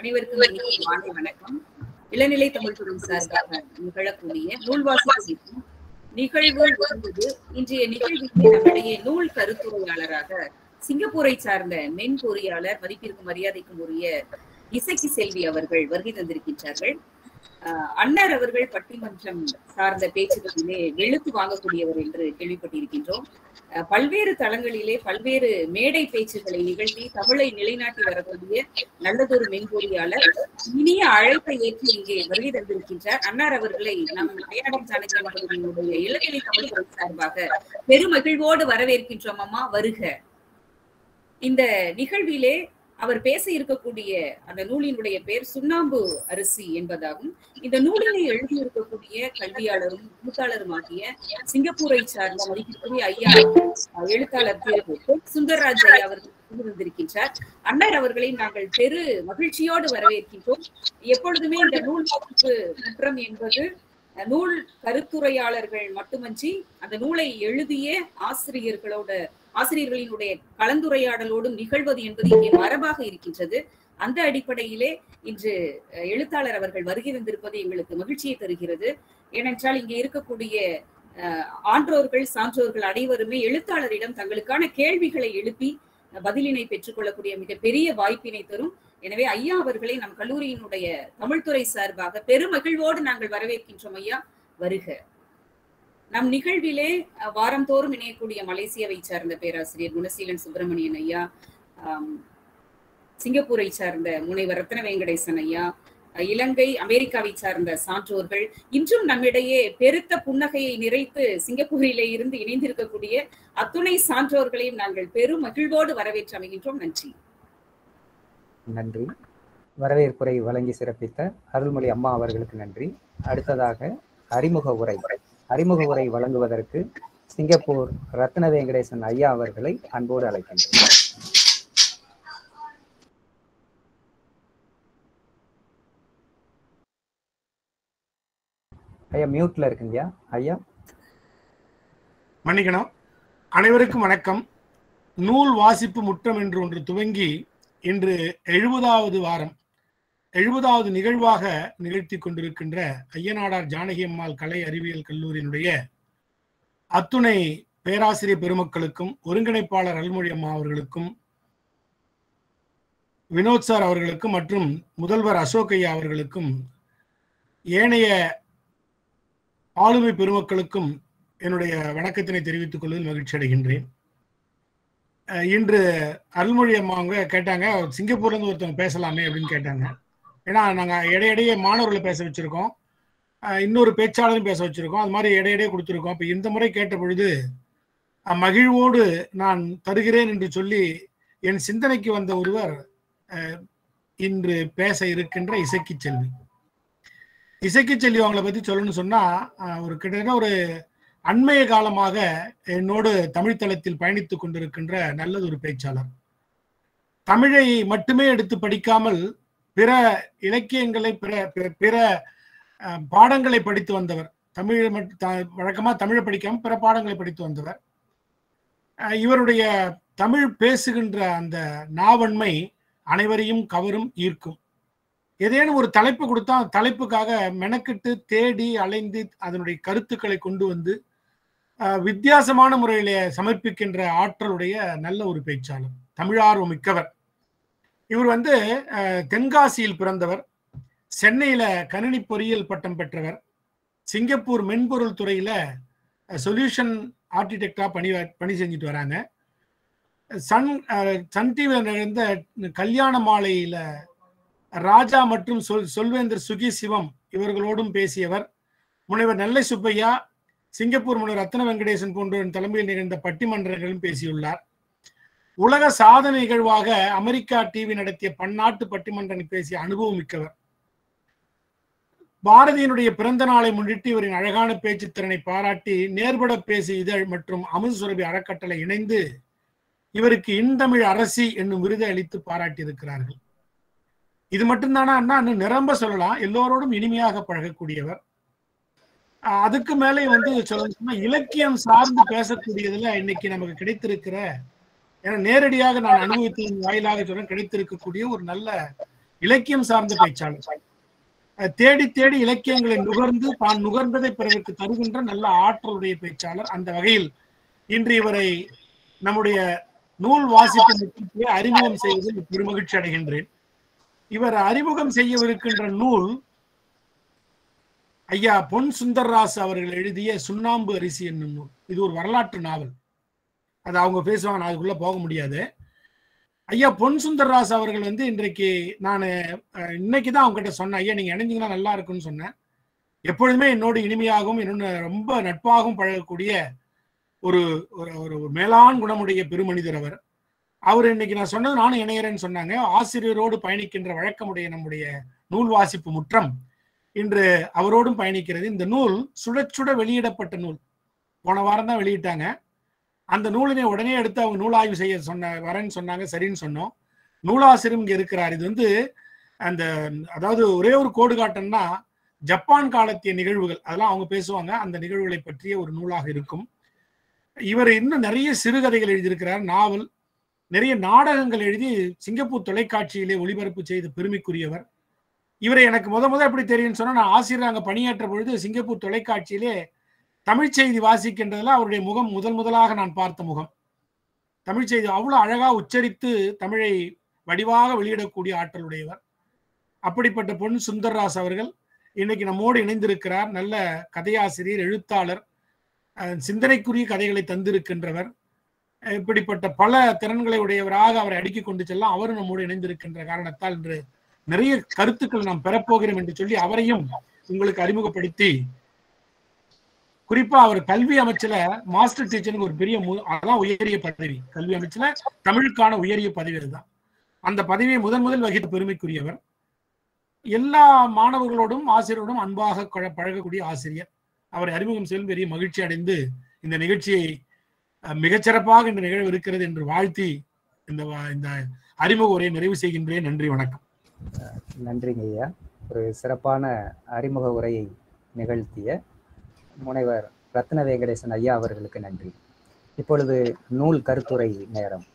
அனைவருக்கும் இனிய மாலை வணக்கம் இளநிலை தமிழ் துறை சார்பாக நிகழக்கூடிய நூல்வாசி குறிக்கும் நிகழ்வு ஒன்பது இன்றைய நிகழ்விற்கு நம்மிடையே நூல் கருத்துரையாளராக சிங்கப்பூரை சார்ந்த மென் பொறியாளர் மதிப்பிற்கும் மரியாதைக்கும் உரிய இசக்கி செல்வி அவர்கள் வருகை தந்திருக்கின்றார்கள் அஹ் அன்னார் அவர்கள் பட்டிமன்றம் சார்ந்த பேச்சுகளிலே வெளுத்து வாங்கக்கூடியவர் என்று கேள்விப்பட்டிருக்கின்றோம் அஹ் பல்வேறு தளங்களிலே பல்வேறு மேடை பேச்சுகளை நிகழ்த்தி தமிழை நிலைநாட்டி வரக்கூடிய நல்லதொரு மென்பொறியாளர் இனிய அழைப்பை ஏற்று இங்கே வருகை தந்திருக்கின்றார் அன்னார் அவர்களை நம் அடையாளம் ஜானகி அவர்களுடைய இளநிலை தமிழ் துறை சார்பாக பெருமகிழ்வோடு வரவேற்கின்றோம் அம்மா வருக இந்த நிகழ்விலே அவர் பேச இருக்கக்கூடிய அந்த நூலினுடைய பெயர் சுண்ணாம்பு அரிசி என்பதாகும் இந்த நூலினை எழுதியிருக்கக்கூடிய கல்வியாளரும் எழுத்தாளருமாகிய சிங்கப்பூரை சார்ந்த மதிப்பிற்குரிய ஐயா எழுத்தாளர் திரு சுந்தர்ராஜ் ஐயா அவர்கள் வந்திருக்கின்றார் அண்ணர் அவர்களை நாங்கள் பெரு மகிழ்ச்சியோடு வரவேற்கின்றோம் எப்பொழுதுமே இந்த நூல் வாசிப்பு முற்றம் என்பது நூல் கருத்துரையாளர்கள் மட்டுமன்றி அந்த நூலை எழுதிய ஆசிரியர்களோட ஆசிரியர்களினுடைய கலந்துரையாடலோடும் நிகழ்வது என்பது இங்கே மரபாக இருக்கின்றது அந்த அடிப்படையிலே இன்று எழுத்தாளர் அவர்கள் வருகை வந்திருப்பது எங்களுக்கு மகிழ்ச்சியை தருகிறது ஏனென்றால் இங்கே இருக்கக்கூடிய ஆன்றோர்கள் சான்றோர்கள் அனைவருமே எழுத்தாளரிடம் தங்களுக்கான கேள்விகளை எழுப்பி பதிலினை பெற்றுக்கொள்ளக்கூடிய மிகப்பெரிய வாய்ப்பினை தரும் எனவே ஐயா அவர்களை நம் கல்லூரியினுடைய தமிழ்துறை சார்பாக பெருமகிழ்வோடு நாங்கள் வரவேற்கின்றோம் ஐயா வருக நம் நிகழ்விலே வாரந்தோறும் இணையக்கூடிய மலேசியாவை சார்ந்த பேராசிரியர் குணசீலன் சுப்பிரமணியன் ஐயா சிங்கப்பூரை சார்ந்த முனைவர் ரத்ன வெங்கடேசன் ஐயா இலங்கை அமெரிக்காவை சார்ந்த சான்றோர்கள் இன்றும் நம்மிடையே பெருத்த புன்னகையை நிறைத்து சிங்கப்பூரிலே இருந்து இணைந்திருக்கக்கூடிய அத்துணை சான்றோர்களையும் நாங்கள் பெரும் மகிழ்வோடு வரவேற்று அமைகின்றோம் நன்றி நன்றி வரவேற்புரை வழங்கி சிறப்பித்த அருள்மொழி அம்மா அவர்களுக்கு நன்றி அடுத்ததாக அறிமுக உரை அறிமுக உரை வழங்குவதற்கு சிங்கப்பூர் ரத்ன வெங்கடேசன் ஐயா அவர்களை அன்போடு அழைக்கின்றேன் ஐயா மியூட்ல இருக்குங்கய்யா ஐயா மன்னிக்கணும் அனைவருக்கும் வணக்கம் நூல் வாசிப்பு முற்றம் என்று ஒன்று துவங்கி இன்று எழுபதாவது வாரம் எழுபதாவது நிகழ்வாக நிகழ்த்தி கொண்டிருக்கின்ற ஐயனாடார் ஜானகி அம்மாள் கலை அறிவியல் கல்லூரியினுடைய அத்துணை பேராசிரியர் பெருமக்களுக்கும் ஒருங்கிணைப்பாளர் அல்மொழி அம்மா அவர்களுக்கும் வினோத் சார் அவர்களுக்கும் மற்றும் முதல்வர் அசோக் ஐயா அவர்களுக்கும் ஏனைய ஆளுமை பெருமக்களுக்கும் என்னுடைய வணக்கத்தினை தெரிவித்துக் கொள்வதில் மகிழ்ச்சி அடைகின்றேன் இன்று அருள்மொழி அம்மா அவங்க கேட்டாங்க சிங்கப்பூர்ல இருந்து ஒருத்தவங்க பேசலாமே அப்படின்னு கேட்டாங்க ஏன்னா நாங்கள் இடையிடையே மாணவர்களை பேச வச்சிருக்கோம் இன்னொரு பேச்சாளரும் பேச வச்சிருக்கோம் அது மாதிரி இடையிடையே கொடுத்துருக்கோம் இப்போ இந்த முறை கேட்ட பொழுது மகிழ்வோடு நான் தருகிறேன் என்று சொல்லி என் சிந்தனைக்கு வந்த ஒருவர் இன்று பேச இருக்கின்ற இசக்கி செல்வி இசக்கி செல்வி அவங்கள பத்தி சொல்லணும்னு சொன்னா ஒரு கிட்டத்தட்ட ஒரு அண்மைய காலமாக என்னோடு தமிழ் தளத்தில் பயணித்துக் கொண்டிருக்கின்ற நல்லது ஒரு பேச்சாளர் தமிழை மட்டுமே எடுத்து படிக்காமல் பிற இலக்கியங்களை பிற பிற பாடங்களை படித்து வந்தவர் தமிழ் வழக்கமா தமிழை படிக்காம பிற பாடங்களை படித்து வந்தவர் இவருடைய தமிழ் பேசுகின்ற அந்த நாவன்மை அனைவரையும் கவரும் ஈர்க்கும் ஏதேனும் ஒரு தலைப்பு கொடுத்தா தலைப்புக்காக மெனக்கிட்டு தேடி அலைந்து அதனுடைய கருத்துக்களை கொண்டு வந்து வித்தியாசமான முறையில சமர்ப்பிக்கின்ற ஆற்றலுடைய நல்ல ஒரு பேச்சாளர் தமிழார்வம் மிக்கவர் இவர் வந்து தென்காசியில் பிறந்தவர் சென்னையில கணினி பொறியியல் பட்டம் பெற்றவர் சிங்கப்பூர் மென்பொருள் துறையில சொல்யூஷன் ஆர்கிடெக்டா பணி பணி செஞ்சுட்டு வராங்க சன் சன் டிவியில் நடந்த கல்யாண மாலையில ராஜா மற்றும் சொல் சொல்வேந்தர் சுகி சிவம் இவர்களோடும் பேசியவர் முனைவர் நெல்லை சுப்பையா சிங்கப்பூர் முனைவர் ரத்ன வெங்கடேசன் போன்றோரின் தலைமையில் நிகழ்ந்த பட்டிமன்றங்களும் பேசியுள்ளார் உலக சாதனை நிகழ்வாக அமெரிக்கா டிவி நடத்திய பன்னாட்டு பட்டிமன்றங்கள் பேசிய அனுபவம் மிக்கவர் பாரதியினுடைய பிறந்த நாளை முன்னிட்டு இவரின் அழகான பேச்சு திறனை பாராட்டி நேர்பட பேசி இதழ் மற்றும் அமுது சுரபி அறக்கட்டளை இணைந்து இவருக்கு இன்தமிழ் அரசி என்னும் விருதை அளித்து பாராட்டியிருக்கிறார்கள் இது மட்டும்தானா அண்ணா இன்னும் நிரம்ப சொல்லலாம் எல்லோரோடும் இனிமையாக பழகக்கூடியவர் அதுக்கு மேலே வந்து சொல்லணும்னா இலக்கியம் சார்ந்து பேசக்கூடியதுல இன்னைக்கு நமக்கு கிடைத்திருக்கிற ஏன்னா நேரடியாக நான் அனுபவித்ததன் வாயிலாக சொல்றேன் கிடைத்திருக்கக்கூடிய ஒரு நல்ல இலக்கியம் சார்ந்த பேச்சாளர் அஹ் தேடி தேடி இலக்கியங்களை நுகர்ந்து தான் நுகர்ந்ததை பிறருக்கு தருகின்ற நல்ல ஆற்றலுடைய பேச்சாளர் அந்த வகையில் இன்று இவரை நம்முடைய நூல் வாசிப்பு நிகழ்ச்சியை அறிமுகம் செய்வதில் பெருமகிழ்ச்சி அடைகின்றேன் இவர் அறிமுகம் செய்யவிருக்கின்ற நூல் ஐயா பொன் சுந்தர்ராஸ் அவர்கள் எழுதிய சுண்ணாம்பு அரிசி என்னும் நூல் இது ஒரு வரலாற்று நாவல் அது அவங்க பேசுவாங்க நான் அதுக்குள்ள போக முடியாது ஐயா பொன் சுந்தர்ராஸ் அவர்கள் வந்து இன்றைக்கு நான் இன்னைக்கு தான் அவங்க கிட்ட சொன்னேன் ஐயா நீங்க இணைஞ்சீங்கன்னா நல்லா இருக்கும்னு சொன்னேன் எப்பொழுதுமே என்னோடு இனிமையாகவும் என்னோட ரொம்ப நட்பாகவும் பழகக்கூடிய ஒரு ஒரு ஒரு மேலாண் குணமுடைய பெருமனிதர் அவர் அவர் இன்னைக்கு நான் சொன்னது நானும் இணையறேன்னு சொன்னாங்க ஆசிரியரோடு பயணிக்கின்ற வழக்கமுடைய நம்முடைய நூல் வாசிப்பு முற்றம் இன்று அவரோடும் பயணிக்கிறது இந்த நூல் சுட சுட வெளியிடப்பட்ட நூல் போன வாரம் தான் வெளியிட்டாங்க அந்த நூலினை உடனே எடுத்து அவங்க நூலாய்வு செய்ய சொன்ன வரேன்னு சொன்னாங்க சரின்னு சொன்னோம் நூலாசிரியர் இங்க இருக்கிறார் இது வந்து அந்த அதாவது ஒரே ஒரு கோடு காட்டம்னா ஜப்பான் காலத்திய நிகழ்வுகள் அதெல்லாம் அவங்க பேசுவாங்க அந்த நிகழ்வுகளை பற்றிய ஒரு நூலாக இருக்கும் இவர் இன்னும் நிறைய சிறுகதைகள் எழுதியிருக்கிறார் நாவல் நிறைய நாடகங்கள் எழுதி சிங்கப்பூர் தொலைக்காட்சியிலே ஒளிபரப்பு செய்த பெருமைக்குரியவர் இவரை எனக்கு முத முத எப்படி தெரியும்னு சொன்னா நான் ஆசிரியர் அங்க பணியாற்ற பொழுது சிங்கப்பூர் தொலைக்காட்சியிலே தமிழ் செய்தி வாசிக்கின்றதுல அவருடைய முகம் முதல் முதலாக நான் பார்த்த முகம் தமிழ் செய்தி அவ்வளவு அழகா உச்சரித்து தமிழை வடிவாக வெளியிடக்கூடிய ஆற்றலுடையவர் அப்படிப்பட்ட பொன் சுந்தர்ராஸ் அவர்கள் இன்னைக்கு நம்மோடு இணைந்திருக்கிறார் நல்ல கதையாசிரியர் எழுத்தாளர் அஹ் சிந்தனைக்குரிய கதைகளை தந்திருக்கின்றவர் அஹ் இப்படிப்பட்ட பல திறன்களை உடையவராக அவரை அடுக்கிக் கொண்டு செல்ல அவரும் நம்மோடு இணைந்திருக்கின்ற காரணத்தால் இன்று நிறைய கருத்துக்கள் நாம் பெறப்போகிறோம் என்று சொல்லி அவரையும் உங்களுக்கு அறிமுகப்படுத்தி குறிப்பா அவர் கல்வி அமைச்சுல மாஸ்டர் டீச்சருக்கு ஒரு பெரிய மு- அதான் உயரிய பதவி கல்வி அமைச்சுல தமிழுக்கான உயரிய பதவி அதுதான் அந்த பதவியை முதன் முதல் வகித்த பெருமைக்குரியவர் எல்லா மாணவர்களோடும் ஆசிரியரோடும் அன்பாக கொழ- பழகக்கூடிய ஆசிரியர் அவரை அறிமுகம் செய்யும் பெரிய மகிழ்ச்சி அடைந்து இந்த நிகழ்ச்சியை அஹ், மிகச்சிறப்பாக இந்த நிகழ்வு இருக்கிறது என்று வாழ்த்தி இந்த வா- இந்த அறிமுக உரையை நிறைவு செய்கின்றேன் நன்றி வணக்கம் நன்றிங்க ஐயா ஒரு சிறப்பான அறிமுக உரையை நிகழ்த்திய முனைவர் ரத்ன வெங்கடேசன் ஐயா அவர்களுக்கு நன்றி இப்பொழுது நூல் கருத்துரை நேரம்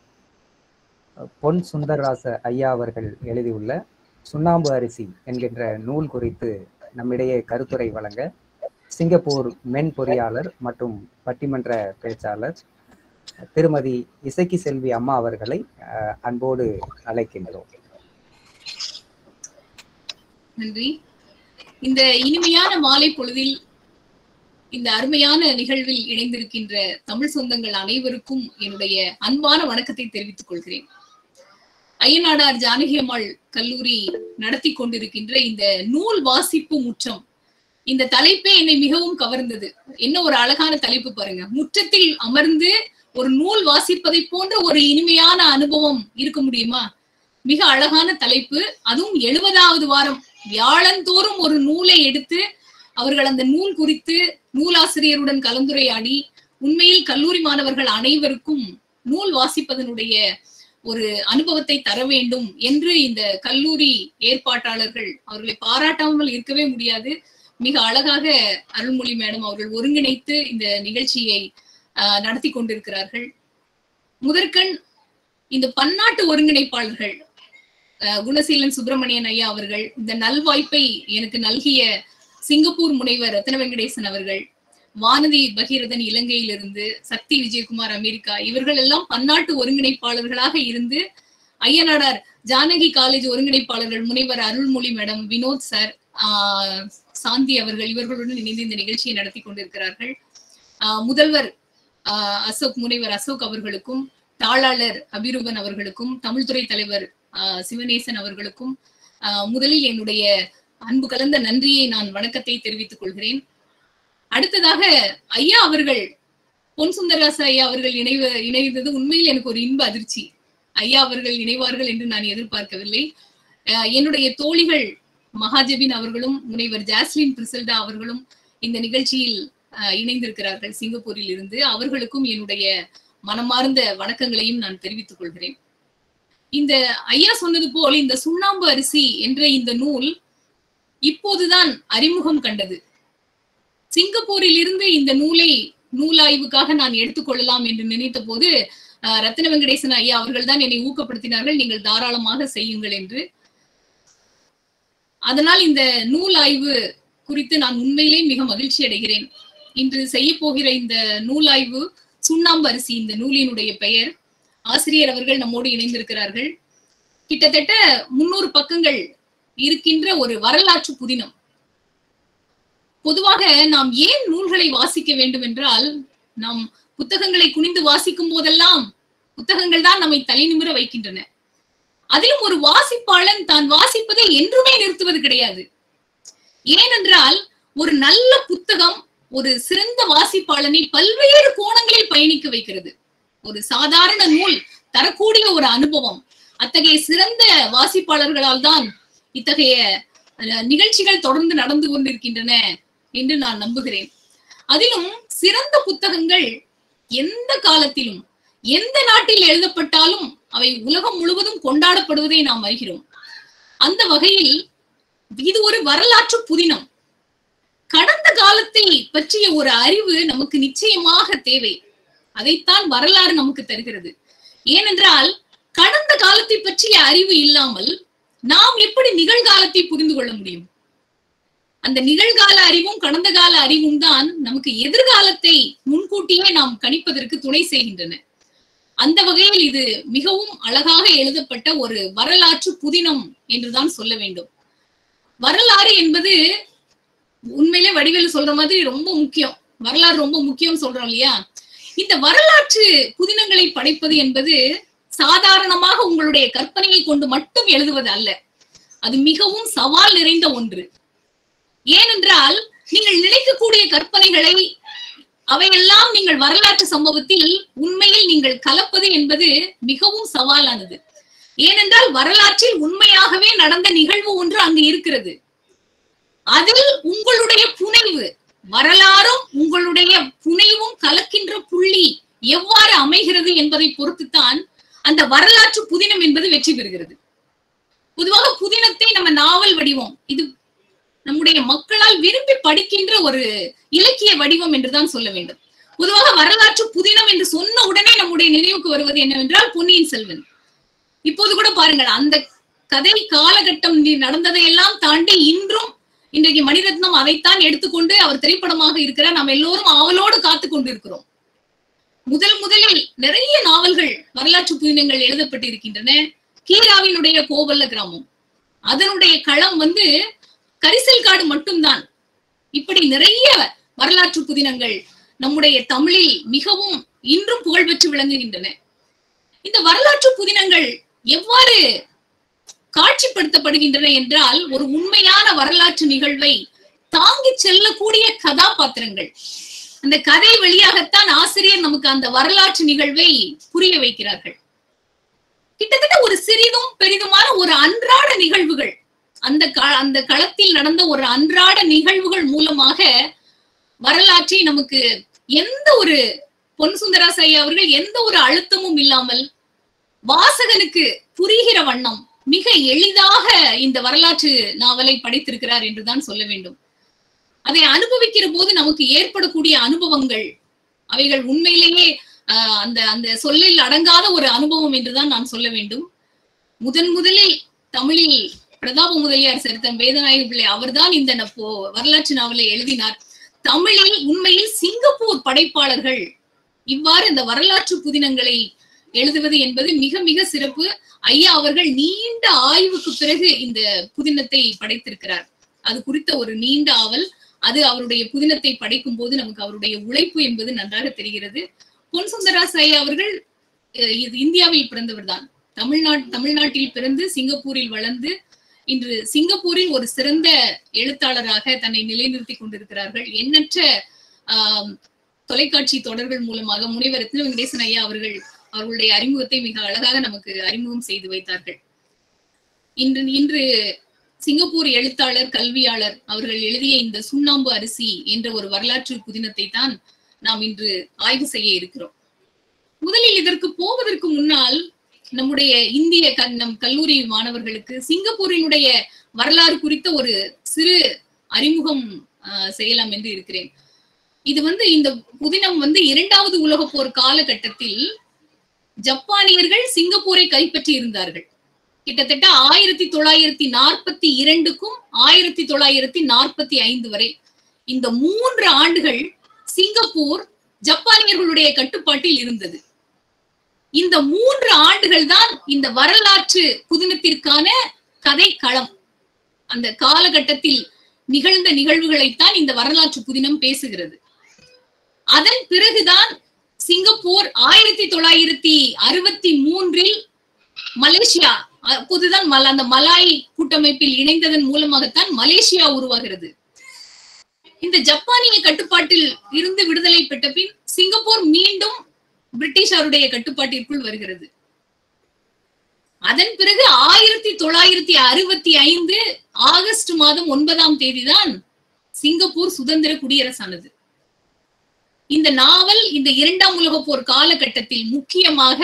பொன் சுந்தர்ராச ஐயா அவர்கள் எழுதியுள்ள சுண்ணாம்பு அரிசி என்கின்ற நூல் குறித்து நம்மிடையே கருத்துரை வழங்க சிங்கப்பூர் மென் பொறியாளர் மற்றும் பட்டிமன்ற பேச்சாளர் திருமதி இசக்கி செல்வி அம்மா அவர்களை அஹ், அன்போடு அழைக்கின்றோம் நன்றி இந்த இனிமையான மாலை பொழுதில் இந்த அருமையான நிகழ்வில் இணைந்திருக்கின்ற தமிழ் சொந்தங்கள் அனைவருக்கும் என்னுடைய அன்பான வணக்கத்தை தெரிவித்துக் கொள்கிறேன் ஐயனாடார் ஜானகி அம்மாள் கல்லூரி நடத்தி கொண்டிருக்கின்ற இந்த நூல் வாசிப்பு முற்றம் இந்த தலைப்பே என்னை மிகவும் கவர்ந்தது என்ன ஒரு அழகான தலைப்பு பாருங்க முற்றத்தில் அமர்ந்து ஒரு நூல் வாசிப்பதை போன்ற ஒரு இனிமையான அனுபவம் இருக்க முடியுமா மிக அழகான தலைப்பு அதுவும் எழுபதாவது வாரம் வியாழந்தோறும் ஒரு நூலை எடுத்து அவர்கள் அந்த நூல் குறித்து நூலாசிரியருடன் கலந்துரையாடி உண்மையில் கல்லூரி மாணவர்கள் அனைவருக்கும் நூல் வாசிப்பதனுடைய ஒரு அனுபவத்தை தர வேண்டும் என்று இந்த கல்லூரி ஏற்பாட்டாளர்கள் அவர்களை பாராட்டாமல் இருக்கவே முடியாது மிக அழகாக அருள்மொழி மேடம் அவர்கள் ஒருங்கிணைத்து இந்த நிகழ்ச்சியை ஆஹ், நடத்தி கொண்டிருக்கிறார்கள் முதற்கண் இந்த பன்னாட்டு ஒருங்கிணைப்பாளர்கள் அஹ் குணசீலன் சுப்பிரமணியன் ஐயா அவர்கள் இந்த நல்வாய்ப்பை எனக்கு நல்கிய சிங்கப்பூர் முனைவர் ரத்ன வெங்கடேசன் அவர்கள் வானதி பகீரதன் இலங்கையிலிருந்து சக்தி விஜயகுமார் அமெரிக்கா இவர்கள் எல்லாம் பன்னாட்டு ஒருங்கிணைப்பாளர்களாக இருந்து ஐயனாடார் ஜானகி காலேஜ் ஒருங்கிணைப்பாளர்கள் முனைவர் அருள்மொழி மேடம் வினோத் சார் ஆஹ் சாந்தி அவர்கள் இவர்களுடன் இணைந்து இந்த நிகழ்ச்சியை நடத்தி கொண்டிருக்கிறார்கள் ஆஹ் முதல்வர் ஆஹ் அசோக் முனைவர் அசோக் அவர்களுக்கும் தாளாளர் அபிரூபன் அவர்களுக்கும் தமிழ்துறை தலைவர் ஆஹ் சிவநேசன் அவர்களுக்கும் ஆஹ் முதலில் என்னுடைய அன்பு கலந்த நன்றியை நான் வணக்கத்தை தெரிவித்துக் கொள்கிறேன் அடுத்ததாக ஐயா அவர்கள் பொன் சுந்தரராச ஐயா அவர்கள் இணைவு இணைந்தது உண்மையில் எனக்கு ஒரு இன்ப அதிர்ச்சி ஐயா அவர்கள் இணைவார்கள் என்று நான் எதிர்பார்க்கவில்லை ஆஹ் என்னுடைய தோழிகள் மகாஜபின் அவர்களும் முனைவர் ஜாஸ்லின் பிரிசல்டா அவர்களும் இந்த நிகழ்ச்சியில் ஆஹ் இணைந்திருக்கிறார்கள் சிங்கப்பூரில் இருந்து அவர்களுக்கும் என்னுடைய மனமார்ந்த வணக்கங்களையும் நான் தெரிவித்துக் கொள்கிறேன் இந்த ஐயா சொன்னது போல் இந்த சுண்ணாம்பு அரிசி என்ற இந்த நூல் இப்போதுதான் அறிமுகம் கண்டது சிங்கப்பூரில் இருந்து இந்த நூலை நூலாய்வுக்காக நான் எடுத்துக்கொள்ளலாம் என்று நினைத்த போது அஹ், ரத்தின வெங்கடேசன் ஐயா அவர்கள் தான் என்னை ஊக்கப்படுத்தினார்கள் நீங்கள் தாராளமாக செய்யுங்கள் என்று அதனால் இந்த நூல் ஆய்வு குறித்து நான் உண்மையிலே மிக மகிழ்ச்சி அடைகிறேன் இன்று செய்ய போகிற இந்த நூல் ஆய்வு சுண்ணாம்பு அரிசி இந்த நூலினுடைய பெயர் ஆசிரியர் அவர்கள் நம்மோடு இணைந்திருக்கிறார்கள் கிட்டத்தட்ட முன்னூறு பக்கங்கள் இருக்கின்ற ஒரு வரலாற்று புதினம் பொதுவாக நாம் ஏன் நூல்களை வாசிக்க வேண்டும் என்றால் நாம் புத்தகங்களை குனிந்து வாசிக்கும் போதெல்லாம் புத்தகங்கள் தான் நம்மை தலை நிமிர வைக்கின்றன அதிலும் ஒரு வாசிப்பாளன் தான் வாசிப்பதை என்றுமே நிறுத்துவது கிடையாது ஏனென்றால் ஒரு நல்ல புத்தகம் ஒரு சிறந்த வாசிப்பாளனை பல்வேறு கோணங்களில் பயணிக்க வைக்கிறது ஒரு சாதாரண நூல் தரக்கூடிய ஒரு அனுபவம் அத்தகைய சிறந்த வாசிப்பாளர்களால் தான் இத்தகைய அஹ், நிகழ்ச்சிகள் தொடர்ந்து நடந்து கொண்டிருக்கின்றன என்று நான் நம்புகிறேன் அதிலும் சிறந்த புத்தகங்கள் எந்த காலத்திலும் எந்த நாட்டில் எழுதப்பட்டாலும் அவை உலகம் முழுவதும் கொண்டாடப்படுவதை நாம் அறிகிறோம் அந்த வகையில் இது ஒரு வரலாற்று புதினம் கடந்த காலத்தை பற்றிய ஒரு அறிவு நமக்கு நிச்சயமாக தேவை அதைத்தான் வரலாறு நமக்கு தருகிறது ஏனென்றால் கடந்த காலத்தை பற்றிய அறிவு இல்லாமல் நாம் எப்படி நிகழ்காலத்தை புரிந்து கொள்ள முடியும் அந்த நிகழ்கால அறிவும் கடந்த கால அறிவும் தான் நமக்கு எதிர்காலத்தை முன்கூட்டியே நாம் கணிப்பதற்கு துணை செய்கின்றன அந்த வகையில் இது மிகவும் அழகாக எழுதப்பட்ட ஒரு வரலாற்று புதினம் என்றுதான் சொல்ல வேண்டும் வரலாறு என்பது உண்மையிலே வடிவேலு சொல்ற மாதிரி ரொம்ப முக்கியம் வரலாறு ரொம்ப முக்கியம் சொல்றோம் இல்லையா இந்த வரலாற்று புதினங்களை படைப்பது என்பது சாதாரணமாக உங்களுடைய கற்பனையை கொண்டு மட்டும் எழுதுவது அல்ல அது மிகவும் சவால் நிறைந்த ஒன்று ஏனென்றால் நீங்கள் நினைக்கக்கூடிய கற்பனைகளை அவையெல்லாம் நீங்கள் வரலாற்று சம்பவத்தில் உண்மையில் நீங்கள் கலப்பது என்பது மிகவும் சவாலானது ஏனென்றால் வரலாற்றில் உண்மையாகவே நடந்த நிகழ்வு ஒன்று அங்கு இருக்கிறது அதில் உங்களுடைய புனைவு வரலாறும் உங்களுடைய புனைவும் கலக்கின்ற புள்ளி எவ்வாறு அமைகிறது என்பதை பொறுத்துத்தான் அந்த வரலாற்று புதினம் என்பது வெற்றி பெறுகிறது பொதுவாக புதினத்தை நம்ம நாவல் வடிவம் இது நம்முடைய மக்களால் விரும்பி படிக்கின்ற ஒரு இலக்கிய வடிவம் என்றுதான் சொல்ல வேண்டும் பொதுவாக வரலாற்று புதினம் என்று சொன்ன உடனே நம்முடைய நினைவுக்கு வருவது என்னவென்றால் பொன்னியின் செல்வன் இப்போது கூட பாருங்கள் அந்த கதை காலகட்டம் நி- நடந்ததையெல்லாம் தாண்டி இன்றும் இன்றைக்கு மணிரத்னம் அதைத்தான் எடுத்துக்கொண்டு அவர் திரைப்படமாக இருக்கிறார் நாம் எல்லோரும் ஆவலோடு காத்து கொண்டிருக்கிறோம் முதல் முதலில் நிறைய நாவல்கள் வரலாற்று புதினங்கள் எழுதப்பட்டிருக்கின்றன கீராவினுடைய கோவல்ல கிராமம் அதனுடைய களம் வந்து கரிசல் காடு மட்டும்தான் இப்படி நிறைய வரலாற்று புதினங்கள் நம்முடைய தமிழில் மிகவும் இன்றும் புகழ்பெற்று விளங்குகின்றன இந்த வரலாற்று புதினங்கள் எவ்வாறு காட்சிப்படுத்தப்படுகின்றன என்றால் ஒரு உண்மையான வரலாற்று நிகழ்வை தாங்கிச் செல்லக்கூடிய கதாபாத்திரங்கள் அந்த கதை வழியாகத்தான் ஆசிரியர் நமக்கு அந்த வரலாற்று நிகழ்வை புரிய வைக்கிறார்கள் கிட்டத்தட்ட ஒரு சிறிதும் பெரிதுமான ஒரு அன்றாட நிகழ்வுகள் அந்த க- அந்த களத்தில் நடந்த ஒரு அன்றாட நிகழ்வுகள் மூலமாக வரலாற்றை நமக்கு எந்த ஒரு பொன் சுந்தராஸ் ஐயா அவர்கள் எந்த ஒரு அழுத்தமும் இல்லாமல் வாசகனுக்கு புரிகிற வண்ணம் மிக எளிதாக இந்த வரலாற்று நாவலை படைத்திருக்கிறார் என்றுதான் சொல்ல வேண்டும் அதை அனுபவிக்கிற போது நமக்கு ஏற்படக்கூடிய அனுபவங்கள் அவைகள் உண்மையிலேயே ஆஹ், அந்த அந்த சொல்லில் அடங்காத ஒரு அனுபவம் என்றுதான் நான் சொல்ல வேண்டும் முதன் முதலில் தமிழில் பிரதாப முதலியார் சரித்தம் வேதநாயக பிள்ளை அவர்தான் இந்த நப்போ வரலாற்று நாவலை எழுதினார் தமிழில் உண்மையில் சிங்கப்பூர் படைப்பாளர்கள் இவ்வாறு இந்த வரலாற்று புதினங்களை எழுதுவது என்பது மிக மிக சிறப்பு ஐயா அவர்கள் நீண்ட ஆய்வுக்கு பிறகு இந்த புதினத்தை படைத்திருக்கிறார் அது குறித்த ஒரு நீண்ட ஆவல் அது அவருடைய புதினத்தை படைக்கும் போது நமக்கு அவருடைய உழைப்பு என்பது நன்றாக தெரிகிறது பொன் சுந்தராஸ் ஐயா அவர்கள் அஹ், இது இந்தியாவில் பிறந்தவர் தான் தமிழ்நாட் தமிழ்நாட்டில் பிறந்து சிங்கப்பூரில் வளர்ந்து இன்று சிங்கப்பூரில் ஒரு சிறந்த எழுத்தாளராக தன்னை நிலைநிறுத்தி கொண்டிருக்கிறார்கள் எண்ணற்ற ஆம், தொலைக்காட்சி தொடர்கள் மூலமாக முனைவர் ரத்ன வெங்கடேசன் ஐயா அவர்கள் அவர்களுடைய அறிமுகத்தை மிக அழகாக நமக்கு அறிமுகம் செய்து வைத்தார்கள் இன்று இன்று சிங்கப்பூர் எழுத்தாளர் கல்வியாளர் அவர்கள் எழுதிய இந்த சுண்ணாம்பு அரிசி என்ற ஒரு வரலாற்று புதினத்தை தான் நாம் இன்று ஆய்வு செய்ய இருக்கிறோம் முதலில் இதற்கு போவதற்கு முன்னால் நம்முடைய இந்திய க- நம் கல்லூரி மாணவர்களுக்கு சிங்கப்பூரினுடைய வரலாறு குறித்த ஒரு சிறு அறிமுகம் ஆஹ், செய்யலாம் என்று இருக்கிறேன் இது வந்து இந்த புதினம் வந்து இரண்டாவது உலகப் போர் காலகட்டத்தில் ஜப்பானியர்கள் சிங்கப்பூரை கைப்பற்றி இருந்தார்கள் கிட்டத்தட்ட ஆயிரத்தி தொள்ளாயிரத்தி நாற்பத்தி இரண்டுக்கும் ஆயிரத்தி தொள்ளாயிரத்தி நாற்பத்தி ஐந்து வரை இந்த மூன்று ஆண்டுகள் சிங்கப்பூர் ஜப்பானியர்களுடைய கட்டுப்பாட்டில் இருந்தது இந்த மூன்று ஆண்டுகள் தான் இந்த வரலாற்று புதினத்திற்கான கதை களம் அந்த காலகட்டத்தில் நிகழ்ந்த நிகழ்வுகளைத்தான் இந்த வரலாற்று புதினம் பேசுகிறது அதன் பிறகுதான் சிங்கப்பூர் ஆயிரத்தி தொள்ளாயிரத்தி அறுபத்தி மூன்றில் மலேசியா அப்போதுதான் மல- அந்த மலாய் கூட்டமைப்பில் இணைந்ததன் மூலமாகத்தான் மலேசியா உருவாகிறது இந்த ஜப்பானிய கட்டுப்பாட்டில் இருந்து விடுதலை பெற்ற பின் சிங்கப்பூர் மீண்டும் பிரிட்டிஷாருடைய கட்டுப்பாட்டிற்குள் வருகிறது அதன் பிறகு ஆயிரத்தி தொள்ளாயிரத்தி அறுபத்தி ஐந்து ஆகஸ்ட் மாதம் ஒன்பதாம் தேதிதான் சிங்கப்பூர் சுதந்திர குடியரசானது இந்த நாவல் இந்த இரண்டாம் உலகப் போர் காலகட்டத்தில் முக்கியமாக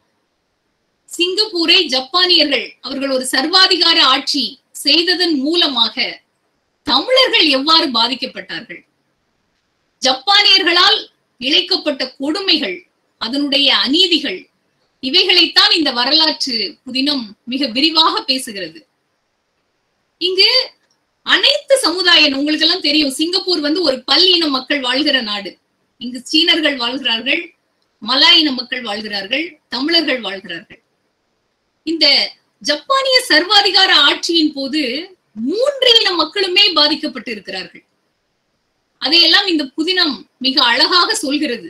சிங்கப்பூரை ஜப்பானியர்கள் அவர்கள் ஒரு சர்வாதிகார ஆட்சி செய்ததன் மூலமாக தமிழர்கள் எவ்வாறு பாதிக்கப்பட்டார்கள் ஜப்பானியர்களால் இழைக்கப்பட்ட கொடுமைகள் அதனுடைய அநீதிகள் இவைகளைத்தான் இந்த வரலாற்று புதினம் மிக விரிவாக பேசுகிறது இங்கு அனைத்து சமுதாயம் உங்களுக்கு எல்லாம் தெரியும் சிங்கப்பூர் வந்து ஒரு பல்லின மக்கள் வாழ்கிற நாடு இங்கு சீனர்கள் வாழ்கிறார்கள் மலாயின மக்கள் வாழ்கிறார்கள் தமிழர்கள் வாழ்கிறார்கள் இந்த ஜப்பானிய சர்வாதிகார ஆட்சியின் போது மூன்று இன மக்களுமே பாதிக்கப்பட்டு இருக்கிறார்கள் அதையெல்லாம் இந்த புதினம் மிக அழகாக சொல்கிறது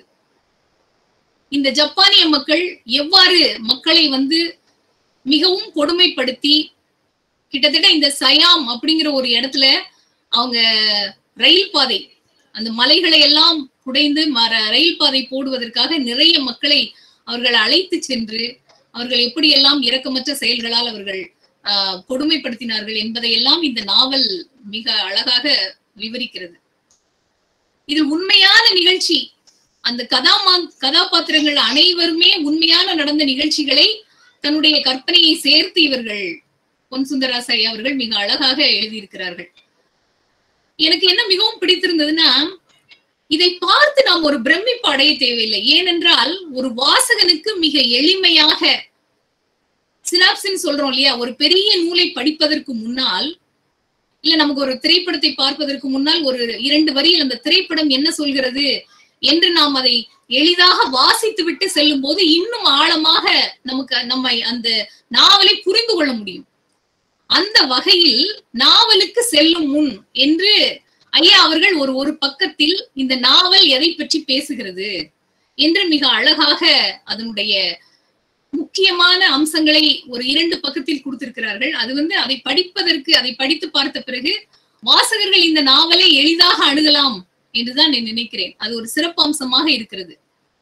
இந்த ஜப்பானிய மக்கள் எவ்வாறு மக்களை வந்து மிகவும் கொடுமைப்படுத்தி கிட்டத்தட்ட இந்த சயாம் அப்படிங்கிற ஒரு இடத்துல அவங்க ரயில் பாதை அந்த மலைகளை எல்லாம் குடைந்து மர ரயில் பாதை போடுவதற்காக நிறைய மக்களை அவர்கள் அழைத்து சென்று அவர்கள் எப்படியெல்லாம் இரக்கமற்ற செயல்களால் அவர்கள் ஆஹ் கொடுமைப்படுத்தினார்கள் என்பதையெல்லாம் இந்த நாவல் மிக அழகாக விவரிக்கிறது இது உண்மையான நிகழ்ச்சி அந்த கதாமா கதாபாத்திரங்கள் அனைவருமே உண்மையான நடந்த நிகழ்ச்சிகளை தன்னுடைய கற்பனையை சேர்த்து இவர்கள் பொன் சுந்தராசாரி அவர்கள் மிக அழகாக எழுதியிருக்கிறார்கள் எனக்கு என்ன மிகவும் பிடித்திருந்ததுன்னா இதை பார்த்து நாம் ஒரு பிரமிப்பு அடைய தேவையில்லை ஏனென்றால் ஒரு வாசகனுக்கு மிக எளிமையாக சினாப்சின் சொல்றோம் இல்லையா ஒரு பெரிய நூலை படிப்பதற்கு முன்னால் இல்ல நமக்கு ஒரு திரைப்படத்தை பார்ப்பதற்கு முன்னால் ஒரு இரண்டு வரியில் அந்த திரைப்படம் என்ன சொல்கிறது என்று நாம் அதை எளிதாக வாசித்து விட்டு செல்லும் போது இன்னும் ஆழமாக நமக்கு நம்மை அந்த நாவலை புரிந்து கொள்ள முடியும் அந்த வகையில் நாவலுக்கு செல்லும் முன் என்று ஐயா அவர்கள் ஒரு ஒரு பக்கத்தில் இந்த நாவல் எதை பற்றி பேசுகிறது என்று மிக அழகாக அதனுடைய முக்கியமான அம்சங்களை ஒரு இரண்டு பக்கத்தில் கொடுத்திருக்கிறார்கள் அது வந்து அதை படிப்பதற்கு அதை படித்து பார்த்த பிறகு வாசகர்கள் இந்த நாவலை எளிதாக அணுகலாம் என்றுதான் நான் நினைக்கிறேன் அது ஒரு சிறப்பு அம்சமாக இருக்கிறது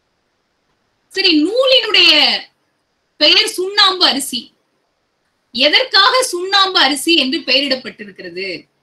சரி நூலினுடைய பெயர் சுண்ணாம்பு அரிசி எதற்காக சுண்ணாம்பு அரிசி என்று பெயரிடப்பட்டிருக்கிறது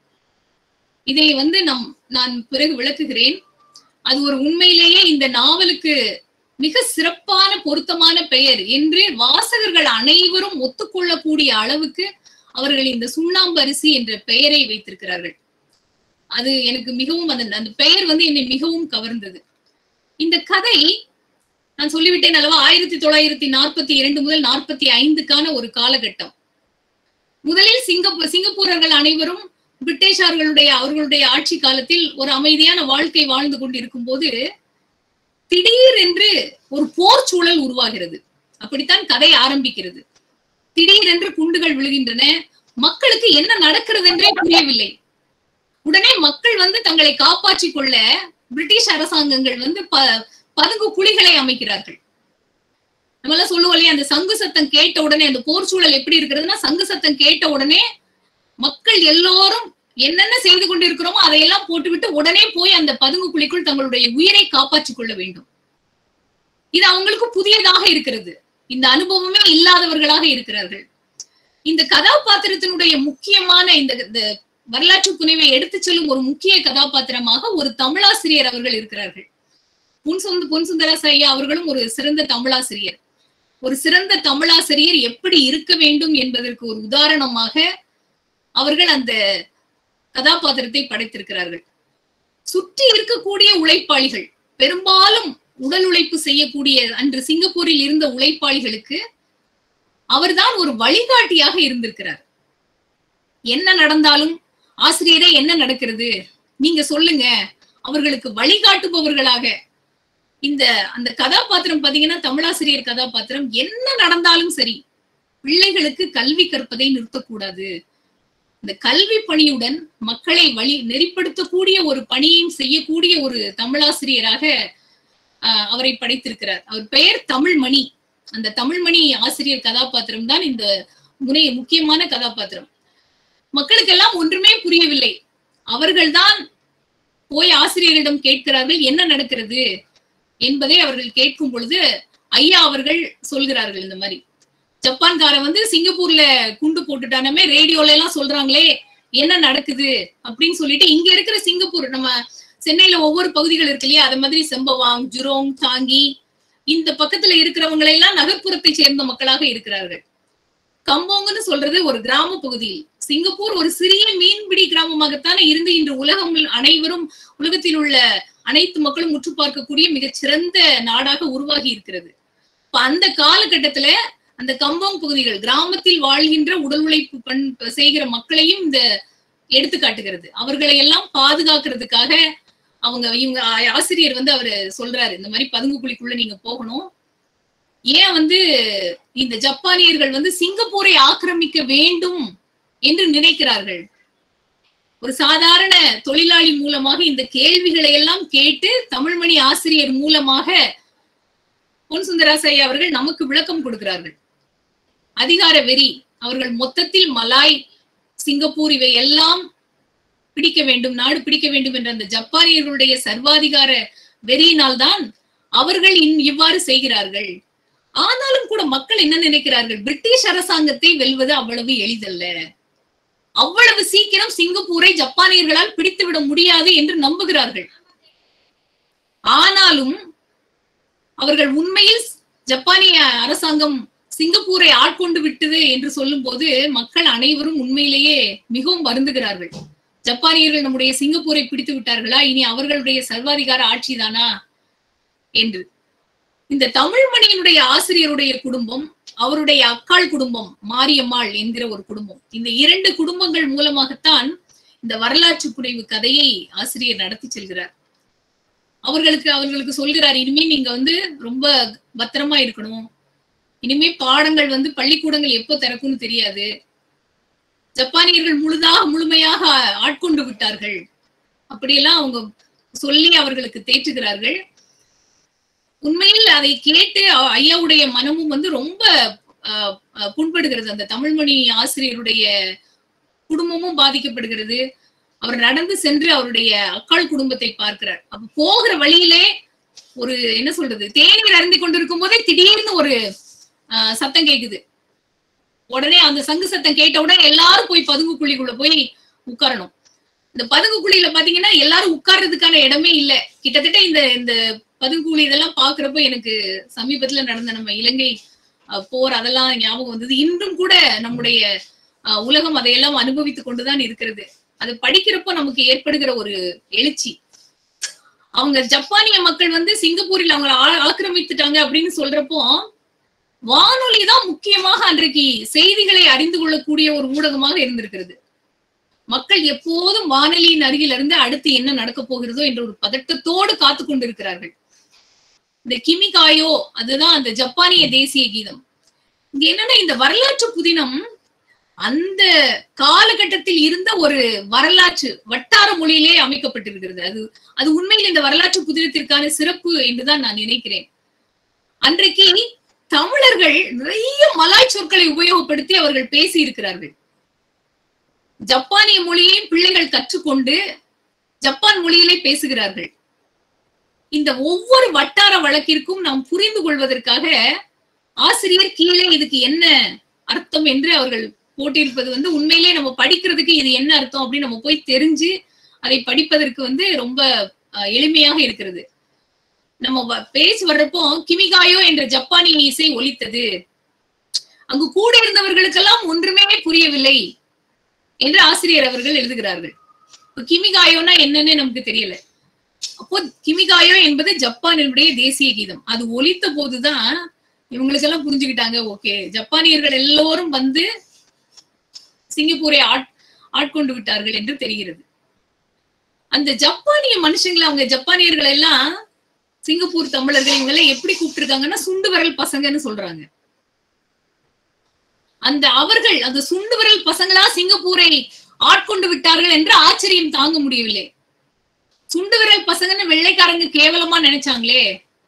இதை வந்து நம் நான் பிறகு விளக்குகிறேன் அது ஒரு உண்மையிலேயே இந்த நாவலுக்கு மிக சிறப்பான பொருத்தமான பெயர் என்று வாசகர்கள் அனைவரும் ஒத்துக்கொள்ளக்கூடிய அளவுக்கு அவர்கள் இந்த சுண்ணாம்பு அரிசி என்ற பெயரை வைத்திருக்கிறார்கள் அது எனக்கு மிகவும் அந்த அந்த பெயர் வந்து என்னை மிகவும் கவர்ந்தது இந்த கதை நான் சொல்லிவிட்டேன் அல்லவா ஆயிரத்தி தொள்ளாயிரத்தி நாற்பத்தி இரண்டு முதல் நாற்பத்தி ஐந்துக்கான ஒரு காலகட்டம் முதலில் சிங்கப்பூர் சிங்கப்பூரர்கள் அனைவரும் பிரிட்டிஷார்களுடைய அவர்களுடைய ஆட்சி காலத்தில் ஒரு அமைதியான வாழ்க்கை வாழ்ந்து கொண்டிருக்கும் போது திடீர் என்று ஒரு போர் சூழல் உருவாகிறது அப்படித்தான் கதை ஆரம்பிக்கிறது திடீரென்று குண்டுகள் விழுகின்றன மக்களுக்கு என்ன நடக்கிறது என்றே புரியவில்லை உடனே மக்கள் வந்து தங்களை காப்பாற்றிக் கொள்ள பிரிட்டிஷ் அரசாங்கங்கள் வந்து ப பதுங்கு குழிகளை அமைக்கிறார்கள் நம்ம எல்லாம் சொல்லுவோம் இல்லையா அந்த சங்கு சத்தம் கேட்ட உடனே அந்த போர் சூழல் எப்படி இருக்கிறதுனா சங்கு சத்தம் கேட்ட உடனே மக்கள் எல்லோரும் என்னென்ன செய்து கொண்டிருக்கிறோமோ அதையெல்லாம் போட்டுவிட்டு உடனே போய் அந்த பதுங்கு குழிக்குள் தங்களுடைய உயிரை காப்பாற்றிக் கொள்ள வேண்டும் இது அவங்களுக்கு புதியதாக இருக்கிறது இந்த அனுபவமே இல்லாதவர்களாக இருக்கிறார்கள் இந்த கதாபாத்திரத்தினுடைய முக்கியமான இந்த இந்த வரலாற்று புனைவை எடுத்துச் செல்லும் ஒரு முக்கிய கதாபாத்திரமாக ஒரு தமிழாசிரியர் அவர்கள் இருக்கிறார்கள் பொன் சுந்த பொன் சுந்தராஸ் ஐயா அவர்களும் ஒரு சிறந்த தமிழாசிரியர் ஒரு சிறந்த தமிழாசிரியர் எப்படி இருக்க வேண்டும் என்பதற்கு ஒரு உதாரணமாக அவர்கள் அந்த கதாபாத்திரத்தை படைத்திருக்கிறார்கள் சுற்றி இருக்கக்கூடிய உழைப்பாளிகள் பெரும்பாலும் உடல் உழைப்பு செய்யக்கூடிய அன்று சிங்கப்பூரில் இருந்த உழைப்பாளிகளுக்கு அவர்தான் ஒரு வழிகாட்டியாக இருந்திருக்கிறார் என்ன நடந்தாலும் ஆசிரியரே என்ன நடக்கிறது நீங்க சொல்லுங்க அவர்களுக்கு வழிகாட்டுபவர்களாக இந்த அந்த கதாபாத்திரம் பாத்தீங்கன்னா தமிழாசிரியர் கதாபாத்திரம் என்ன நடந்தாலும் சரி பிள்ளைகளுக்கு கல்வி கற்பதை நிறுத்தக்கூடாது இந்த கல்வி பணியுடன் மக்களை வழி நெறிப்படுத்தக்கூடிய ஒரு பணியையும் செய்யக்கூடிய ஒரு தமிழாசிரியராக ஆஹ், அவரை படைத்திருக்கிறார் அவர் பெயர் தமிழ்மணி அந்த தமிழ்மணி ஆசிரியர் கதாபாத்திரம் தான் இந்த முனை முக்கியமான கதாபாத்திரம் மக்களுக்கெல்லாம் ஒன்றுமே புரியவில்லை அவர்கள்தான் போய் ஆசிரியரிடம் கேட்கிறார்கள் என்ன நடக்கிறது என்பதை அவர்கள் கேட்கும் பொழுது ஐயா அவர்கள் சொல்கிறார்கள் இந்த மாதிரி ஜப்பான்காரன் வந்து சிங்கப்பூர்ல குண்டு போட்டுட்டானமே ரேடியோல எல்லாம் சொல்றாங்களே என்ன நடக்குது அப்படின்னு சொல்லிட்டு இங்க இருக்கிற சிங்கப்பூர் நம்ம சென்னையில ஒவ்வொரு பகுதிகள் இருக்கு இல்லையா அது மாதிரி செம்பவாங் ஜுரோங் தாங்கி இந்த பக்கத்துல இருக்கிறவங்களை எல்லாம் நகர்ப்புறத்தை சேர்ந்த மக்களாக இருக்கிறார்கள் கம்போங்னு சொல்றது ஒரு கிராம பகுதியில் சிங்கப்பூர் ஒரு சிறிய மீன்பிடி கிராமமாகத்தானே இருந்து இன்று உலகம் அனைவரும் உலகத்தில் உள்ள அனைத்து மக்களும் உற்று பார்க்கக்கூடிய மிகச் சிறந்த நாடாக உருவாகி இருக்கிறது இப்ப அந்த காலகட்டத்துல அந்த கம்போங் பகுதிகள் கிராமத்தில் வாழ்கின்ற உடல் உழைப்பு பண் செய்கிற மக்களையும் இந்த எடுத்து காட்டுகிறது அவர்களை எல்லாம் பாதுகாக்கிறதுக்காக அவங்க இவங்க ஆ- ஆசிரியர் வந்து அவரு சொல்றாரு இந்த மாதிரி பதுங்கு குழிக்குள்ள நீங்க போகணும் ஏன் வந்து இந்த ஜப்பானியர்கள் வந்து சிங்கப்பூரை ஆக்கிரமிக்க வேண்டும் என்று நினைக்கிறார்கள் ஒரு சாதாரண தொழிலாளி மூலமாக இந்த கேள்விகளை எல்லாம் கேட்டு தமிழ்மணி ஆசிரியர் மூலமாக பொன் சுந்தராசையா அவர்கள் நமக்கு விளக்கம் கொடுக்கிறார்கள் அதிகார வெறி அவர்கள் மொத்தத்தில் மலாய் சிங்கப்பூர் இவை எல்லாம் பிடிக்க வேண்டும் நாடு பிடிக்க வேண்டும் என்ற அந்த ஜப்பானியர்களுடைய சர்வாதிகார வெறியினால்தான் அவர்கள் இன் இவ்வாறு செய்கிறார்கள் ஆனாலும் கூட மக்கள் என்ன நினைக்கிறார்கள் பிரிட்டிஷ் அரசாங்கத்தை வெல்வது அவ்வளவு எளிதல்ல அவ்வளவு சீக்கிரம் சிங்கப்பூரை ஜப்பானியர்களால் பிடித்துவிட முடியாது என்று நம்புகிறார்கள் ஆனாலும் அவர்கள் உண்மையில் ஜப்பானிய அரசாங்கம் சிங்கப்பூரை ஆட்கொண்டு விட்டது என்று சொல்லும் போது மக்கள் அனைவரும் உண்மையிலேயே மிகவும் வருந்துகிறார்கள் ஜப்பானியர்கள் நம்முடைய சிங்கப்பூரை பிடித்து விட்டார்களா இனி அவர்களுடைய சர்வாதிகார ஆட்சிதானா என்று இந்த தமிழ்மணியினுடைய ஆசிரியருடைய குடும்பம் அவருடைய அக்காள் குடும்பம் மாரியம்மாள் என்கிற ஒரு குடும்பம் இந்த இரண்டு குடும்பங்கள் மூலமாகத்தான் இந்த வரலாற்று புனைவு கதையை ஆசிரியர் நடத்தி செல்கிறார் அவர்களுக்கு அவர்களுக்கு சொல்கிறார் இனிமே நீங்க வந்து ரொம்ப பத்திரமா இருக்கணும் இனிமே பாடங்கள் வந்து பள்ளிக்கூடங்கள் எப்போ திறக்கும்னு தெரியாது ஜப்பானியர்கள் முழுதாக முழுமையாக ஆட்கொண்டு விட்டார்கள் அப்படியெல்லாம் அவங்க சொல்லி அவர்களுக்கு தேற்றுகிறார்கள் உண்மையில் அதை கேட்டு அ- ஐயாவுடைய மனமும் வந்து ரொம்ப அஹ், அஹ், புண்படுகிறது அந்த தமிழ்மணி ஆசிரியருடைய குடும்பமும் பாதிக்கப்படுகிறது அவர் நடந்து சென்று அவருடைய அக்காள் குடும்பத்தை பார்க்கிறார் அப்ப போகிற வழியிலே ஒரு என்ன சொல்றது தேநீர் அருந்தி கொண்டிருக்கும் போதே திடீர்னு ஒரு ஆஹ், சத்தம் கேக்குது உடனே அந்த சங்கு சத்தம் கேட்ட உடனே எல்லாரும் போய் பதுங்கு குழிக்குள்ள போய் உட்காரணும் இந்த பதுங்கு குழியில பாத்தீங்கன்னா எல்லாரும் உட்கார்றதுக்கான இடமே இல்ல கிட்டத்தட்ட இந்த இந்த பதுங்கு குழி இதெல்லாம் பாக்குறப்ப எனக்கு சமீபத்துல நடந்த நம்ம இலங்கை அஹ், போர் அதெல்லாம் ஞாபகம் வந்தது இன்றும் கூட நம்முடைய அஹ், உலகம் அதையெல்லாம் அனுபவித்துக் கொண்டுதான் இருக்கிறது அது படிக்கிறப்போ நமக்கு ஏற்படுகிற ஒரு எழுச்சி அவங்க ஜப்பானிய மக்கள் வந்து சிங்கப்பூரில் அவங்களை ஆ- ஆக்கிரமித்துட்டாங்க அப்படின்னு சொல்றப்போ வானொலி தான் முக்கியமாக அன்றைக்கு செய்திகளை அறிந்து கொள்ளக்கூடிய ஒரு ஊடகமாக இருந்திருக்கிறது மக்கள் எப்போதும் வானொலியின் அருகில் இருந்து அடுத்து என்ன நடக்க போகிறதோ என்ற ஒரு பதட்டத்தோடு காத்து கொண்டிருக்கிறார்கள் இந்த கிமிகாயோ அதுதான் அந்த ஜப்பானிய தேசிய கீதம் இங்க என்னன்னா இந்த வரலாற்று புதினம் அந்த காலகட்டத்தில் இருந்த ஒரு வரலாற்று வட்டார மொழியிலே அமைக்கப்பட்டிருக்கிறது அது அது உண்மையில் இந்த வரலாற்று புதினத்திற்கான சிறப்பு என்றுதான் நான் நினைக்கிறேன் அன்றைக்கு தமிழர்கள் நிறைய மலாய் சொற்களை உபயோகப்படுத்தி அவர்கள் பேசி இருக்கிறார்கள் ஜப்பானிய மொழியையும் பிள்ளைகள் கற்றுக்கொண்டு ஜப்பான் மொழியிலே பேசுகிறார்கள் இந்த ஒவ்வொரு வட்டார வழக்கிற்கும் நாம் புரிந்து கொள்வதற்காக ஆசிரியர் கீழே இதுக்கு என்ன அர்த்தம் என்று அவர்கள் போட்டிருப்பது வந்து உண்மையிலே நம்ம படிக்கிறதுக்கு இது என்ன அர்த்தம் அப்படின்னு நம்ம போய் தெரிஞ்சு அதை படிப்பதற்கு வந்து ரொம்ப அஹ், எளிமையாக இருக்கிறது நம்ம வ- பேசி வர்றப்போ கிமிகாயோ என்ற ஜப்பானிய இசை ஒலித்தது அங்கு கூட இருந்தவர்களுக்கெல்லாம் ஒன்றுமே புரியவில்லை என்று ஆசிரியர் அவர்கள் எழுதுகிறார்கள் இப்ப கிமிகாயோனா என்னன்னு நமக்கு தெரியல அப்போ கிமிகாயோ என்பது ஜப்பானினுடைய தேசிய கீதம் அது ஒலித்த போதுதான் இவங்களுக்கு எல்லாம் புரிஞ்சுக்கிட்டாங்க ஓகே ஜப்பானியர்கள் எல்லோரும் வந்து சிங்கப்பூரை ஆட் ஆட்கொண்டு விட்டார்கள் என்று தெரிகிறது அந்த ஜப்பானிய மனுஷங்களை அவங்க ஜப்பானியர்கள் எல்லாம் சிங்கப்பூர் தமிழர்கள் இவங்க எல்லாம் எப்படி கூப்பிட்டுருக்காங்கன்னா சுண்டு விரல் பசங்கன்னு சொல்றாங்க அந்த அவர்கள் அந்த சுண்டு விரல் பசங்களா சிங்கப்பூரை ஆட்கொண்டு விட்டார்கள் என்று ஆச்சரியம் தாங்க முடியவில்லை சுண்டு விரல் பசங்கன்னு வெள்ளைக்காரங்க கேவலமா நினைச்சாங்களே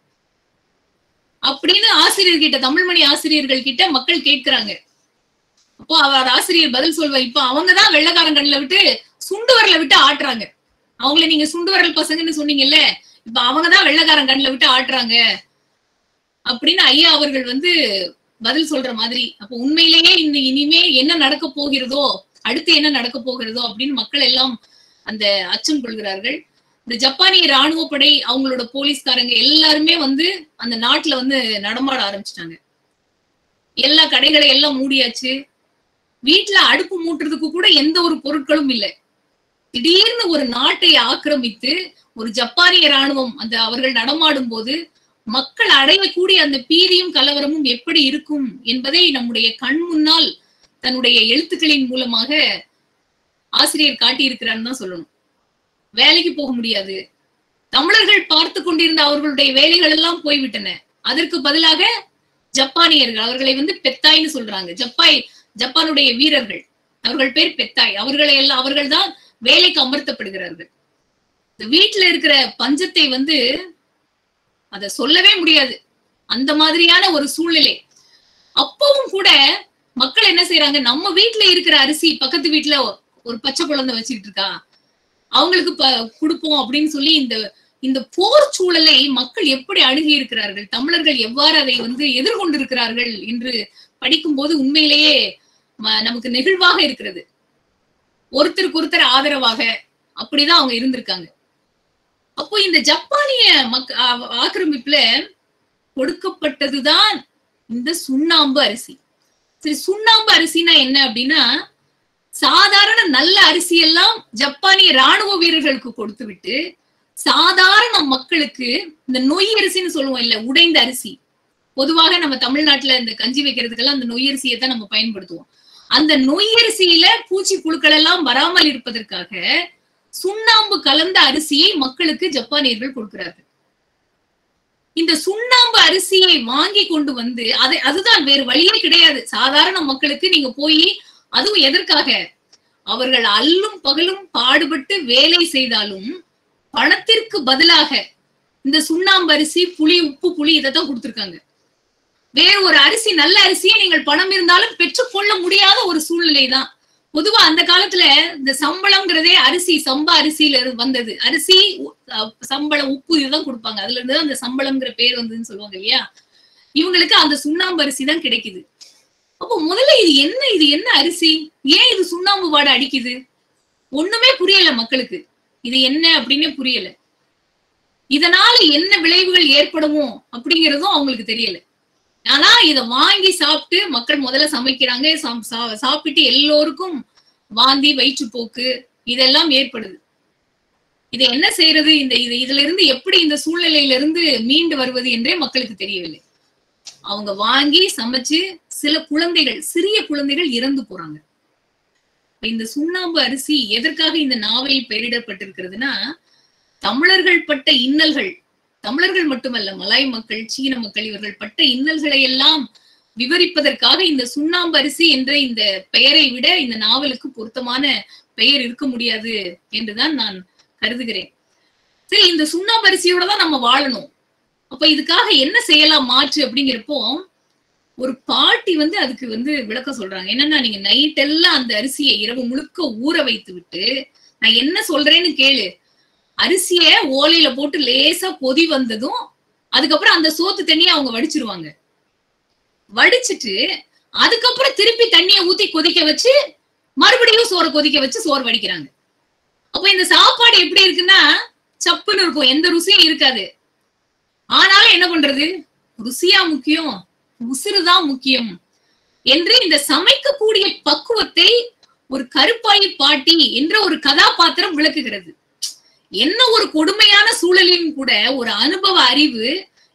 அப்படின்னு ஆசிரியர் கிட்ட தமிழ்மணி ஆசிரியர்கள் கிட்ட மக்கள் கேட்கிறாங்க அப்போ அவர் ஆசிரியர் பதில் சொல்வா இப்ப அவங்கதான் வெள்ளைக்காரன் கண்ணில் விட்டு சுண்டு விரல விட்டு ஆட்டுறாங்க அவங்கள நீங்க சுண்டு விரல் பசங்கன்னு சொன்னீங்கல்ல இப்ப அவங்கதான் வெள்ளைக்காரன் கண்ணில் விட்டு ஆட்டுறாங்க அப்படின்னு ஐயா அவர்கள் வந்து பதில் சொல்ற மாதிரி அப்ப உண்மையிலேயே இந்த இனிமே என்ன நடக்க போகிறதோ அடுத்து என்ன நடக்க போகிறதோ அப்படின்னு மக்கள் எல்லாம் அந்த அச்சம் கொள்கிறார்கள் இந்த ஜப்பானிய ராணுவ படை அவங்களோட போலீஸ்காரங்க எல்லாருமே வந்து அந்த நாட்டுல வந்து நடமாட ஆரம்பிச்சிட்டாங்க எல்லா கடைகளை எல்லாம் மூடியாச்சு வீட்டுல அடுப்பு மூட்டுறதுக்கு கூட எந்த ஒரு பொருட்களும் இல்லை திடீர்னு ஒரு நாட்டை ஆக்கிரமித்து ஒரு ஜப்பானிய ராணுவம் அந்த அவர்கள் நடமாடும் போது மக்கள் அடையக்கூடிய அந்த பீதியும் கலவரமும் எப்படி இருக்கும் என்பதை நம்முடைய கண் முன்னால் தன்னுடைய எழுத்துக்களின் மூலமாக ஆசிரியர் காட்டியிருக்கிறான்னு தான் சொல்லணும் வேலைக்கு போக முடியாது தமிழர்கள் பார்த்து கொண்டிருந்த அவர்களுடைய வேலைகள் எல்லாம் போய்விட்டன அதற்கு பதிலாக ஜப்பானியர்கள் அவர்களை வந்து பெத்தாய்னு சொல்றாங்க ஜப்பாய் ஜப்பானுடைய வீரர்கள் அவர்கள் பேர் பெத்தாய் அவர்களை எல்லாம் அவர்கள் தான் வேலைக்கு அமர்த்தப்படுகிறார்கள் இந்த வீட்டுல இருக்கிற பஞ்சத்தை வந்து அத சொல்லவே முடியாது அந்த மாதிரியான ஒரு சூழ்நிலை அப்பவும் கூட மக்கள் என்ன செய்யறாங்க நம்ம வீட்டுல இருக்கிற அரிசி பக்கத்து வீட்டுல ஒரு பச்சை குழந்தை வச்சுக்கிட்டு இருக்கா அவங்களுக்கு ப கொடுப்போம் அப்படின்னு சொல்லி இந்த இந்த போர் சூழலை மக்கள் எப்படி அணுகி இருக்கிறார்கள் தமிழர்கள் எவ்வாறு அதை வந்து எதிர்கொண்டிருக்கிறார்கள் என்று படிக்கும் போது உண்மையிலேயே நமக்கு நெகிழ்வாக இருக்கிறது ஒருத்தருக்கு ஒருத்தர் ஆதரவாக அப்படிதான் அவங்க இருந்திருக்காங்க அப்போ இந்த ஜப்பானிய மக் ஆக்கிரமிப்புல கொடுக்கப்பட்டதுதான் இந்த சுண்ணாம்பு அரிசி சரி சுண்ணாம்பு அரிசினா என்ன அப்படின்னா சாதாரண நல்ல அரிசி எல்லாம் ஜப்பானிய ராணுவ வீரர்களுக்கு கொடுத்து விட்டு சாதாரண மக்களுக்கு இந்த நொய் அரிசின்னு சொல்லுவோம் இல்ல உடைந்த அரிசி பொதுவாக நம்ம தமிழ்நாட்டுல இந்த கஞ்சி வைக்கிறதுக்கெல்லாம் அந்த நொய் அரிசியை தான் நம்ம பயன்படுத்துவோம் அந்த நொய் அரிசியில பூச்சி புழுக்கள் எல்லாம் வராமல் இருப்பதற்காக சுண்ணாம்பு கலந்த அரிசியை மக்களுக்கு ஜப்பானியர்கள் கொடுக்கிறார்கள் இந்த சுண்ணாம்பு அரிசியை வாங்கி கொண்டு வந்து அதை அதுதான் வேறு வழியே கிடையாது சாதாரண மக்களுக்கு நீங்க போய் அதுவும் எதற்காக அவர்கள் அல்லும் பகலும் பாடுபட்டு வேலை செய்தாலும் பணத்திற்கு பதிலாக இந்த சுண்ணாம்பு அரிசி புளி உப்பு புளி இதைத்தான் கொடுத்திருக்காங்க வேறு ஒரு அரிசி நல்ல அரிசியை நீங்கள் பணம் இருந்தாலும் பெற்றுக்கொள்ள முடியாத ஒரு சூழ்நிலை தான் பொதுவா அந்த காலத்துல இந்த சம்பளம்ங்கிறதே அரிசி சம்பா அரிசியில வந்தது அரிசி சம்பளம் உப்பு இதுதான் கொடுப்பாங்க அதுல இருந்து அந்த சம்பளம்ங்கிற பேர் வந்ததுன்னு சொல்லுவாங்க இல்லையா இவங்களுக்கு அந்த சுண்ணாம்பு அரிசி தான் கிடைக்குது அப்போ முதல்ல இது என்ன இது என்ன அரிசி ஏன் இது சுண்ணாம்பு வாடை அடிக்குது ஒண்ணுமே புரியல மக்களுக்கு இது என்ன அப்படின்னு புரியல இதனால என்ன விளைவுகள் ஏற்படுமோ அப்படிங்கறதும் அவங்களுக்கு தெரியல ஆனா இத வாங்கி சாப்பிட்டு மக்கள் முதல்ல சமைக்கிறாங்க சாப்பிட்டு எல்லோருக்கும் வாந்தி வயிற்றுப்போக்கு இதெல்லாம் ஏற்படுது இதை என்ன செய்யறது இந்த இது இதுல இருந்து எப்படி இந்த சூழ்நிலையில இருந்து மீண்டு வருவது என்றே மக்களுக்கு தெரியவில்லை அவங்க வாங்கி சமைச்சு சில குழந்தைகள் சிறிய குழந்தைகள் இறந்து போறாங்க இந்த சுண்ணாம்பு அரிசி எதற்காக இந்த நாவலில் பெயரிடப்பட்டிருக்கிறதுனா தமிழர்கள் பட்ட இன்னல்கள் தமிழர்கள் மட்டுமல்ல மலாய் மக்கள் சீன மக்கள் இவர்கள் பட்ட இன்னல்களை எல்லாம் விவரிப்பதற்காக இந்த சுண்ணாம்பு அரிசி என்ற இந்த பெயரை விட இந்த நாவலுக்கு பொருத்தமான பெயர் இருக்க முடியாது என்றுதான் நான் கருதுகிறேன் சரி இந்த சுண்ணாம்பு அரிசியோட தான் நம்ம வாழணும் அப்ப இதுக்காக என்ன செய்யலாம் மாற்று அப்படிங்கிறப்போ ஒரு பாட்டி வந்து அதுக்கு வந்து விளக்கம் சொல்றாங்க என்னன்னா நீங்க நைட் எல்லாம் அந்த அரிசியை இரவு முழுக்க ஊற வைத்து விட்டு நான் என்ன சொல்றேன்னு கேளு அரிசிய ஓலையில போட்டு லேசா கொதி வந்ததும் அதுக்கப்புறம் அந்த சோத்து தண்ணியை அவங்க வடிச்சிருவாங்க வடிச்சிட்டு அதுக்கப்புறம் திருப்பி தண்ணியை ஊத்தி கொதிக்க வச்சு மறுபடியும் சோறை கொதிக்க வச்சு சோறு வடிக்கிறாங்க அப்ப இந்த சாப்பாடு எப்படி இருக்குன்னா சப்புன்னு இருக்கும் எந்த ருசியும் இருக்காது ஆனாலும் என்ன பண்றது ருசியா முக்கியம் உசுறுதான் முக்கியம் என்று இந்த சமைக்கக்கூடிய பக்குவத்தை ஒரு கருப்பாயி பாட்டி என்ற ஒரு கதாபாத்திரம் விளக்குகிறது என்ன ஒரு கொடுமையான சூழலிலும் கூட ஒரு அனுபவ அறிவு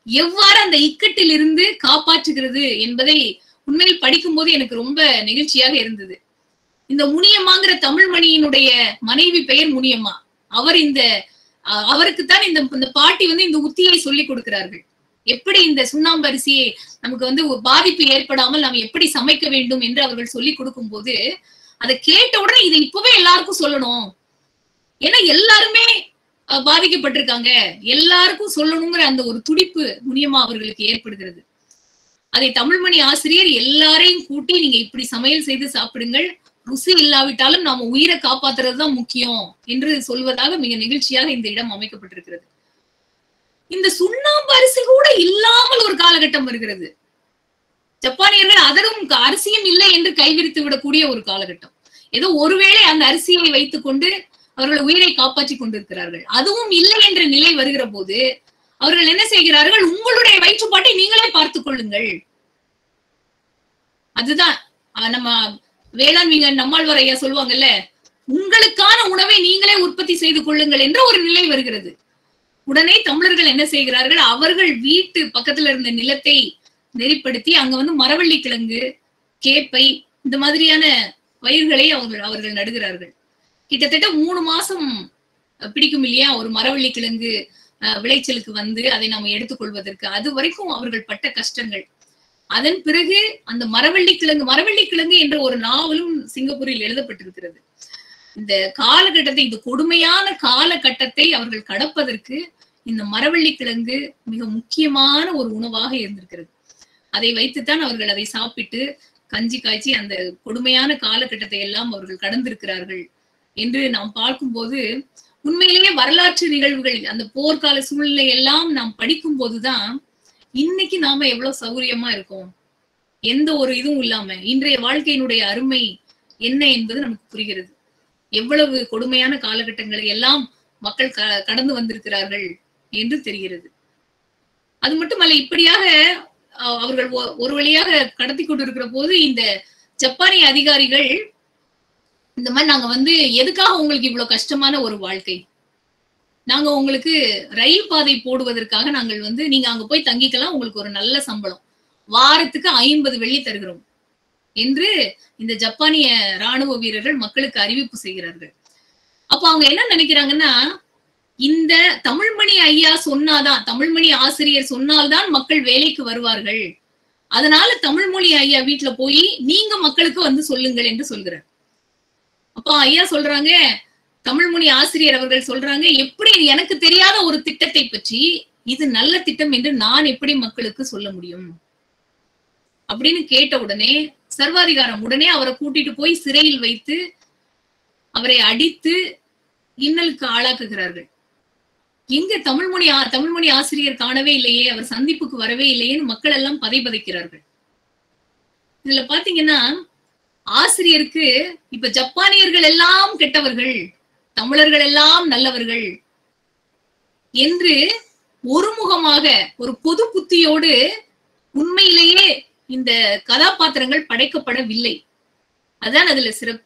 எவ்வாறு அந்த இக்கட்டில் இருந்து காப்பாற்றுகிறது என்பதை உண்மையில் படிக்கும் போது எனக்கு ரொம்ப நெகிழ்ச்சியாக இருந்தது இந்த முனியம்மாங்கிற தமிழ்மணியினுடைய மனைவி பெயர் முனியம்மா அவர் இந்த அஹ், அவருக்குத்தான் இந்த இந்த பாட்டி வந்து இந்த உத்தியை சொல்லி கொடுக்கிறார்கள் எப்படி இந்த சுண்ணாம்பு அரிசியை நமக்கு வந்து ஒரு பாதிப்பு ஏற்படாமல் நாம் எப்படி சமைக்க வேண்டும் என்று அவர்கள் சொல்லி கொடுக்கும் போது அதை கேட்ட உடனே இதை இப்பவே எல்லாருக்கும் சொல்லணும் ஏன்னா எல்லாருமே அஹ், பாதிக்கப்பட்டிருக்காங்க எல்லாருக்கும் சொல்லணுங்கிற அந்த ஒரு துடிப்பு முனியம்மா அவர்களுக்கு ஏற்படுகிறது அதை தமிழ்மணி ஆசிரியர் எல்லாரையும் கூட்டி நீங்க இப்படி சமையல் செய்து சாப்பிடுங்கள் ருசி இல்லாவிட்டாலும் நாம உயிரை காப்பாத்துறது தான் முக்கியம் என்று சொல்வதாக மிக நெகிழ்ச்சியாக இந்த இடம் அமைக்கப்பட்டிருக்கிறது இந்த சுண்ணாம்பு அரிசி கூட இல்லாமல் ஒரு காலகட்டம் வருகிறது ஜப்பானியர்கள் அதரும் அரிசியும் இல்லை என்று கைவிரித்து விடக்கூடிய ஒரு காலகட்டம் ஏதோ ஒருவேளை அந்த அரிசியை வைத்துக் கொண்டு அவர்கள் உயிரை காப்பாற்றிக் கொண்டிருக்கிறார்கள் அதுவும் இல்லை என்ற நிலை வருகிற போது அவர்கள் என்ன செய்கிறார்கள் உங்களுடைய வயிற்றுப்பாட்டை நீங்களே பார்த்துக் கொள்ளுங்கள் அதுதான் அஹ் நம்ம வேளாண் விஞ்ஞானி நம்மாழ்வார் ஐயா சொல்லுவாங்கல்ல உங்களுக்கான உணவை நீங்களே உற்பத்தி செய்து கொள்ளுங்கள் என்ற ஒரு நிலை வருகிறது உடனே தமிழர்கள் என்ன செய்கிறார்கள் அவர்கள் வீட்டு பக்கத்துல இருந்த நிலத்தை நெறிப்படுத்தி அங்க வந்து மரவள்ளி கிழங்கு கேப்பை இந்த மாதிரியான பயிர்களை அவர்கள் அவர்கள் நடுகிறார்கள் கிட்டத்தட்ட மூணு மாசம் அஹ், பிடிக்கும் இல்லையா ஒரு மரவள்ளி கிழங்கு அஹ், விளைச்சலுக்கு வந்து அதை நாம எடுத்துக்கொள்வதற்கு அது வரைக்கும் அவர்கள் பட்ட கஷ்டங்கள் அதன் பிறகு அந்த மரவள்ளி கிழங்கு மரவள்ளி கிழங்கு என்ற ஒரு நாவலும் சிங்கப்பூரில் எழுதப்பட்டிருக்கிறது இந்த காலகட்டத்தை இந்த கொடுமையான காலகட்டத்தை அவர்கள் கடப்பதற்கு இந்த மரவள்ளி கிழங்கு மிக முக்கியமான ஒரு உணவாக இருந்திருக்கிறது அதை வைத்துத்தான் அவர்கள் அதை சாப்பிட்டு கஞ்சி காய்ச்சி அந்த கொடுமையான காலகட்டத்தை எல்லாம் அவர்கள் கடந்திருக்கிறார்கள் என்று நாம் பார்க்கும்போது உண்மையிலேயே வரலாற்று நிகழ்வுகள் அந்த போர்க்கால சூழ்நிலை எல்லாம் நாம் படிக்கும் போதுதான் இன்னைக்கு நாம எவ்வளவு சௌகரியமா இருக்கோம் எந்த ஒரு இதுவும் இல்லாம இன்றைய வாழ்க்கையினுடைய அருமை என்ன என்பது நமக்கு புரிகிறது எவ்வளவு கொடுமையான காலகட்டங்களை எல்லாம் மக்கள் க- கடந்து வந்திருக்கிறார்கள் என்று தெரிகிறது அது மட்டுமல்ல இப்படியாக அஹ், அவர்கள் ஒ- ஒரு வழியாக கடத்தி கொண்டிருக்கிற போது இந்த ஜப்பானிய அதிகாரிகள் இந்த மாதிரி நாங்க வந்து எதுக்காக உங்களுக்கு இவ்வளவு கஷ்டமான ஒரு வாழ்க்கை நாங்க உங்களுக்கு ரயில் பாதை போடுவதற்காக நாங்கள் வந்து நீங்க அங்க போய் தங்கிக்கலாம் உங்களுக்கு ஒரு நல்ல சம்பளம் வாரத்துக்கு ஐம்பது வெள்ளி தருகிறோம் என்று இந்த ஜப்பானிய ராணுவ வீரர்கள் மக்களுக்கு அறிவிப்பு செய்கிறார்கள் அப்ப அவங்க என்ன நினைக்கிறாங்கன்னா இந்த தமிழ்மணி ஐயா சொன்னாதான் தமிழ்மணி ஆசிரியர் சொன்னால்தான் மக்கள் வேலைக்கு வருவார்கள் அதனால தமிழ்மொழி ஐயா வீட்டுல போய் நீங்க மக்களுக்கு வந்து சொல்லுங்கள் என்று சொல்கிறார் அப்ப ஐயா சொல்றாங்க தமிழ்மொழி ஆசிரியர் அவர்கள் சொல்றாங்க எப்படி எனக்கு தெரியாத ஒரு திட்டத்தை பற்றி இது நல்ல திட்டம் என்று நான் எப்படி மக்களுக்கு சொல்ல முடியும் அப்படின்னு கேட்ட உடனே சர்வாதிகாரம் உடனே அவரை கூட்டிட்டு போய் சிறையில் வைத்து அவரை அடித்து இன்னலுக்கு ஆளாக்குகிறார்கள் எங்க தமிழ்மொழி ஆ- தமிழ்மொழி ஆசிரியர் காணவே இல்லையே அவர் சந்திப்புக்கு வரவே இல்லையேன்னு மக்கள் எல்லாம் பதை பதைக்கிறார்கள் இதுல பாத்தீங்கன்னா ஆசிரியருக்கு இப்ப ஜப்பானியர்கள் எல்லாம் கெட்டவர்கள் தமிழர்கள் எல்லாம் நல்லவர்கள் என்று ஒருமுகமாக ஒரு பொது புத்தியோடு உண்மையிலேயே இந்த கதாபாத்திரங்கள் படைக்கப்படவில்லை அதான் அதுல சிறப்பு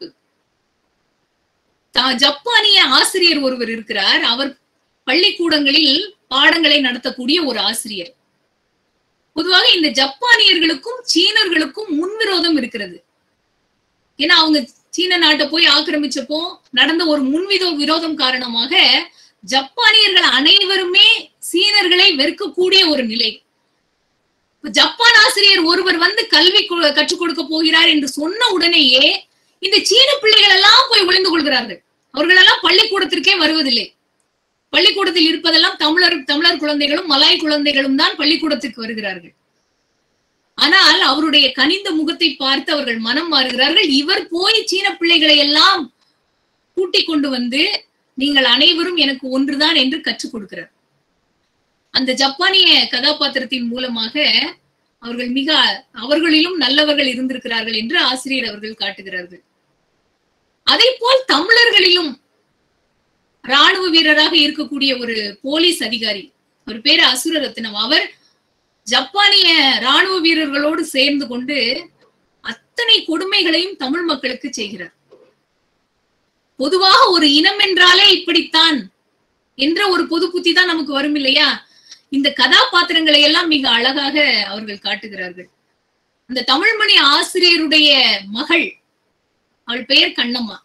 தா- ஜப்பானிய ஆசிரியர் ஒருவர் இருக்கிறார் அவர் பள்ளிக்கூடங்களில் பாடங்களை நடத்தக்கூடிய ஒரு ஆசிரியர் பொதுவாக இந்த ஜப்பானியர்களுக்கும் சீனர்களுக்கும் முன்விரோதம் இருக்கிறது ஏன்னா அவங்க சீன நாட்டை போய் ஆக்கிரமிச்சப்போ நடந்த ஒரு முன்விதோ விரோதம் காரணமாக ஜப்பானியர்கள் அனைவருமே சீனர்களை வெறுக்கக்கூடிய ஒரு நிலை இப்ப ஜப்பான் ஆசிரியர் ஒருவர் வந்து கல்வி கு- கற்றுக் கொடுக்க போகிறார் என்று சொன்ன உடனேயே இந்த சீன பிள்ளைகள் எல்லாம் போய் ஒளிந்து கொள்கிறார்கள் அவர்கள் எல்லாம் பள்ளிக்கூடத்திற்கே வருவதில்லை பள்ளிக்கூடத்தில் இருப்பதெல்லாம் தமிழர் தமிழர் குழந்தைகளும் மலாய் குழந்தைகளும் தான் பள்ளிக்கூடத்திற்கு வருகிறார்கள் ஆனால் அவருடைய கனிந்த முகத்தை பார்த்து அவர்கள் மனம் மாறுகிறார்கள் இவர் போய் சீன பிள்ளைகளை எல்லாம் கூட்டிக் கொண்டு வந்து நீங்கள் அனைவரும் எனக்கு ஒன்றுதான் என்று கற்றுக் கொடுக்கிறார் அந்த ஜப்பானிய கதாபாத்திரத்தின் மூலமாக அவர்கள் மிக அவர்களிலும் நல்லவர்கள் இருந்திருக்கிறார்கள் என்று ஆசிரியர் அவர்கள் காட்டுகிறார்கள் அதே போல் தமிழர்களிலும் ராணுவ வீரராக இருக்கக்கூடிய ஒரு போலீஸ் அதிகாரி அவர் பேரு அசுரரத்னம் அவர் ஜப்பானிய ராணுவ வீரர்களோடு சேர்ந்து கொண்டு அத்தனை கொடுமைகளையும் தமிழ் மக்களுக்கு செய்கிறார் பொதுவாக ஒரு இனம் என்றாலே இப்படித்தான் என்ற ஒரு பொது புத்தி தான் நமக்கு வரும் இல்லையா இந்த கதாபாத்திரங்களை எல்லாம் மிக அழகாக அவர்கள் காட்டுகிறார்கள் அந்த தமிழ்மணி ஆசிரியருடைய மகள் அவள் பெயர் கண்ணம்மா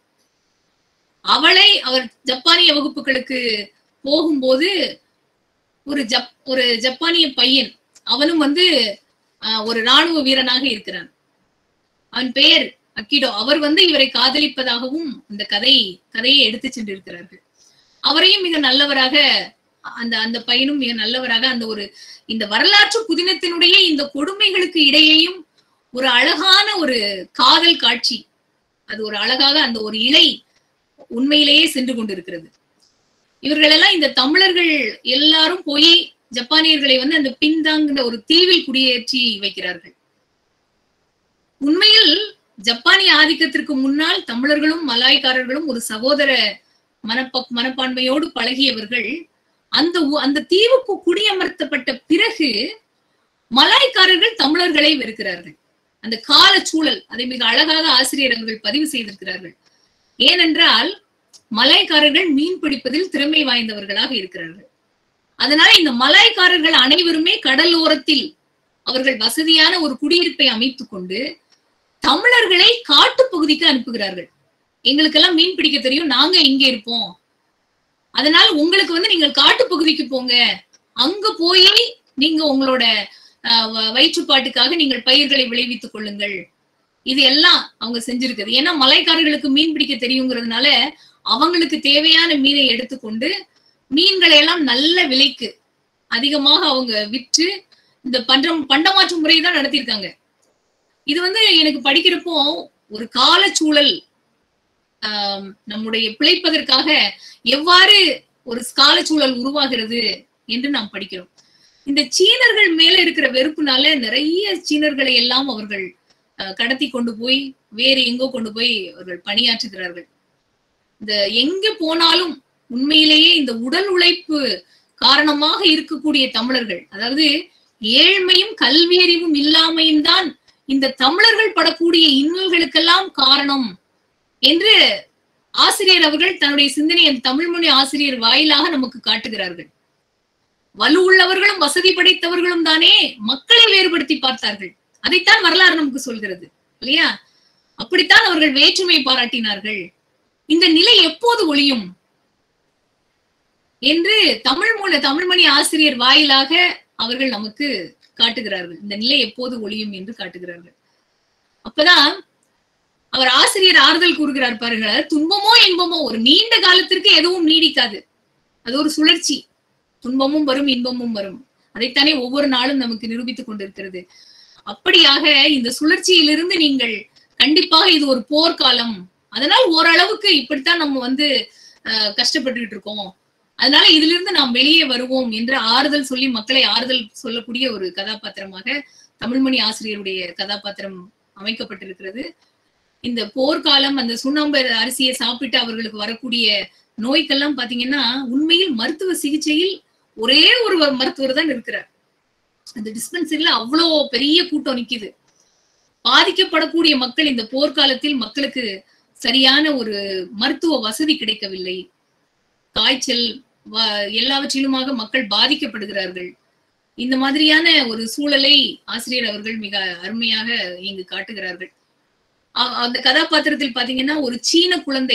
அவளை அவர் ஜப்பானிய வகுப்புகளுக்கு போகும்போது ஒரு ஜப் ஒரு ஜப்பானிய பையன் அவனும் வந்து ஆஹ், ஒரு ராணுவ வீரனாக இருக்கிறான் அவன் பெயர் அக்கிடோ அவர் வந்து இவரை காதலிப்பதாகவும் இந்த கதை கதையை எடுத்து சென்றிருக்கிறார்கள் அவரையும் மிக நல்லவராக அந்த அந்த பையனும் மிக நல்லவராக அந்த ஒரு இந்த வரலாற்று புதினத்தினுடைய இந்த கொடுமைகளுக்கு இடையேயும் ஒரு அழகான ஒரு காதல் காட்சி அது ஒரு அழகாக அந்த ஒரு இலை உண்மையிலேயே சென்று கொண்டிருக்கிறது இவர்கள் எல்லாம் இந்த தமிழர்கள் எல்லாரும் போய் ஜப்பானியர்களை வந்து அந்த பின்தாங்கிற ஒரு தீவில் குடியேற்றி வைக்கிறார்கள் உண்மையில் ஜப்பானிய ஆதிக்கத்திற்கு முன்னால் தமிழர்களும் மலாய்க்காரர்களும் ஒரு சகோதர மனப்ப மனப்பான்மையோடு பழகியவர்கள் அந்த ஊ- அந்த தீவுக்கு குடியமர்த்தப்பட்ட பிறகு மலாய்க்காரர்கள் தமிழர்களை வெறுக்கிறார்கள் அந்த கால சூழல் அதை மிக அழகாக ஆசிரியர் அவர்கள் பதிவு செய்திருக்கிறார்கள் ஏனென்றால் மலாய்க்காரர்கள் மீன் பிடிப்பதில் திறமை வாய்ந்தவர்களாக இருக்கிறார்கள் அதனால இந்த மலாய்க்காரர்கள் அனைவருமே கடலோரத்தில் அவர்கள் வசதியான ஒரு குடியிருப்பை அமைத்துக் கொண்டு தமிழர்களை காட்டு பகுதிக்கு அனுப்புகிறார்கள் எங்களுக்கெல்லாம் மீன் பிடிக்க தெரியும் நாங்க இங்க இருப்போம் அதனால உங்களுக்கு வந்து நீங்கள் காட்டு பகுதிக்கு போங்க அங்க போய் நீங்க உங்களோட ஆஹ், வ- வயிற்றுப்பாட்டுக்காக நீங்கள் பயிர்களை விளைவித்துக் கொள்ளுங்கள் இது எல்லாம் அவங்க செஞ்சிருக்குது ஏன்னா மலைக்காரர்களுக்கு மீன் பிடிக்க தெரியுங்கிறதுனால அவங்களுக்கு தேவையான மீனை எடுத்துக்கொண்டு மீன்களை எல்லாம் நல்ல விலைக்கு அதிகமாக அவங்க விற்று இந்த பண்டம் பண்டமாற்று முறை தான் நடத்தியிருக்காங்க இது வந்து எனக்கு படிக்கிறப்போ ஒரு காலச்சூழல் ஆம், நம்முடைய பிழைப்பதற்காக எவ்வாறு ஒரு காலச்சூழல் உருவாகிறது என்று நாம் படிக்கிறோம் இந்த சீனர்கள் மேல இருக்கிற வெறுப்புனால நிறைய சீனர்களை எல்லாம் அவர்கள் அஹ், கடத்தி கொண்டு போய் வேறு எங்கோ கொண்டு போய் அவர்கள் பணியாற்றுகிறார்கள் இந்த எங்க போனாலும் உண்மையிலேயே இந்த உடல் உழைப்பு காரணமாக இருக்கக்கூடிய தமிழர்கள் அதாவது ஏழ்மையும் கல்வியறிவும் இல்லாமையும் தான் இந்த தமிழர்கள் படக்கூடிய இன்னல்களுக்கெல்லாம் காரணம் என்று ஆசிரியர் அவர்கள் தன்னுடைய சிந்தனை அந்த தமிழ்மொழி ஆசிரியர் வாயிலாக நமக்கு காட்டுகிறார்கள் வலு உள்ளவர்களும் வசதி படைத்தவர்களும் தானே மக்களை வேறுபடுத்தி பார்த்தார்கள் அதைத்தான் வரலாறு நமக்கு சொல்கிறது இல்லையா அப்படித்தான் அவர்கள் வேற்றுமை பாராட்டினார்கள் இந்த நிலை எப்போது ஒளியும் என்று தமிழ் மூல தமிழ்மணி ஆசிரியர் வாயிலாக அவர்கள் நமக்கு காட்டுகிறார்கள் இந்த நிலை எப்போது ஒளியும் என்று காட்டுகிறார்கள் அப்பதான் அவர் ஆசிரியர் ஆறுதல் கூறுகிறார் பாருங்க துன்பமோ இன்பமோ ஒரு நீண்ட காலத்திற்கு எதுவும் நீடிக்காது அது ஒரு சுழற்சி துன்பமும் வரும் இன்பமும் வரும் அதைத்தானே ஒவ்வொரு நாளும் நமக்கு நிரூபித்துக் கொண்டிருக்கிறது அப்படியாக இந்த சுழற்சியிலிருந்து நீங்கள் கண்டிப்பாக இது ஒரு போர்க்காலம் அதனால் ஓரளவுக்கு இப்படித்தான் நம்ம வந்து அஹ், கஷ்டப்பட்டுக்கிட்டு இருக்கோம் அதனால இதுல இருந்து நாம் வெளியே வருவோம் என்று ஆறுதல் சொல்லி மக்களை ஆறுதல் சொல்லக்கூடிய ஒரு கதாபாத்திரமாக தமிழ்மணி ஆசிரியருடைய கதாபாத்திரம் அமைக்கப்பட்டிருக்கிறது இந்த போர்க்காலம் அந்த சுண்ணாம்பு அரிசியை சாப்பிட்டு அவர்களுக்கு வரக்கூடிய நோய்க்கெல்லாம் பாத்தீங்கன்னா உண்மையில் மருத்துவ சிகிச்சையில் ஒரே ஒரு மருத்துவர் தான் இருக்கிறார் அந்த டிஸ்பென்சரியில அவ்வளோ பெரிய கூட்டம் நிக்குது பாதிக்கப்படக்கூடிய மக்கள் இந்த போர்க்காலத்தில் மக்களுக்கு சரியான ஒரு மருத்துவ வசதி கிடைக்கவில்லை காய்ச்சல் வ- எல்லாவற்றிலுமாக மக்கள் பாதிக்கப்படுகிறார்கள் இந்த மாதிரியான ஒரு சூழலை ஆசிரியர் அவர்கள் மிக அருமையாக இங்கு காட்டுகிறார்கள் அ- அந்த கதாபாத்திரத்தில் பாத்தீங்கன்னா ஒரு சீன குழந்தை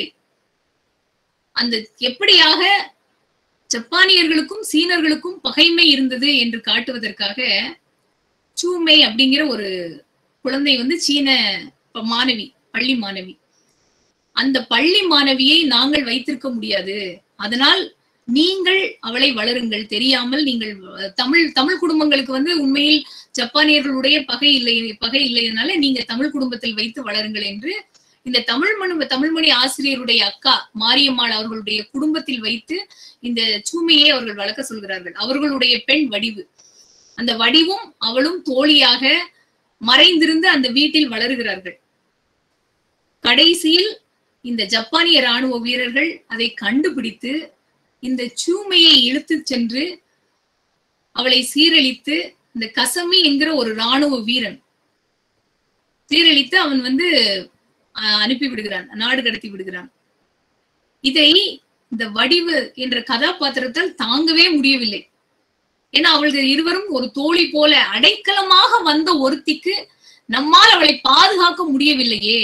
அந்த எப்படியாக ஜப்பானியர்களுக்கும் சீனர்களுக்கும் பகைமை இருந்தது என்று காட்டுவதற்காக சூமை அப்படிங்கிற ஒரு குழந்தை வந்து சீன ப- மாணவி பள்ளி மாணவி அந்த பள்ளி மாணவியை நாங்கள் வைத்திருக்க முடியாது அதனால் நீங்கள் அவளை வளருங்கள் தெரியாமல் நீங்கள் அஹ், தமிழ் தமிழ் குடும்பங்களுக்கு வந்து உண்மையில் ஜப்பானியர்களுடைய பகை இல்லை பகை இல்லைனால நீங்க தமிழ் குடும்பத்தில் வைத்து வளருங்கள் என்று இந்த தமிழ் மணு தமிழ்மொழி ஆசிரியருடைய அக்கா மாரியம்மாள் அவர்களுடைய குடும்பத்தில் வைத்து இந்த சூமையை அவர்கள் வளர்க்க சொல்கிறார்கள் அவர்களுடைய பெண் வடிவு அந்த வடிவும் அவளும் தோழியாக மறைந்திருந்து அந்த வீட்டில் வளருகிறார்கள் கடைசியில் இந்த ஜப்பானிய ராணுவ வீரர்கள் அதை கண்டுபிடித்து இந்த சூமையை இழுத்துச் சென்று அவளை சீரழித்து இந்த கசமி என்கிற ஒரு ராணுவ வீரன் சீரழித்து அவன் வந்து ஆஹ், அனுப்பி விடுகிறான் நாடு கடத்தி விடுகிறான் இதை இந்த வடிவு என்ற கதாபாத்திரத்தால் தாங்கவே முடியவில்லை ஏன்னா அவர்கள் இருவரும் ஒரு தோழி போல அடைக்கலமாக வந்த ஒருத்திக்கு நம்மால் அவளை பாதுகாக்க முடியவில்லையே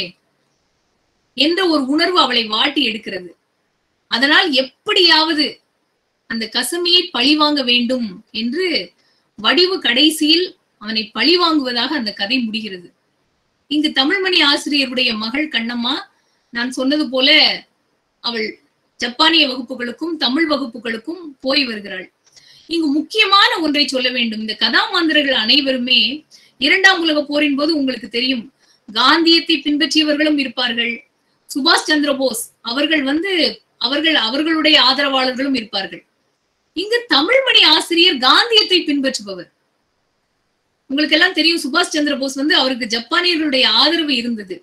என்ற ஒரு உணர்வு அவளை வாட்டி எடுக்கிறது அதனால் எப்படியாவது அந்த கசமியை பழிவாங்க வேண்டும் என்று வடிவு கடைசியில் அவனை பழிவாங்குவதாக அந்த கதை முடிகிறது இங்கு தமிழ்மணி ஆசிரியருடைய மகள் கண்ணம்மா நான் சொன்னது போல அவள் ஜப்பானிய வகுப்புகளுக்கும் தமிழ் வகுப்புகளுக்கும் போய் வருகிறாள் இங்கு முக்கியமான ஒன்றை சொல்ல வேண்டும் இந்த கதாமாந்தர்கள் அனைவருமே இரண்டாம் உலக போரின் போது உங்களுக்கு தெரியும் காந்தியத்தை பின்பற்றியவர்களும் இருப்பார்கள் சுபாஷ் சந்திர போஸ் அவர்கள் வந்து அவர்கள் அவர்களுடைய ஆதரவாளர்களும் இருப்பார்கள் இங்கு தமிழ்மணி ஆசிரியர் காந்தியத்தை பின்பற்றுபவர் உங்களுக்கு எல்லாம் தெரியும் சுபாஷ் சந்திர போஸ் வந்து அவருக்கு ஜப்பானியர்களுடைய ஆதரவு இருந்தது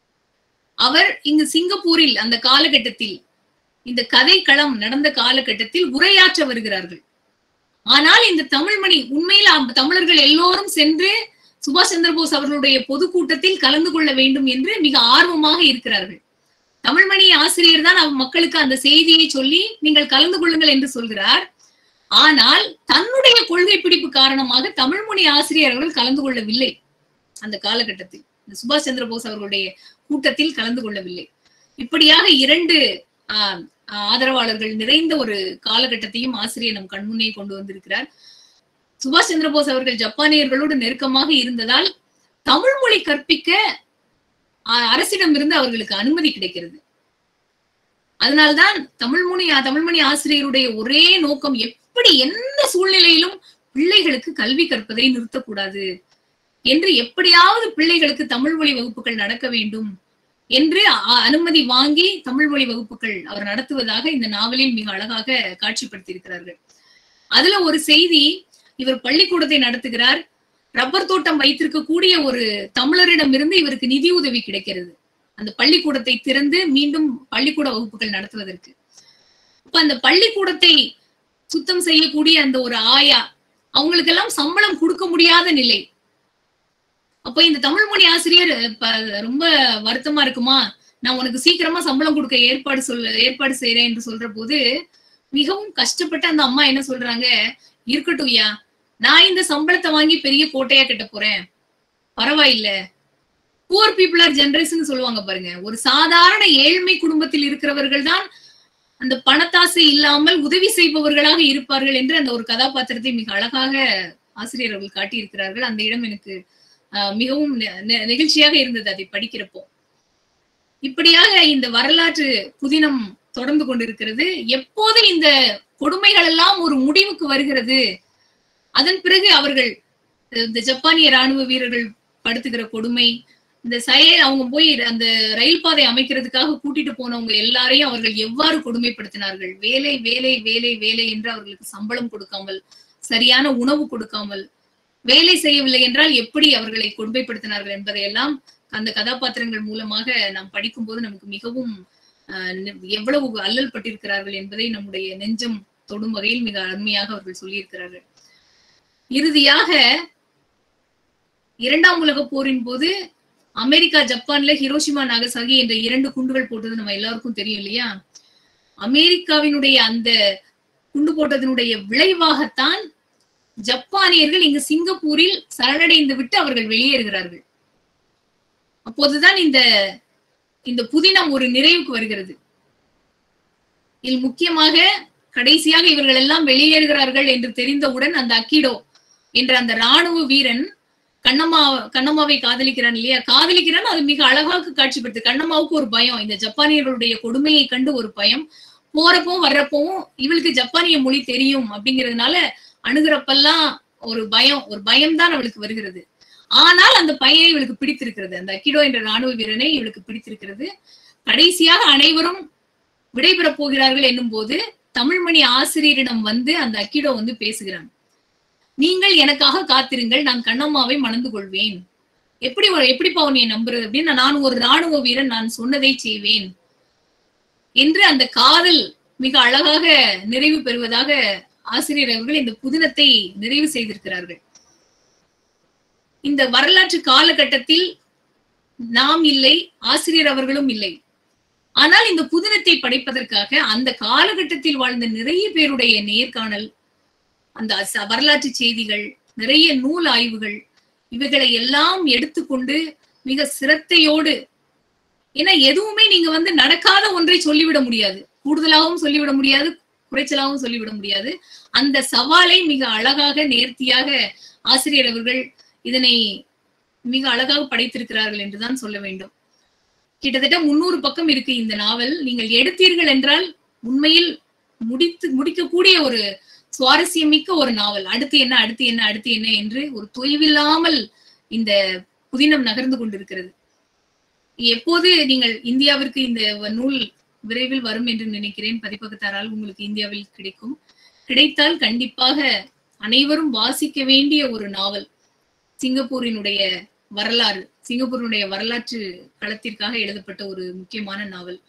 அவர் இங்கு சிங்கப்பூரில் அந்த காலகட்டத்தில் இந்த கதை களம் நடந்த காலகட்டத்தில் உரையாற்ற வருகிறார்கள் ஆனால் இந்த தமிழ்மணி உண்மையில் அந்த தமிழர்கள் எல்லோரும் சென்று சுபாஷ் சந்திர போஸ் அவர்களுடைய பொதுக்கூட்டத்தில் கலந்து கொள்ள வேண்டும் என்று மிக ஆர்வமாக இருக்கிறார்கள் தமிழ்மணி ஆசிரியர் தான் அவ் மக்களுக்கு அந்த செய்தியை சொல்லி நீங்கள் கலந்து கொள்ளுங்கள் என்று சொல்கிறார் ஆனால் தன்னுடைய கொள்கை பிடிப்பு காரணமாக தமிழ்மொழி ஆசிரியர்கள் கலந்து கொள்ளவில்லை அந்த காலகட்டத்தில் இந்த சுபாஷ் சந்திர போஸ் அவர்களுடைய கூட்டத்தில் கலந்து கொள்ளவில்லை இப்படியாக இரண்டு ஆஹ் ஆதரவாளர்கள் நிறைந்த ஒரு காலகட்டத்தையும் ஆசிரியர் நம் கண்முன்னே கொண்டு வந்திருக்கிறார் சுபாஷ் சந்திர போஸ் அவர்கள் ஜப்பானியர்களோடு நெருக்கமாக இருந்ததால் தமிழ் மொழி கற்பிக்க அரசிடமிருந்து அவர்களுக்கு அனுமதி கிடைக்கிறது அதனால்தான் தமிழ்மொழி தமிழ்மொழி ஆசிரியருடைய ஒரே நோக்கம் எப்படி எந்த சூழ்நிலையிலும் பிள்ளைகளுக்கு கல்வி கற்பதை நிறுத்தக்கூடாது என்று எப்படியாவது பிள்ளைகளுக்கு தமிழ் மொழி வகுப்புகள் நடக்க வேண்டும் என்று அனுமதி வாங்கி தமிழ் மொழி வகுப்புகள் அவர் நடத்துவதாக இந்த நாவலில் மிக அழகாக காட்சிப்படுத்தியிருக்கிறார்கள் அதுல ஒரு செய்தி இவர் பள்ளிக்கூடத்தை நடத்துகிறார் ரப்பர் தோட்டம் வைத்திருக்கக்கூடிய ஒரு தமிழரிடமிருந்து இவருக்கு நிதி உதவி கிடைக்கிறது அந்த பள்ளிக்கூடத்தை திறந்து மீண்டும் பள்ளிக்கூட வகுப்புகள் நடத்துவதற்கு இப்ப அந்த பள்ளிக்கூடத்தை சுத்தம் செய்யக்கூடிய அந்த ஒரு ஆயா அவங்களுக்கெல்லாம் சம்பளம் கொடுக்க முடியாத நிலை அப்ப இந்த தமிழ் மொழி ஆசிரியர் ரொம்ப வருத்தமா இருக்குமா நான் உனக்கு சீக்கிரமா சம்பளம் கொடுக்க ஏற்பாடு சொல்ல ஏற்பாடு செய்யறேன் என்று சொல்ற போது மிகவும் கஷ்டப்பட்டு அந்த அம்மா என்ன சொல்றாங்க இருக்கட்டும் ஐயா நான் இந்த சம்பளத்தை வாங்கி பெரிய கோட்டையா கட்ட போறேன் பரவாயில்ல புவர் பீப்புள் ஆர் ஜெனரேஷன் சொல்லுவாங்க பாருங்க ஒரு சாதாரண ஏழ்மை குடும்பத்தில் இருக்கிறவர்கள் தான் அந்த பணத்தாசை இல்லாமல் உதவி செய்பவர்களாக இருப்பார்கள் என்று அந்த ஒரு கதாபாத்திரத்தை மிக அழகாக ஆசிரியர் அவர்கள் காட்டியிருக்கிறார்கள் அந்த இடம் எனக்கு மிகவும் நெகிழ்ச்சியாக இருந்தது அதை படிக்கிறப்போ இப்படியாக இந்த வரலாற்று புதினம் தொடர்ந்து கொண்டிருக்கிறது எப்போது இந்த கொடுமைகள் எல்லாம் ஒரு முடிவுக்கு வருகிறது அதன் பிறகு அவர்கள் இந்த ஜப்பானிய ராணுவ வீரர்கள் படுத்துகிற கொடுமை இந்த செயல் அவங்க போய் அந்த ரயில் பாதை அமைக்கிறதுக்காக கூட்டிட்டு போனவங்க எல்லாரையும் அவர்கள் எவ்வாறு கொடுமைப்படுத்தினார்கள் வேலை வேலை வேலை வேலை என்று அவர்களுக்கு சம்பளம் கொடுக்காமல் சரியான உணவு கொடுக்காமல் வேலை செய்யவில்லை என்றால் எப்படி அவர்களை கொடுமைப்படுத்தினார்கள் என்பதையெல்லாம் அந்த கதாபாத்திரங்கள் மூலமாக நாம் படிக்கும் போது நமக்கு மிகவும் எவ்வளவு அல்லல் பட்டிருக்கிறார்கள் என்பதை நம்முடைய நெஞ்சம் தொடும் வகையில் மிக அருமையாக அவர்கள் சொல்லியிருக்கிறார்கள் இறுதியாக இரண்டாம் உலக போரின் போது அமெரிக்கா ஜப்பான்ல ஹிரோஷிமா நாகசாகி என்ற இரண்டு குண்டுகள் போட்டது நம்ம எல்லாருக்கும் தெரியும் இல்லையா அமெரிக்காவினுடைய அந்த குண்டு போட்டதனுடைய விளைவாகத்தான் ஜப்பானியர்கள் இங்கு சிங்கப்பூரில் சரணடைந்து விட்டு அவர்கள் வெளியேறுகிறார்கள் அப்போதுதான் இந்த இந்த புதினம் ஒரு நிறைவுக்கு வருகிறது இதில் முக்கியமாக கடைசியாக இவர்கள் எல்லாம் வெளியேறுகிறார்கள் என்று தெரிந்தவுடன் அந்த அக்கிடோ என்ற அந்த ராணுவ வீரன் கண்ணம்மா கண்ணம்மாவை காதலிக்கிறான் இல்லையா காதலிக்கிறான் அது மிக அழகாக காட்சிப்படுத்து கண்ணம்மாவுக்கு ஒரு பயம் இந்த ஜப்பானியர்களுடைய கொடுமையை கண்டு ஒரு பயம் போறப்பவும் வர்றப்பவும் இவளுக்கு ஜப்பானிய மொழி தெரியும் அப்படிங்கிறதுனால அணுகிறப்பெல்லாம் ஒரு பயம் ஒரு பயம்தான் அவளுக்கு வருகிறது ஆனால் அந்த பையனை இவளுக்கு பிடித்திருக்கிறது அந்த அக்கிடோ என்ற ராணுவ வீரனை இவளுக்கு பிடித்திருக்கிறது கடைசியாக அனைவரும் விடைபெறப் போகிறார்கள் என்னும் போது தமிழ்மணி ஆசிரியரிடம் வந்து அந்த அக்கிடோ வந்து பேசுகிறான் நீங்கள் எனக்காக காத்திருங்கள் நான் கண்ணம்மாவை மணந்து கொள்வேன் எப்படி ஒரு எப்படிப்பா உன்னை நம்புறது அப்படின்னு நான் ஒரு ராணுவ வீரன் நான் சொன்னதை செய்வேன் என்று அந்த காதல் மிக அழகாக நிறைவு பெறுவதாக ஆசிரியர் அவர்கள் இந்த புதினத்தை நிறைவு செய்திருக்கிறார்கள் இந்த வரலாற்று காலகட்டத்தில் நாம் இல்லை ஆசிரியர் அவர்களும் இல்லை ஆனால் இந்த புதினத்தை படைப்பதற்காக அந்த காலகட்டத்தில் வாழ்ந்த நிறைய பேருடைய நேர்காணல் அந்த ச- வரலாற்று செய்திகள் நிறைய நூல் ஆய்வுகள் இவைகளை எல்லாம் எடுத்துக்கொண்டு மிக சிரத்தையோடு ஏன்னா எதுவுமே நீங்க வந்து நடக்காத ஒன்றை சொல்லிவிட முடியாது கூடுதலாகவும் சொல்லிவிட முடியாது குறைச்சலாகவும் சொல்லிவிட முடியாது அந்த சவாலை மிக அழகாக நேர்த்தியாக ஆசிரியர் அவர்கள் இதனை மிக அழகாக படைத்திருக்கிறார்கள் என்றுதான் சொல்ல வேண்டும் கிட்டத்தட்ட முன்னூறு பக்கம் இருக்கு இந்த நாவல் நீங்கள் எடுத்தீர்கள் என்றால் உண்மையில் முடித்து முடிக்கக்கூடிய ஒரு சுவாரஸ்யமிக்க ஒரு நாவல் அடுத்து என்ன அடுத்து என்ன அடுத்து என்ன என்று ஒரு தொய்வில்லாமல் இந்த புதினம் நகர்ந்து கொண்டிருக்கிறது எப்போது நீங்கள் இந்தியாவிற்கு இந்த வ- நூல் விரைவில் வரும் என்று நினைக்கிறேன் பதிப்பகத்தாரால் உங்களுக்கு இந்தியாவில் கிடைக்கும் கிடைத்தால் கண்டிப்பாக அனைவரும் வாசிக்க வேண்டிய ஒரு நாவல் சிங்கப்பூரினுடைய வரலாறு சிங்கப்பூரினுடைய வரலாற்று களத்திற்காக எழுதப்பட்ட ஒரு முக்கியமான நாவல்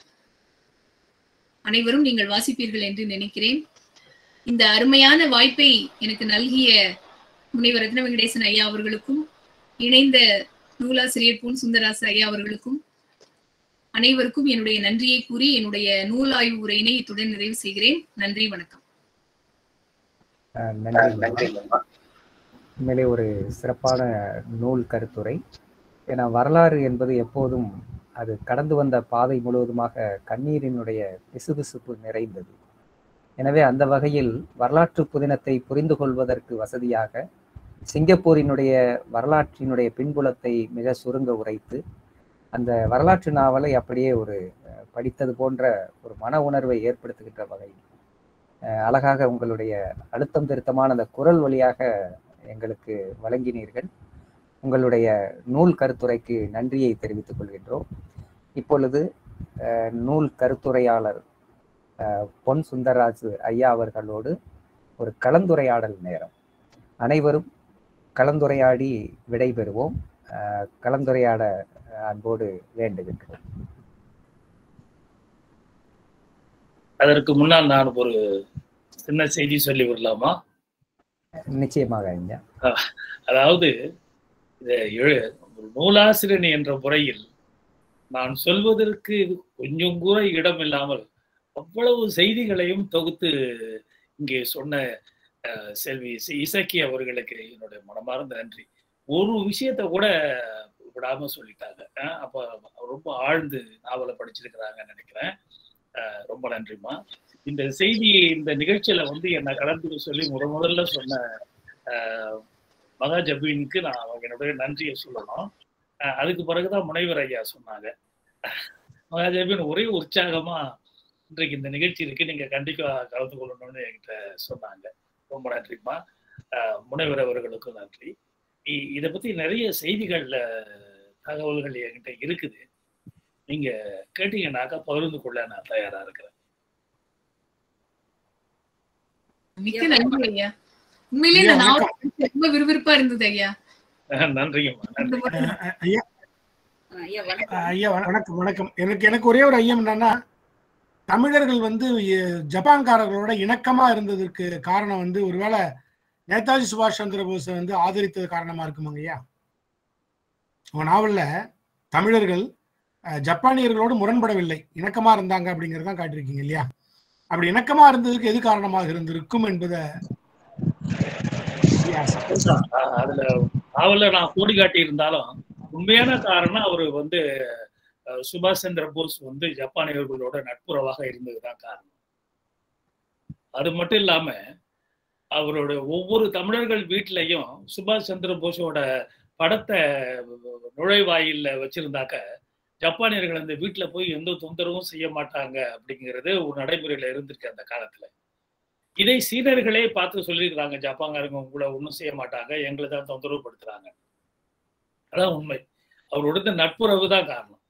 அனைவரும் நீங்கள் வாசிப்பீர்கள் என்று நினைக்கிறேன் இந்த அருமையான வாய்ப்பை எனக்கு நல்கிய முனைவர் ரத்ன வெங்கடேசன் ஐயா அவர்களுக்கும் இணைந்த நூலாசிரியர் பொன் சுந்தராசு ஐயா அவர்களுக்கும் அனைவருக்கும் என்னுடைய நன்றியை கூறி என்னுடைய நூல் ஆய்வு உரையினை இத்துடன் நிறைவு செய்கிறேன் நன்றி வணக்கம் அஹ் நன்றி உண்மையிலே ஒரு சிறப்பான நூல் கருத்துரை ஏன்னா வரலாறு என்பது எப்போதும் அது கடந்து வந்த பாதை முழுவதுமாக கண்ணீரினுடைய பிசுபிசுப்பு நிறைந்தது எனவே அந்த வகையில் வரலாற்று புதினத்தை புரிந்து கொள்வதற்கு வசதியாக சிங்கப்பூரினுடைய வரலாற்றினுடைய பின்புலத்தை மிக சுருங்க உரைத்து அந்த வரலாற்று நாவலை அப்படியே ஒரு அஹ், படித்தது போன்ற ஒரு மன உணர்வை ஏற்படுத்துகின்ற வகையில் அஹ், அழகாக உங்களுடைய அழுத்தம் திருத்தமான அந்த குரல் வழியாக எங்களுக்கு வழங்கினீர்கள் உங்களுடைய நூல் கருத்துரைக்கு நன்றியை தெரிவித்துக் கொள்கின்றோம் இப்பொழுது அஹ், நூல் கருத்துரையாளர் அஹ், பொன் சுந்தரராஜ் ஐயா அவர்களோடு ஒரு கலந்துரையாடல் நேரம் அனைவரும் கலந்துரையாடி விடைபெறுவோம் அஹ், கலந்துரையாட அஹ், அன்போடு வேண்டுகின்றோம் அதற்கு முன்னால் நான் ஒரு சின்ன செய்தி சொல்லி விடலாமா நிச்சயமாக ஐயா அதாவது இத எழு- ஒரு நூலாசிரியன் என்ற முறையில் நான் சொல்வதற்கு கொஞ்சம் கூட இடம் இல்லாமல் அவ்வளவு செய்திகளையும் தொகுத்து இங்கே சொன்ன அஹ், செல்வி இசை- இசக்கி அவர்களுக்கு என்னுடைய மனமார்ந்த நன்றி ஒரு விஷயத்த கூட விடாம சொல்லிட்டாங்க அஹ், அப்ப ரொம்ப ஆழ்ந்து நாவலை படிச்சிருக்கிறாங்கன்னு நினைக்கிறேன் அஹ், ரொம்ப நன்றிம்மா இந்த செய்தி இந்த நிகழ்ச்சியில வந்து என்னை கலந்துக்க சொல்லி முத முதல்ல சொன்ன அஹ், மகா ஜபீனுக்கு நான் அவங்க என்னுடைய நன்றியை சொல்லணும் அஹ் அதுக்கு பிறகுதான் முனைவர் ஐயா சொன்னாங்க மகா ஜபீன் ஒரே உற்சாகமா இன்றைக்கு இந்த நிகழ்ச்சி இருக்கு நீங்க கண்டிப்பா கலந்து கொள்ளணும்னு என்கிட்ட சொன்னாங்க ரொம்ப நன்றிம்மா அஹ் முனைவர் அவர்களுக்கும் நன்றி இ- இதை பத்தி நிறைய செய்திகள்ல தகவல்கள் என்கிட்ட இருக்குது நீங்க கேட்டீங்கன்னாக்கா பகிர்ந்து கொள்ள நான் தயாரா இருக்கிறேன் மிக்க நன்றி ஐயா உண்மையிலேயே இந்த ஐயா, நாவல் படிக்க ரொம்ப விறுவிறுப்பா இருந்தது ஐயா அஹ் நன்றிங்கம்மா நன்றி இந்த மாதிரி அஹ் ஐயா அஹ் ஐயா வணக்கம் அஹ் ஐயா வண- வணக்கம் வணக்கம் எனக்கு எனக்கு ஒரே ஒரு ஐயம் என்னன்னா தமிழர்கள் வந்து எ- ஜப்பான்காரர்களோட இணக்கமா இருந்ததற்கு காரணம் வந்து ஒருவேளை நேதாஜி சுபாஷ் சந்திர போஸை வந்து ஆதரித்தது காரணமா இருக்குமாங்க ஐயா உங்க நாவல்ல தமிழர்கள் அஹ், ஜப்பானியர்களோடு முரண்படவில்லை இணக்கமா இருந்தாங்க அப்படிங்கறதான் காட்டியிருக்கீங்க இல்லையா அப்படி இணக்கமா இருந்ததுக்கு எது காரணமாக இருந்திருக்கும் என்பதை Yes. அஹ் அதுல நாவல நான் கோடி காட்டி இருந்தாலும் உண்மையான காரணம் அவர் வந்து அஹ், சுபாஷ் சந்திர போஸ் வந்து ஜப்பானியர்களோட நட்புறவாக இருந்ததுதான் காரணம் அது மட்டும் இல்லாம அவரோட ஒவ்வொரு தமிழர்கள் வீட்லயும் சுபாஷ் சந்திர போஸோட படத்தை நுழைவாயில்ல வச்சிருந்தாக்க ஜப்பானியர்கள் அந்த வீட்டுல போய் எந்த தொந்தரவும் செய்ய மாட்டாங்க அப்படிங்கிறது ஒரு நடைமுறையில இருந்திருக்கு அந்த காலத்துல இதை சீனர்களே பார்த்து சொல்லியிருக்கிறாங்க ஜப்பான்காரங்க உங்களை ஒன்றும் செய்ய மாட்டாங்க எங்களை தான் தொந்தரவு படுத்துறாங்க அதான் உண்மை அவரோட இந்த நட்புறவு தான் காரணம்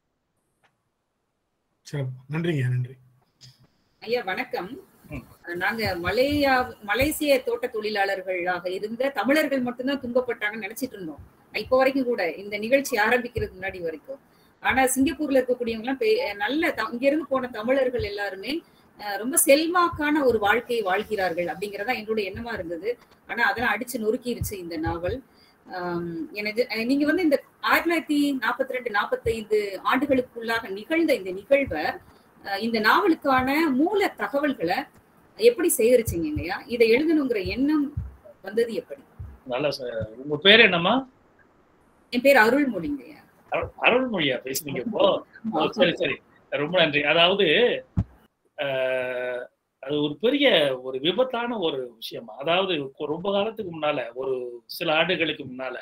சிறப்பு நன்றிங்க நன்றி ஐயா வணக்கம் ம். நாங்க மலேயா மலேசிய தோட்ட தொழிலாளர்களாக இருந்த தமிழர்கள் மட்டும்தான் துன்பப்பட்டாங்கன்னு நினைச்சிட்டு இருந்தோம் இப்போ வரைக்கும் கூட இந்த நிகழ்ச்சி ஆரம்பிக்கிறதுக்கு முன்னாடி வரைக்கும் ஆனா சிங்கப்பூர்ல இருக்கக்கூடியவங்க எல்லாம் பெ- நல்ல த- இங்க இருந்து போன தமிழர்கள் எல்லாருமே அஹ், ரொம்ப செல்வாக்கான ஒரு வாழ்க்கையை வாழ்கிறார்கள் அப்படிங்கறதா என்னோட எண்ணமா இருந்தது ஆனா அதெல்லாம் அடிச்சு நொறுக்கிருச்சு இந்த நாவல் ஆம், எனக்கு அஹ், நீங்க வந்து இந்த ஆயிரத்தி தொள்ளாயிரத்தி நாற்பத்தி ரெண்டு நாற்பத்தைந்து ஆண்டுகளுக்குள்ளாக நிகழ்ந்த இந்த நிகழ்வை அஹ் இந்த நாவலுக்கான மூல தகவல்களை எப்படி சேகரிச்சீங்கய்யா இதை எழுதணுங்கிற எண்ணம் வந்தது எப்படி நல்ல ச- உங்க பேர் என்னம்மா என் பேர் அருள்மொழிங்கய்யா அருள்- அருள்மொழியா பேசுனீங்க இப்போ ஓ, சரி சரி ரொம்ப நன்றி அதாவது அஹ், அது ஒரு பெரிய ஒரு விபத்தான ஒரு விஷயம் அதாவது கொ- ரொம்ப காலத்துக்கு முன்னால ஒரு சில ஆண்டுகளுக்கு முன்னால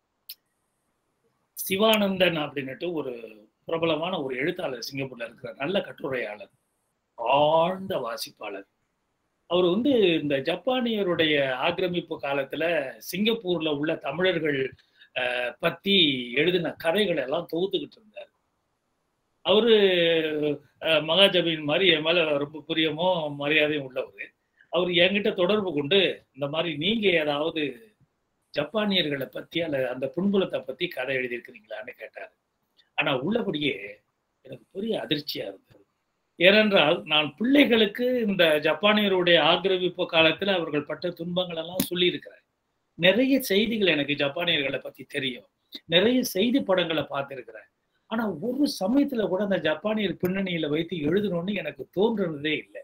சிவானந்தன் அப்படின்னுட்டு ஒரு பிரபலமான ஒரு எழுத்தாளர் சிங்கப்பூர்ல இருக்கிற நல்ல கட்டுரையாளர் ஆழ்ந்த வாசிப்பாளர் அவர் வந்து இந்த ஜப்பானியருடைய ஆக்கிரமிப்பு காலத்துல சிங்கப்பூர்ல உள்ள தமிழர்கள் அஹ், பத்தி எழுதின கதைகளை எல்லாம் தொகுத்துக்கிட்டு இருந்தார் அவரு அஹ், மகாஜபின் மாதிரி என் மேல ரொம்ப பிரியமும் மரியாதையும் உள்ளவர் அவர் என்கிட்ட தொடர்பு கொண்டு இந்த மாதிரி நீங்க ஏதாவது ஜப்பானியர்களை பத்தி அல்ல அந்த புண்புலத்தை பத்தி கதை எழுதியிருக்கிறீங்களான்னு கேட்டார் ஆனா உள்ளபடியே எனக்கு பெரிய அதிர்ச்சியா இருந்தது ஏனென்றால் நான் பிள்ளைகளுக்கு இந்த ஜப்பானியருடைய ஆக்கிரமிப்பு காலத்துல அவர்கள் பட்ட துன்பங்கள் எல்லாம் சொல்லியிருக்கிறேன் நிறைய செய்திகள் எனக்கு ஜப்பானியர்களை பத்தி தெரியும் நிறைய செய்தி படங்களை பார்த்திருக்கிறேன் ஆனா ஒரு சமயத்துல கூட அந்த ஜப்பானியர் பின்னணியில வைத்து எழுதணும்னு எனக்கு தோன்றுனதே இல்லை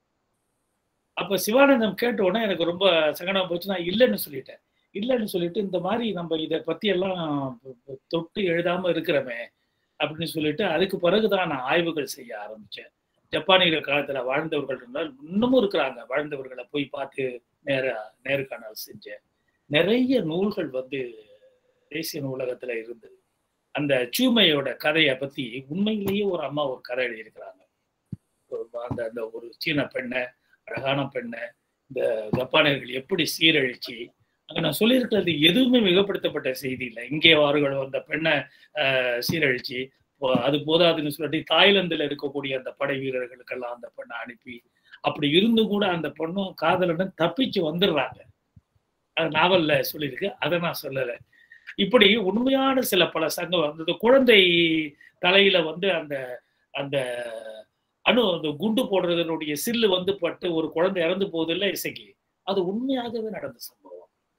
அப்ப சிவானந்தம் கேட்ட உடனே எனக்கு ரொம்ப சங்கடம் போச்சு நான் இல்லைன்னு சொல்லிட்டேன் இல்லைன்னு சொல்லிட்டு இந்த மாதிரி நம்ம இதை பத்தி எல்லாம் தொட்டு எழுதாம இருக்கிறோமே அப்படின்னு சொல்லிட்டு அதுக்கு பிறகுதான் நான் ஆய்வுகள் செய்ய ஆரம்பிச்சேன் ஜப்பானியர் காலத்துல வாழ்ந்தவர்கள் இருந்தால் இன்னமும் இருக்கிறாங்க வாழ்ந்தவர்களை போய் பார்த்து நேர நேர்காணல் செஞ்சேன் நிறைய நூல்கள் வந்து தேசிய நூலகத்துல இருந்தது அந்த சூமையோட கதையை பத்தி உண்மையிலேயே ஒரு அம்மா ஒரு கதை எழுதியிருக்கிறாங்க ஒரு அந்த அந்த ஒரு சீன பெண்ணை அழகான பெண்ணை இந்த ஜப்பானியர்கள் எப்படி சீரழிச்சு அங்க நான் சொல்லியிருக்கிறது எதுவுமே மிகப்படுத்தப்பட்ட செய்தி இல்லை இங்கே அவர்கள் அந்த பெண்ணை ஆஹ், சீரழிச்சு போ- அது போதாதுன்னு சொல்லிட்டு தாய்லாந்துல இருக்கக்கூடிய அந்த படை வீரர்களுக்கெல்லாம் அந்த பெண்ணை அனுப்பி அப்படி இருந்தும் கூட அந்த பொண்ணும் காதலனும் தப்பிச்சு வந்துடுறாங்க அது நாவல்ல சொல்லியிருக்கு அதை நான் சொல்லலை இப்படி உண்மையான சில பல சங்கம் அந்த குழந்தை தலையில வந்து அந்த அந்த அணு அந்த குண்டு போடுறதனுடைய சில்லு வந்து பட்டு ஒரு குழந்தை இறந்து போகுது இல்ல இசைக்கு அது உண்மையாகவே நடந்த சம்பவம்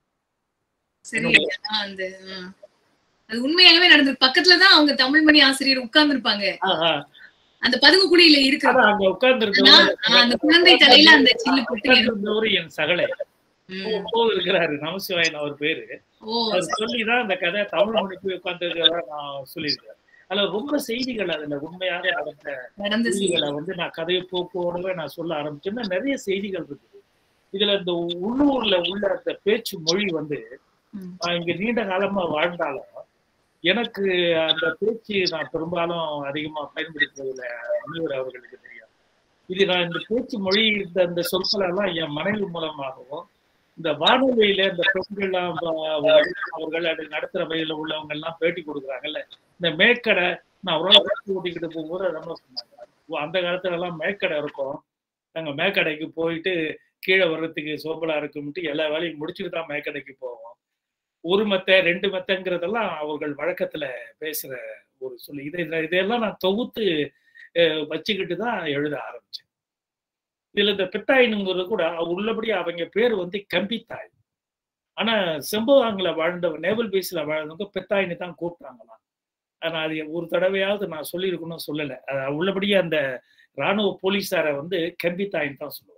சரி ஆ, அந்த ஆ. அது உண்மையாகவே நடந்தது பக்கத்துலதான் அவங்க தமிழ் மணி ஆசிரியர் உட்கார்ந்து இருப்பாங்க ஆஹா. அந்த பதுங்கு குடியில இருக்கிற அதான் அங்க உட்கார்ந்து ஆனா, ஆ, அந்த குழந்தை தலையில அந்த சில்லு போட்டு இருக்கு. இருந்தவர் என் சகலை ம். போ இருக்கிறாரு நமசிவாயன் அவர் பேரு ஓ அவர் சொல்லிதான் அந்த கதை தமிழ் மொழிக்கு உட்கார்ந்து நான் சொல்லியிருக்கேன் அதுல ரொம்ப செய்திகள் அதுல உண்மையாக நடந்த நடந்த செய்தி. செய்திகளை வந்து நான் கதையை போக்கோடவே நான் சொல்ல ஆரம்பிச்சேன்னா நிறைய செய்திகள் இருக்குது இதுல இந்த உள்ளூர்ல உள்ள அந்த பேச்சு மொழி வந்து ம். நான் இங்க நீண்ட காலமா வாழ்ந்தாலும் எனக்கு அந்த பேச்சு நான் பெரும்பாலும் அதிகமா பயன்படுத்துவதில்ல முனிவர் அவர்களுக்கு தெரியும் இது நான் இந்த பேச்சு மொழி இந்த இந்த சொற்கள் எல்லாம் என் மனைவி மூலமாகவும் இந்த வானொலியில இந்த பெண்கள்லாம் ப- அவர்கள் அது நடத்துற வயதுல உள்ளவங்க எல்லாம் பேட்டி கொடுக்குறாங்கல்ல இந்த மேற்கடை நான் ஒரு நாள் பஸ் ஓட்டிக்கிட்டு போகும்போது அதெல்லாம் சொன்னாங்க ஓ, அந்த காலத்துல எல்லாம் மேற்கடை இருக்கும் நாங்க மேற்கடைக்கு போயிட்டு கீழே வர்றதுக்கு சோம்பலா இருக்கும்ட்டு எல்லா வேலையும் முடிச்சுட்டு தான் மேற்கடைக்கு போவோம் ஒரு மெத்த ரெண்டு மெத்தங்கிறதெல்லாம் அவர்கள் வழக்கத்துல பேசுற ஒரு சொல்லி இதை இதை- இதையெல்லாம் நான் தொகுத்து அஹ், வச்சுக்கிட்டு தான் எழுத ஆரம்பிச்சேன் இதுல இந்த பித்தாயினுங்கிறது கூட உள்ளபடி அவங்க பேர் வந்து கம்பித்தாய் ஆனா செம்பவாங்கல வாழ்ந்தவங்க நேவல் பேஸ்ல வாழ்ந்தவங்க பித்தாயின்னு தான் கூப்பிட்டாங்களாம் ஆனா அது ஒரு தடவையாவது நான் சொல்லியிருக்கணும் சொல்லல அஹ், உள்ளபடியே அந்த ராணுவ போலீஸாரை வந்து கம்பித்தாயின்னு தான் சொல்லுவாங்க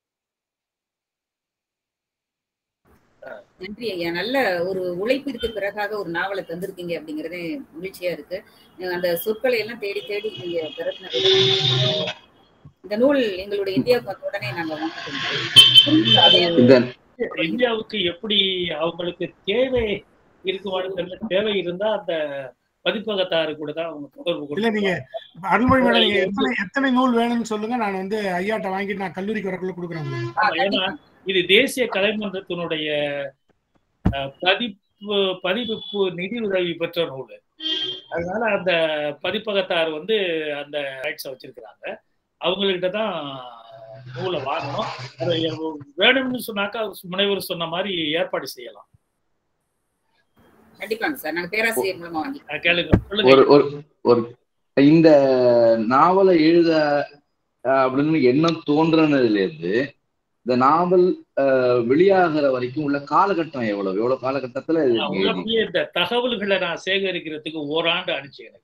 நன்றி ஐயா நல்ல ஒரு உழைப்பிற்கு பிறகாக ஒரு நாவலை தந்திருக்கீங்க அப்படிங்கறதே மகிழ்ச்சியா இருக்கு அஹ் அந்த சொற்களை எல்லாம் தேடி தேடி நீங்க பிறப்பினது இந்த நூல் எங்களுடைய இந்தியாவுக்கு வந்த உடனே நாங்க வாங்கிட்டோம் அது இந்த இந்தியாவுக்கு எப்படி அவங்களுக்கு தேவை இருக்குமான்னு தெரியல தேவை இருந்தா அந்த பதிப்பகத்தாரு கூட தான் அவங்க தொடர்பு இல்ல கொண்டு நீங்க அருள்மொழி மேடம் நீங்க எத்தனை எத்தனை நூல் வேணும்னு சொல்லுங்க நான் வந்து ஐயாட்ட வாங்கிட்டு நான் கல்லூரிக்கு வரக்குள்ள கொடுக்குறேன் உங்களுக்கு. ஆமா, ஏன்னா இது தேசிய கலைமன்றத்தினுடைய அஹ், பதிப்பு பதிப்பு நிதி உதவி பெற்ற நூல் அதனால அந்த பதிப்பகத்தார் வந்து அந்த ரைட்ஸை வச்சிருக்கிறாங்க அவங்ககிட்ட தான் நூலை வாங்கணும் அதை வேணும்னு சொன்னாக்கா முனைவர் சொன்ன மாதிரி ஏற்பாடு செய்யலாம் கண்டிப்பாங்க சார் நாங்க பேராசிரியர் மூலமா வாங்கி அஹ் கேளுங்க சொல்லுங்க ஒரு ஒரு ஒரு இந்த நாவலை எழுத அஹ், அப்படின்னு எண்ணம் தோன்றுனதுல இருந்து இந்த நாவல் அஹ், வெளியாகிற வரைக்கும் உள்ள காலகட்டம் எவ்வளவு எவ்வளவு காலகட்டத்துல இது நீங்க எழுதி உள்ளபடியே இந்த தகவல்களை நான் சேகரிக்கிறதுக்கு ஓராண்டு ஆனிச்சு எனக்கு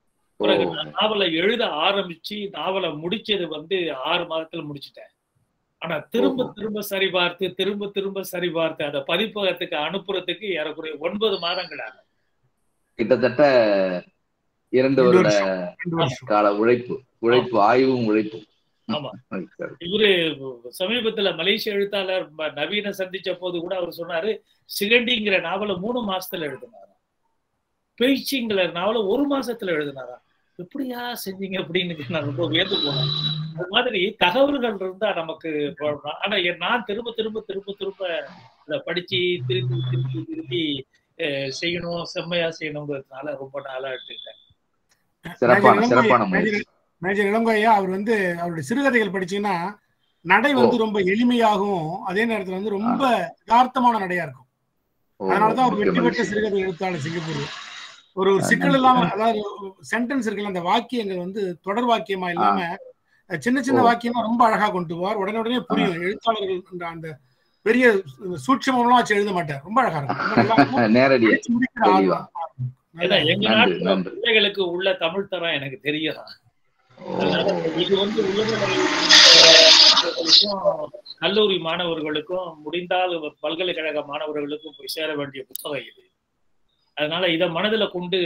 பிறகு ஓ. நான் நாவலை எழுத ஆரம்பிச்சு நாவலை முடிச்சது வந்து ஆறு மாதத்துல முடிச்சிட்டேன் ஆனா திரும்ப திரும்ப சரிபார்த்து திரும்ப திரும்ப சரிபார்த்து அதை பதிப்பகத்துக்கு அனுப்புறதுக்கு ஏறக்குறைய ஒன்பது மாதங்கள் ஆகும் கிட்டத்தட்ட இரண்டு ரெண்டு வருட ரெண்டு வருஷம் கால உழைப்பு உழைப்பு ஆய்வும் உழைப்பும் ஆமா இவரு சமீபத்துல மலேசிய எழுத்தாளர் ம- நவீன சந்திச்ச போது கூட அவர் சொன்னாரு சிகண்டிங்கிற நாவலை மூணு மாசத்துல எழுதினாராம் பேச்சிங்கிற நாவலை ஒரு மாசத்துல எழுதினாராம் எப்படியா செஞ்சீங்க அப்படின்னு நான் ரொம்ப வியந்து போனேன் அது மாதிரி தகவல்கள் இருந்தா நமக்கு போடலாம். ஆனா எ- நான் திரும்ப திரும்ப திரும்ப திரும்ப அதை படிச்சு திருப்பி திருப்பி திருப்பி அஹ், செய்யணும் செம்மையா செய்யணுங்கிறதுனால ரொம்ப நாளா எடுத்துக்கிட்டேன் சிறப்பான மேஜர் சிறப்பான இளங்கோய்- முயற்சி மேஜர் மேஜர் இளங்கோயா அவர் வந்து அவருடைய சிறுகதைகள் படிச்சீங்கன்னா நடை வந்து ரொம்ப எளிமையாகவும் அதே நேரத்துல வந்து ரொம்ப யதார்த்தமான நடையா இருக்கும் ஓ, அதனாலதான் அவர் மிக்க வெற்றி பெற்ற மகிழ்ச்சி. சிறுகதை எழுத்தாளர் சிங்கப்பூர் ஒரு ஒரு ஆ, சிக்கல் நன்றி, இல்லாம நன்றி. அதாவது சென்டென்ஸ் இருக்குல்ல அந்த வாக்கியங்கள் வந்து தொடர் வாக்கியமா இல்லாம அஹ், சின்ன சின்ன ஓ. வாக்கியமா ரொம்ப அழகா கொண்டு போவார் உடனே உடனே புரியும் எழுத்தாளர்கள் அந்த- அந்த பெரிய சூட்சமெல்லாம் வச்சு எழுத மாட்டார் ரொம்ப அழகா இருக்கும் ரொம்ப நல்லா இருக்கும். நேரடியா படிச்சு முடிக்கிற ஆள் தெளிவா. தான். ஏன்னா நல்லா எங்க நன்றி, நாட்டுல நன்றி. பிள்ளைகளுக்கு உள்ள தமிழ் தரம் எனக்கு தெரியும் ஓ, இது வந்து உயர்நிலை மாணவர்களுக்கும் கல்லூரி மாணவர்களுக்கும் முடிந்தால் பல்கலைக்கழக மாணவர்களுக்கும் போய் சேர வேண்டிய புத்தகம் இது அதனால இதை மனதுல கொண்டு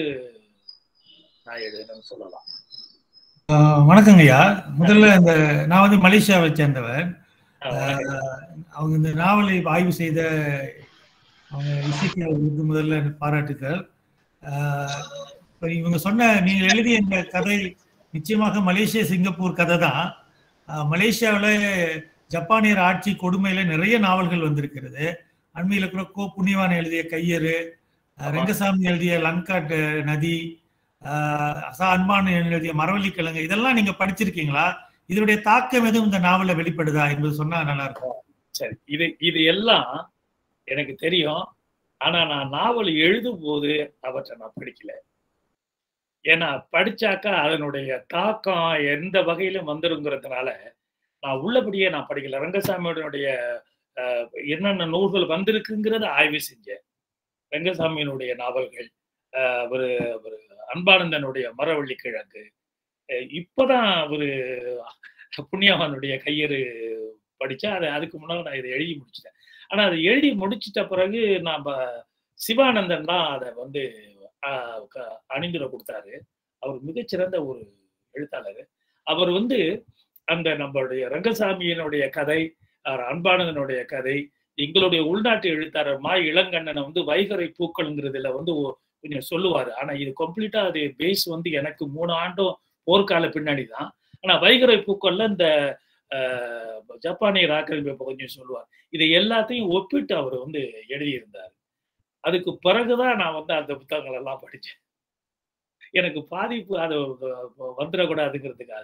நான் எழுதுனேன்னு சொல்லலாம் ஆஹ் வணக்கங்க ஐயா முதல்ல இந்த நான் வந்து மலேசியாவை சேர்ந்தவர் ஆஹ் வணக்கம். ஆஹ் அவங்க இந்த நாவலை ஆய்வு செய்த அவங்க இசைக்கு அவர்களுக்கு முதல்ல பாராட்டுக்கள் ஆஹ் இப்ப இவங்க சொன்ன நீங்க எழுதிய இந்த கதை நிச்சயமாக மலேசியா சிங்கப்பூர் கதை தான் ஆஹ் மலேசியாவுல ஜப்பானியர் ஆட்சி கொடுமையில நிறைய நாவல்கள் வந்திருக்கிறது அண்மையில கூட கோ புண்ணியவான் எழுதிய கையறு ஆஹ் ரெங்கசாமி எழுதிய லங்காட் நதி ஆஹ் ச அன்பான் எழுதிய மரவள்ளி கிழங்கு இதெல்லாம் நீங்க படிச்சிருக்கீங்களா இதனுடைய தாக்கம் எதுவும் இந்த நாவல்ல வெளிப்படுதா என்பது சொன்னா நல்லா இருக்கும் சரி இது இது எல்லாம் எனக்கு தெரியும் ஆனா நான் நாவல் எழுதும் போது அவற்றை நான் படிக்கல ஏன்னா படிச்சாக்கா அதனுடைய தாக்கம் எந்த வகையிலும் வந்துருங்கிறதுனால நான் உள்ளபடியே நான் படிக்கல ரங்கசாமியோடைய அஹ், என்னென்ன நூல்கள் வந்திருக்குங்கிறத ஆய்வு செஞ்சேன் ரங்கசாமியினுடைய நாவல்கள் அஹ், அவரு அவரு அன்பானந்தனுடைய மரவள்ளி கிழங்கு அஹ், இப்பதான் அவரு புண்ணியவானுடைய கையறு படிச்சேன் அது அதுக்கு முன்னால் நான் இதை எழுதி முடிச்சிட்டேன் ஆனா அதை எழுதி முடிச்சிட்ட பிறகு நாம சிவானந்தன் தான் அதை வந்து ஆஹ், க- அணிந்துரை கொடுத்தாரு அவர் மிகச்சிறந்த ஒரு எழுத்தாளர் அவர் வந்து அந்த நம்மளுடைய ரங்கசாமியினுடைய கதை அவர் அன்பானந்தனுடைய கதை எங்களுடைய உள்நாட்டு எழுத்தாளர் மா இளங்கண்ணனை வந்து வைகரை பூக்கள்ங்கிறதுல வந்து ஒ- கொஞ்சம் சொல்லுவாரு ஆனா இது கம்ப்ளீட்டா அது பேஸ் வந்து எனக்கு மூணு ஆண்டும் போர்க்கால பின்னாடி தான் ஆனா வைகரை பூக்கள்ல இந்த ஆஹ், ஜப்பானியர் ஆக்கிரமிப்பை கொஞ்சம் சொல்லுவார் இதை எல்லாத்தையும் ஒப்பிட்டு அவர் வந்து எழுதியிருந்தார் அதுக்கு பிறகுதான் நான் வந்து அந்த புத்தகங்கள் எல்லாம் படிச்சேன் எனக்கு பாதிப்பு அது வ- வந்துடக்கூடாதுங்கிறதுக்காக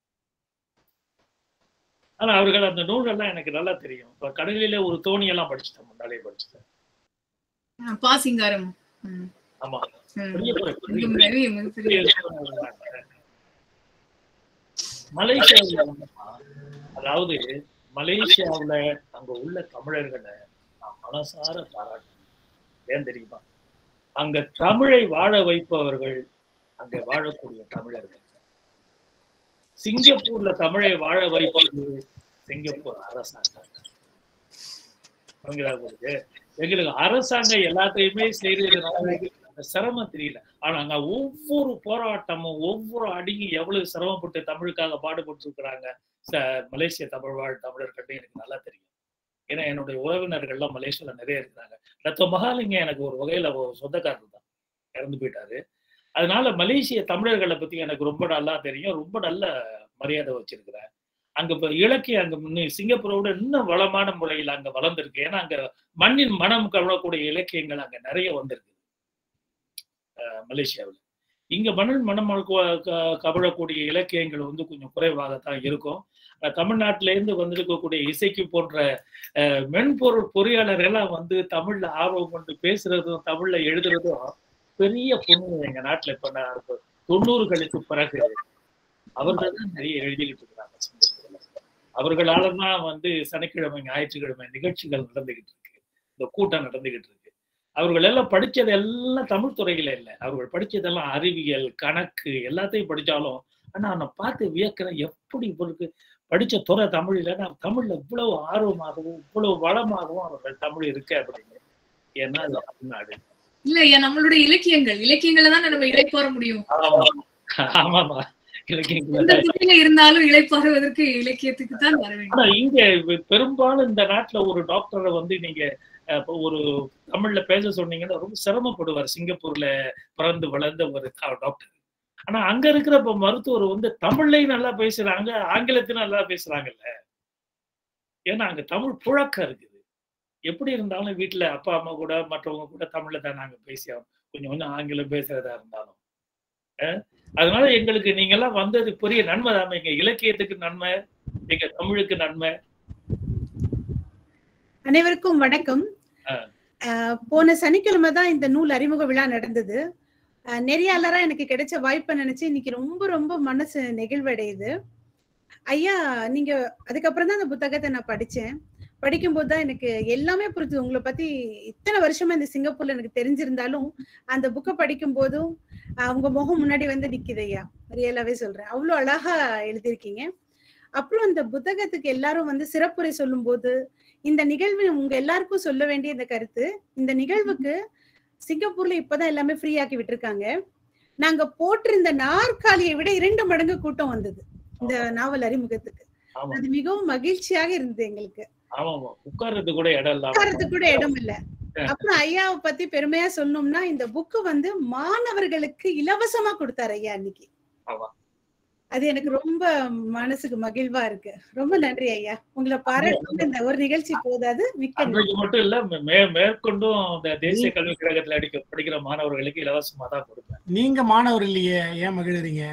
ஆனா அவர்கள் அந்த நூல்கள்லாம் எனக்கு நல்லா தெரியும் இப்ப கடலிலே ஒரு தோணி எல்லாம் படிச்சுட்டேன் முன்னாலே படிச்சுட்டேன் ஆஹ் பாசிங்காரம் ம். ஆமா ம். பெரிய பெரிய- பெரிய மிக- மிக- மிகப்பெரிய மலேசியாவுல வந்துமா, அதாவது மலேசியாவுல அங்க உள்ள தமிழர்களை நான் மனசார பாராட்டுறேன் ஏன் தெரியுமா அங்க தமிழை வாழ வைப்பவர்கள் அங்க வாழக்கூடிய தமிழர்கள் சிங்கப்பூர்ல தமிழை வாழ வைப்பது சிங்கப்பூர் அரசாங்கம் புரியுதா உங்களுக்கு? எங்களுக்கு அரசாங்கம் எல்லாத்தையுமே செய்யறதுனால அந்த சிரமம் தெரியல ஆனா அங்க ஒவ்வொரு போராட்டமும் ஒவ்வொரு அடியும் எவ்வளவு சிரமப்பட்டு தமிழுக்காக பாடுபட்டு இருக்கிறாங்க மலேசிய தமிழ் வாழ் தமிழர்கள் எனக்கு நல்லா தெரியும் ஏன்னா என்னுடைய உறவினர்கள்லாம் மலேசியால நிறைய இருக்கிறாங்க ரத்த மகாலிங்கம் எனக்கு ஒரு வகையில ஒரு சொந்தக்காரர் தான் இறந்து போயிட்டாரு அதனால மலேசிய தமிழர்களை பத்தி எனக்கு ரொம்ப நல்லா தெரியும் ரொம்ப நல்ல மரியாதை வச்சிருக்கிறேன் அங்க இப்ப இலக்கியம் அங்க முன்ன சிங்கப்பூரோட இன்னும் வளமான முறையில் அங்க வளர்ந்துருக்கு ஏன்னா அங்க மண்ணின் மனம் கவலக்கூடிய இலக்கியங்கள் அங்க நிறைய வந்திருக்கு அஹ் மலேசியாவில் இங்க மண்ணின் மனம் க- க- கவலக்கூடிய இலக்கியங்கள் வந்து கொஞ்சம் குறைவாகத்தான் இருக்கும் அஹ் தமிழ்நாட்டில இருந்து வந்திருக்கக்கூடிய இசைக்கு போன்ற அஹ், மென்பொருள் பொறியாளர் எல்லாம் வந்து தமிழ்ல ஆர்வம் கொண்டு பேசுறதும் தமிழ்ல எழுதுறதும் பெரிய புண்ணியம் எங்க நாட்டுல இப்ப நான் இப்ப தொண்ணூறுகளுக்கு பிறகு அவர்கள் தான் நிறைய எழுதிக்கிட்டு இருக்கிறாங்க சிங்கப்பூர்ல. அவர்களால தான் வந்து சனிக்கிழமை ஞாயிற்றுக்கிழமை நிகழ்ச்சிகள் நடந்துகிட்டு இருக்கு இந்த கூட்டம் நடந்துகிட்டு இருக்கு அவர்கள் எல்லாம் படிச்சது எல்லாம் தமிழ் துறையில இல்லை அவர்கள் படிச்சதெல்லாம் அறிவியல் கணக்கு எல்லாத்தையும் படிச்சாலும் ஆனா நான் பார்த்து வியக்கிறேன் எப்படி இவருக்கு படிச்ச துறை தமிழ்ல நான் தமிழ்ல இவ்வளவு ஆர்வமாகவும் இவ்வளவு வளமாகவும் அவர்கள் தமிழ் இருக்கு அப்படின்னு ஏன்னா அது தமிழ்நாடு இல்ல ஐயா நம்மளுடைய இலக்கியங்கள் இலக்கியங்களை தான் நம்ம இழைப்பாற முடியும் ஆமா ஆமாமா எந்த இலக்கியங்கள் துறையில இருந்தாலும் இழைப்பாறுவதற்கு இலக்கியத்துக்கு தான் வர வேண்டும் ஆனா இங்க பெரும்பாலும் இந்த நாட்டுல ஒரு டாக்டரை வந்து நீங்க அஹ், இப்ப ஒரு தமிழ்ல பேச சொன்னீங்கன்னா ரொம்ப சிரமப்படுவார் சிங்கப்பூர்ல பிறந்து வளர்ந்த ஒரு ட- டாக்டர் ஆனா அங்க இருக்கிற இப்ப மருத்துவர் வந்து தமிழ்லையும் நல்லா பேசுறாங்க ஆங்கிலத்திலும் நல்லா பேசுறாங்கல்ல ஏன்னா அங்க தமிழ் புழக்கம் இருக்குது எப்படி இருந்தாலும் வீட்டுல அப்பா அம்மா கூட மற்றவங்க கூட தமிழ்ல தான் நாங்க பேசி ஆகணும். கொஞ்சம் கொஞ்சம் ஆங்கிலம் பேசுறதா இருந்தாலும் அஹ், அதனால எங்களுக்கு நீங்க எல்லாம் வந்தது பெரிய நன்மை தான் எங்க இலக்கியத்துக்கு நன்மை எங்க தமிழுக்கு நன்மை அனைவருக்கும் வணக்கம் ஆ. அஹ், போன சனிக்கிழமை தான் இந்த நூல் அறிமுக விழா நடந்தது அஹ், நெறியாளரா எனக்கு கிடைச்ச வாய்ப்பை நினைச்சு இன்னைக்கு ரொம்ப ரொம்ப மனசு நெகிழ்வடையுது ஐயா நீங்க அதுக்கப்புறம் தான் அந்த புத்தகத்தை நான் படிச்சேன் படிக்கும்போது தான் எனக்கு எல்லாமே புரிஞ்சுது உங்களை பத்தி இத்தனை வருஷமா இந்த சிங்கப்பூர்ல எனக்கு தெரிஞ்சிருந்தாலும் அந்த புக்கை படிக்கும் போதும் அஹ், உங்க முகம் முன்னாடி வந்து நிக்குது ஐயா ரியலாவே சொல்றேன் அவ்வளவு அழகா எழுதியிருக்கீங்க அப்புறம் அந்த புத்தகத்துக்கு எல்லாரும் வந்து சிறப்புரை சொல்லும் போது இந்த நிகழ்வு உங்க எல்லாருக்கும் சொல்ல வேண்டிய இந்த கருத்து இந்த நிகழ்வுக்கு சிங்கப்பூர்ல இப்பதான் எல்லாமே ஃப்ரீ ஆக்கி விட்டுருக்காங்க நாங்க போட்டிருந்த நாற்காலியை விட இரண்டு மடங்கு கூட்டம் வந்தது இந்த நாவல் அறிமுகத்துக்கு ஆமா அது மிகவும் மகிழ்ச்சியாக இருந்தது எங்களுக்கு ஆமாமா உட்கார்றது கூட இடம் இல்லாம உட்கார்றதுக்கு கூட இடம் இல்ல அப்புறம் ஐயாவை பத்தி பெருமையா சொல்லணும்னா இந்த புக்கு வந்து மாணவர்களுக்கு இலவசமா கொடுத்தாரு ஐயா அன்னைக்கு ஆமா. அது எனக்கு ரொம்ப மனசுக்கு மகிழ்வா இருக்கு ரொம்ப நன்றி ஐயா உங்களை பாராட்டு இந்த ஒரு நிகழ்ச்சி போதாது மிக்க நன்றி. அன்றைக்கு மட்டும் இல்ல மே மேற்கொண்டும் இந்த தேசிய கல்விக் கழகத்துல அடிக்க படிக்கிற மாணவர்களுக்கு இலவசமா தான் கொடுப்பேன் நீங்க மாணவர் இல்லையே ஏன் மகிழறீங்க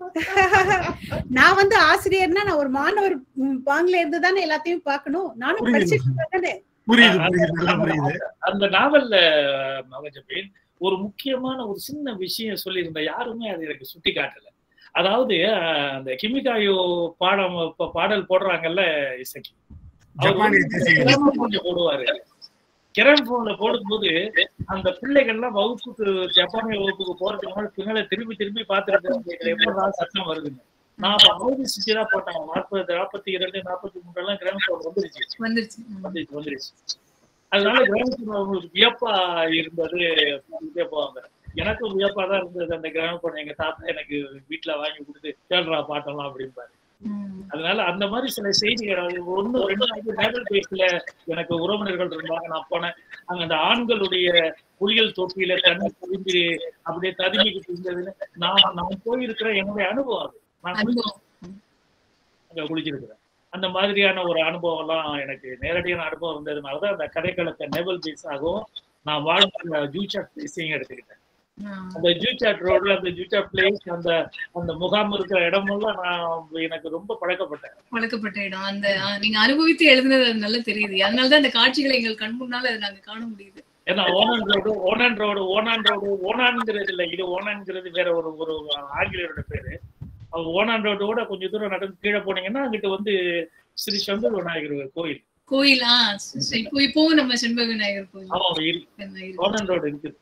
நான் வந்து ஆசிரியர்னா நான் ஒரு மாணவர் ம், பாங்குல இருந்து தானே எல்லாத்தையும் பார்க்கணும் நானும் புரியுது. படிச்சுட்டு இருக்கேன் தானே புரியுது புரியுது நல்லா புரியுது அந்த நாவல்ல மகஜபீன் ஒரு முக்கியமான ஒரு சின்ன விஷயம் சொல்லியிருந்த யாருமே அதை எனக்கு சுட்டி காட்டல அதாவது அஹ், அந்த கிமிகாயோ பாடம் ப- பாடல் போடுறாங்கல்ல இசைக்கு அவர் ஜப்பானிய வந்து தேசிய கிராமபோன்ல போடுவாரு கிராமபோன்ல போடும்போது அந்த பிள்ளைகள்லாம் வகுப்புக்கு ஜப்பானிய வகுப்புக்கு போறதுக்கு முன்னாடி பின்னால திரும்பி திரும்பி பார்த்துட்டு எப்பதான் சத்தம் வருதுன்னு நான் அப்ப அமைதி சுற்றிதான் போட்டேன் நாற்பது நாற்பத்தி இரண்டு நாற்பத்தி மூணு எல்லாம் கிராமபோன் வந்துருச்சு வந்துருச்சு ம். வந்துருச்சு வந்துருச்சு அதனால கிராமப்புறம் அவங்களுக்கு வியப்பா இருந்தது சொல்லிட்டே போவாங்க எனக்கும் வியப்பா தான் இருந்தது அந்த கிராமப்புறம் எங்க தாத்தா எனக்கு வீட்டுல வாங்கி கொடுத்து கேள்றா பாட்டெல்லாம் அப்படிம்பாரு ம். அதனால அந்த மாதிரி சில செய்திகள் அது ஒண்ணு ரெண்டாவது நேரல் பேஸ்ல எனக்கு உறவினர்கள் இருந்தாங்க நான் போனேன் அங்க அந்த ஆண்களுடைய புலிகள் தொட்டியில தண்ணி குடிஞ்சு அப்படியே ததுமிக்கிட்டு இருந்ததுன்னு நான் நான் போயிருக்கிற என்னுடைய அனுபவம் அது நான் குளிச்சு- அனுபவம் அங்க குளிச்சிருக்கிறேன் அந்த மாதிரியான ஒரு அனுபவம் எல்லாம் எனக்கு நேரடியான அனுபவம் இருந்ததுனாலதான் அந்த கதைக்களத்தை நெவல் பேஸ் ஆகும் நான் வாழ்ந்த ஜூச்சாட் பிளேஸையும் எடுத்துக்கிட்டேன் ஆ. அந்த ஜூச்சாட் ரோடு அந்த ஜூச்சாட் பிளேஸ் அந்த அந்த முகாம் இருக்கிற இடமெல்லாம் நான் எனக்கு ரொம்ப பழக்கப்பட்டேன் பழக்கப்பட்ட இடம் அந்த ஆ, நீங்க அனுபவித்து எழுதுனது அது நல்லா தெரியுது அதனாலதான் அந்த காட்சிகளை எங்கள் கண் முன்னால அதை நாங்க காண முடியுது ஏன்னா ஓனான் ரோடு ஓனான் ரோடு ஓனான் ரோடு ஓனான்ங்கிறது இல்லை இது ஓனான்ங்கிறது வேற ஒரு ஒரு ஆங்கிலேயரோட பேரு அது ஓனான் ரோடு கூட கொஞ்சம் தூரம் நடந்து கீழே போனீங்கன்னா அங்கிட்டு வந்து ஸ்ரீ சந்தூர் விநாயகர் கோயில் கோயில் ஆ இப்போ இப்பவும் நம்ம செண்பக விநாயகர் கோயில் ஆமா இருக்கு இருக்கு. ஓனான் ரோடு இருக்குது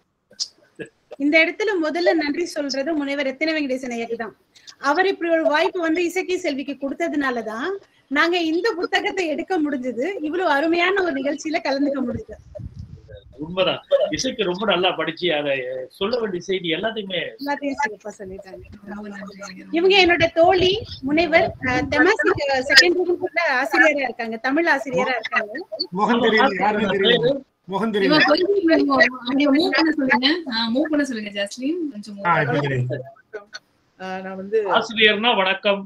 இந்த இடத்துல முதல்ல நன்றி சொல்றது முனைவர் ரத்தின வெங்கடேசன் ஐயாக்கு தான் அவர் இப்படி ஒரு வாய்ப்பு வந்து இசக்கி செல்விக்கு கொடுத்ததுனாலதான் நாங்க இந்த புத்தகத்தை எடுக்க முடிஞ்சது இவ்வளவு அருமையான ஒரு நிகழ்ச்சியில கலந்துக்க முடிஞ்சது உண்மைதான் இசைக்கு ரொம்ப நல்லா படிச்சு அதை சொல்ல வேண்டிய செய்தி எல்லாத்தையுமே எல்லாத்தையும் சிறப்பா சொல்லிட்டாங்க ரொம்ப நன்றி ஐயா. இவங்க என்னோட தோழி முனைவர் தெமாசிக் செகண்டரி ஆசிரியரா இருக்காங்க தமிழ் ஆசிரியரா இருக்காங்க முகம் தெரியல யாருன்னு தெரியல முகம் தெரியல இவன் கொஞ்சம் அவங்க மூவ் பண்ண சொல்லுங்க மூவ் பண்ண சொல்லுங்க ஜாஸ்லின் கொஞ்சம் move ஆ பண்ண. இப்ப தெரியுது ஆஹ் நான் வந்து ஆசிரியர்னா வணக்கம்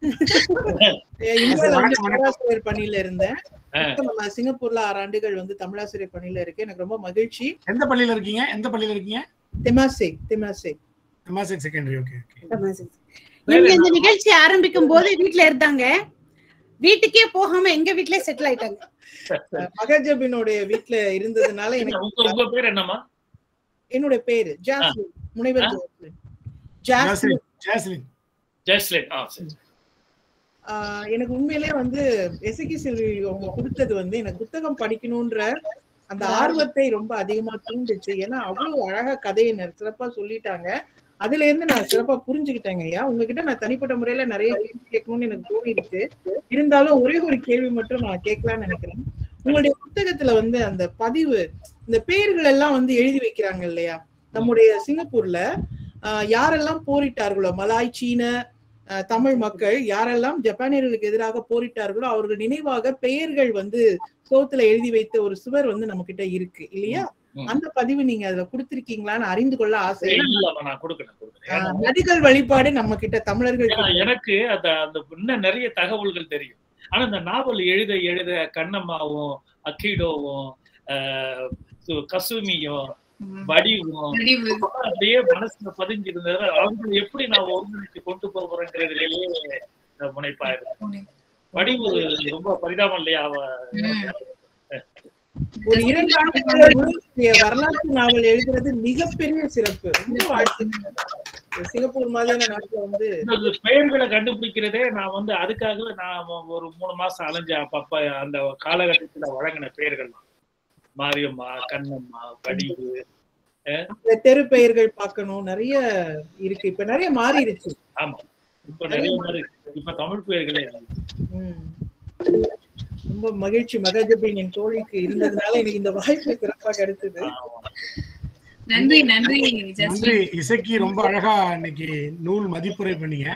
இந்தியால வந்து வணக்கம், வணக்கம். தமிழாசிரியர் பணியில இருந்தேன் ஆ. இப்ப நம்ம சிங்கப்பூர்ல ஆறு ஆண்டுகள் வந்து தமிழாசிரியர் பணியில இருக்கு எனக்கு ரொம்ப மகிழ்ச்சி எந்த பள்ளியில இருக்கீங்க எந்த பள்ளியில இருக்கீங்க Temasek Temasek Temasek secondary okay okay Temasek. இவங்க இந்த நிகழ்ச்சி ஆரம்பிக்கும் போது வீட்டுல இருந்தாங்க வீட்டுக்கே போகாம எங்க வீட்லயே செட்டில் ஆயிட்டாங்க மகஜபினுடைய வீட்டுல இருந்ததுனால எனக்கு உங்க உங்க பேர் என்னம்மா என்னுடைய பேரு ஜாஸ்லின் முனைவர் ஆ. ஜாஸ்லின் ஜாஸ்லின் ஜாஸ்லின் ஜெயஸ்லின் ஆ சரி ஆஹ் எனக்கு உண்மையிலே வந்து எசகி செல்வி அவங்க கொடுத்தது வந்து எனக்கு புத்தகம் படிக்கணும்ன்ற அந்த ஆர்வத்தை ரொம்ப அதிகமா தூண்டுச்சு ஏன்னா அவ்வளவு அழகா கதையை நெ- சிறப்பா சொல்லிட்டாங்க அதுல இருந்து நான் சிறப்பா புரிஞ்சுக்கிட்டேங்க ஐயா உங்ககிட்ட நான் தனிப்பட்ட முறையில நிறைய கேள்வி கேட்கணும்னு எனக்கு தோணிருக்கு இருந்தாலும் ஒரே ஒரு கேள்வி மட்டும் நான் கேட்கலாம்னு நினைக்கிறேன் உங்களுடைய புத்தகத்துல வந்து அந்த பதிவு இந்த பெயர்கள் எல்லாம் வந்து எழுதி வைக்கிறாங்க இல்லையா நம்முடைய சிங்கப்பூர்ல ஆஹ், யாரெல்லாம் போரிட்டார்களோ மலாய் சீன ஆஹ், தமிழ் மக்கள் யாரெல்லாம் ஜப்பானியர்களுக்கு எதிராக போரிட்டார்களோ அவர்கள் நினைவாக பெயர்கள் வந்து சோத்துல எழுதி வைத்த ஒரு சுவர் வந்து நம்ம கிட்ட இருக்கு இல்லையா ம். அந்த பதிவு நீங்க அதுல கொடுத்திருக்கீங்களான்னு அறிந்து கொள்ள ஆசை இல்ல, இல்ல, நான் கொடுக்கணும் கொடுக்கணும் ஏன்னா, ஆஹ், நதிகள் வழிபாடு நம்ம கிட்ட தமிழர்கள் ஏன்னா எனக்கு அந்த அந்த இன்னும் நிறைய தகவல்கள் தெரியும் ஆனா இந்த நாவல் எழுத எழுத கண்ணம்மாவும் அக்கீடோவும் ஆஹ், சு- கசுமியும் வடிவும் வடிவு. அப்படியே மனசுல பதிஞ்சு இருந்தது அவங்க எப்படி நான் ஒருங்கிணைச்சு கொண்டு போகிறேங்கிறதுலயே நான் முனைப்பா இருக்கு வடிவு ரொம்ப பரிதாபம் இல்லையா அவ ஒரு இரண்டு ஆண்டுகள் உங்களுடைய வரலாற்று நாவல் எழுதுறது மிகப்பெரிய சிறப்பு ரொம்ப வாழ்த்து சிங்கப்பூர் மாதிரியான நாட்டுல வந்து இந்த பெயர்களை கண்டுபிடிக்கிறதே நான் வந்து அதுக்காகவே நான் ஒரு மூணு மாசம் அலைஞ்சேன் அப்பப்ப அந்த காலகட்டத்துல வழங்கின பெயர்கள் மாரியம்மா கண்ணம்மா வடிவு இந்த தெரு பெயர்கள் பார்க்கணும் நிறைய இருக்கு இப்ப நிறைய மாறிடுச்சு ஆமா இப்ப நிறைய மாதிரி இப்ப தமிழ் பெயர்களே இல்லை. உம். ரொம்ப மகிழ்ச்சி மகாஜபின் என் தோழிக்கு இருந்ததுனால எனக்கு இந்த வாய்ப்பு சிறப்பா கிடைச்சது நன்றி நன்றி ஜஸ்டின் நன்றி இசைக்கு ரொம்ப அழகா இன்னைக்கு நூல் மதிப்புரை பண்ணீங்க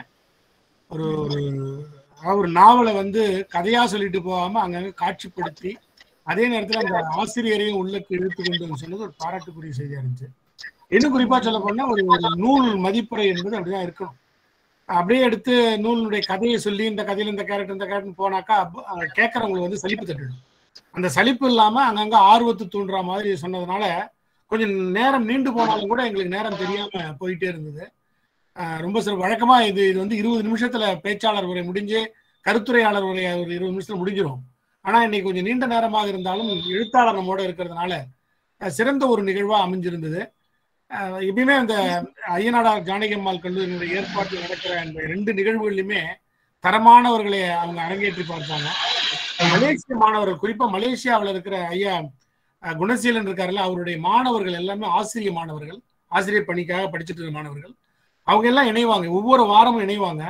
ஒரு ஒரு அதாவது ஒரு நாவலை வந்து கதையா சொல்லிட்டு போகாம அங்கங்க காட்சிப்படுத்தி அதே நேரத்துல அந்த ஆசிரியரையும் உள்ளக்கு இழுத்து கொண்டு வந்து சொன்னது ஒரு பாராட்டுக்குரிய செய்தியா இருந்துச்சு இன்னும் குறிப்பா சொல்ல போனா ஒரு ஒரு நூல் மதிப்புரை என்பது அப்படிதான் இருக்கணும் அப்படியே எடுத்து நூலினுடைய கதையை சொல்லி இந்த கதையில இந்த கேரக்டர் இந்த கேரக்டர் போனாக்கா அப்ப, அஹ், கேட்கறவங்களுக்கு வந்து சலிப்பு தட்டிடும் அந்த சலிப்பு இல்லாம அங்கங்க ஆர்வத்தை தூண்டுற மாதிரி சொன்னதுனால கொஞ்சம் நேரம் நீண்டு போனாலும் கூட எங்களுக்கு நேரம் தெரியாம போயிட்டே இருந்தது ஆஹ் ரொம்ப சில வழக்கமா இது இது வந்து இருபது நிமிஷத்துல பேச்சாளர் உரை முடிஞ்சு கருத்துரையாளர் உரை ஒரு இருபது நிமிஷத்துல முடிஞ்சிடும் ஆனா இன்னைக்கு கொஞ்சம் நீண்ட நேரமாக இருந்தாலும் எழுத்தாளர் நம்மோட இருக்கிறதுனால அஹ் சிறந்த ஒரு நிகழ்வா அமைஞ்சிருந்தது ஆஹ் எப்பயுமே அந்த ஐயனாடார் ஜானகியம்மாள் கல்லூரியினுடைய ஏற்பாட்டில் நடக்கிற அந்த ரெண்டு நிகழ்வுகளிலுமே தரமானவர்களை அவங்க அரங்கேற்றி பார்ப்பாங்க மலேசிய மாணவர்கள் குறிப்பா மலேசியாவில் இருக்கிற ஐயா அஹ் குணசீலன் இருக்காருல்ல அவருடைய மாணவர்கள் எல்லாமே ஆசிரிய மாணவர்கள் ஆசிரியர் பணிக்காக படிச்சுட்டு இருக்க மாணவர்கள் அவங்க எல்லாம் இணைவாங்க ஒவ்வொரு வாரமும் இணைவாங்க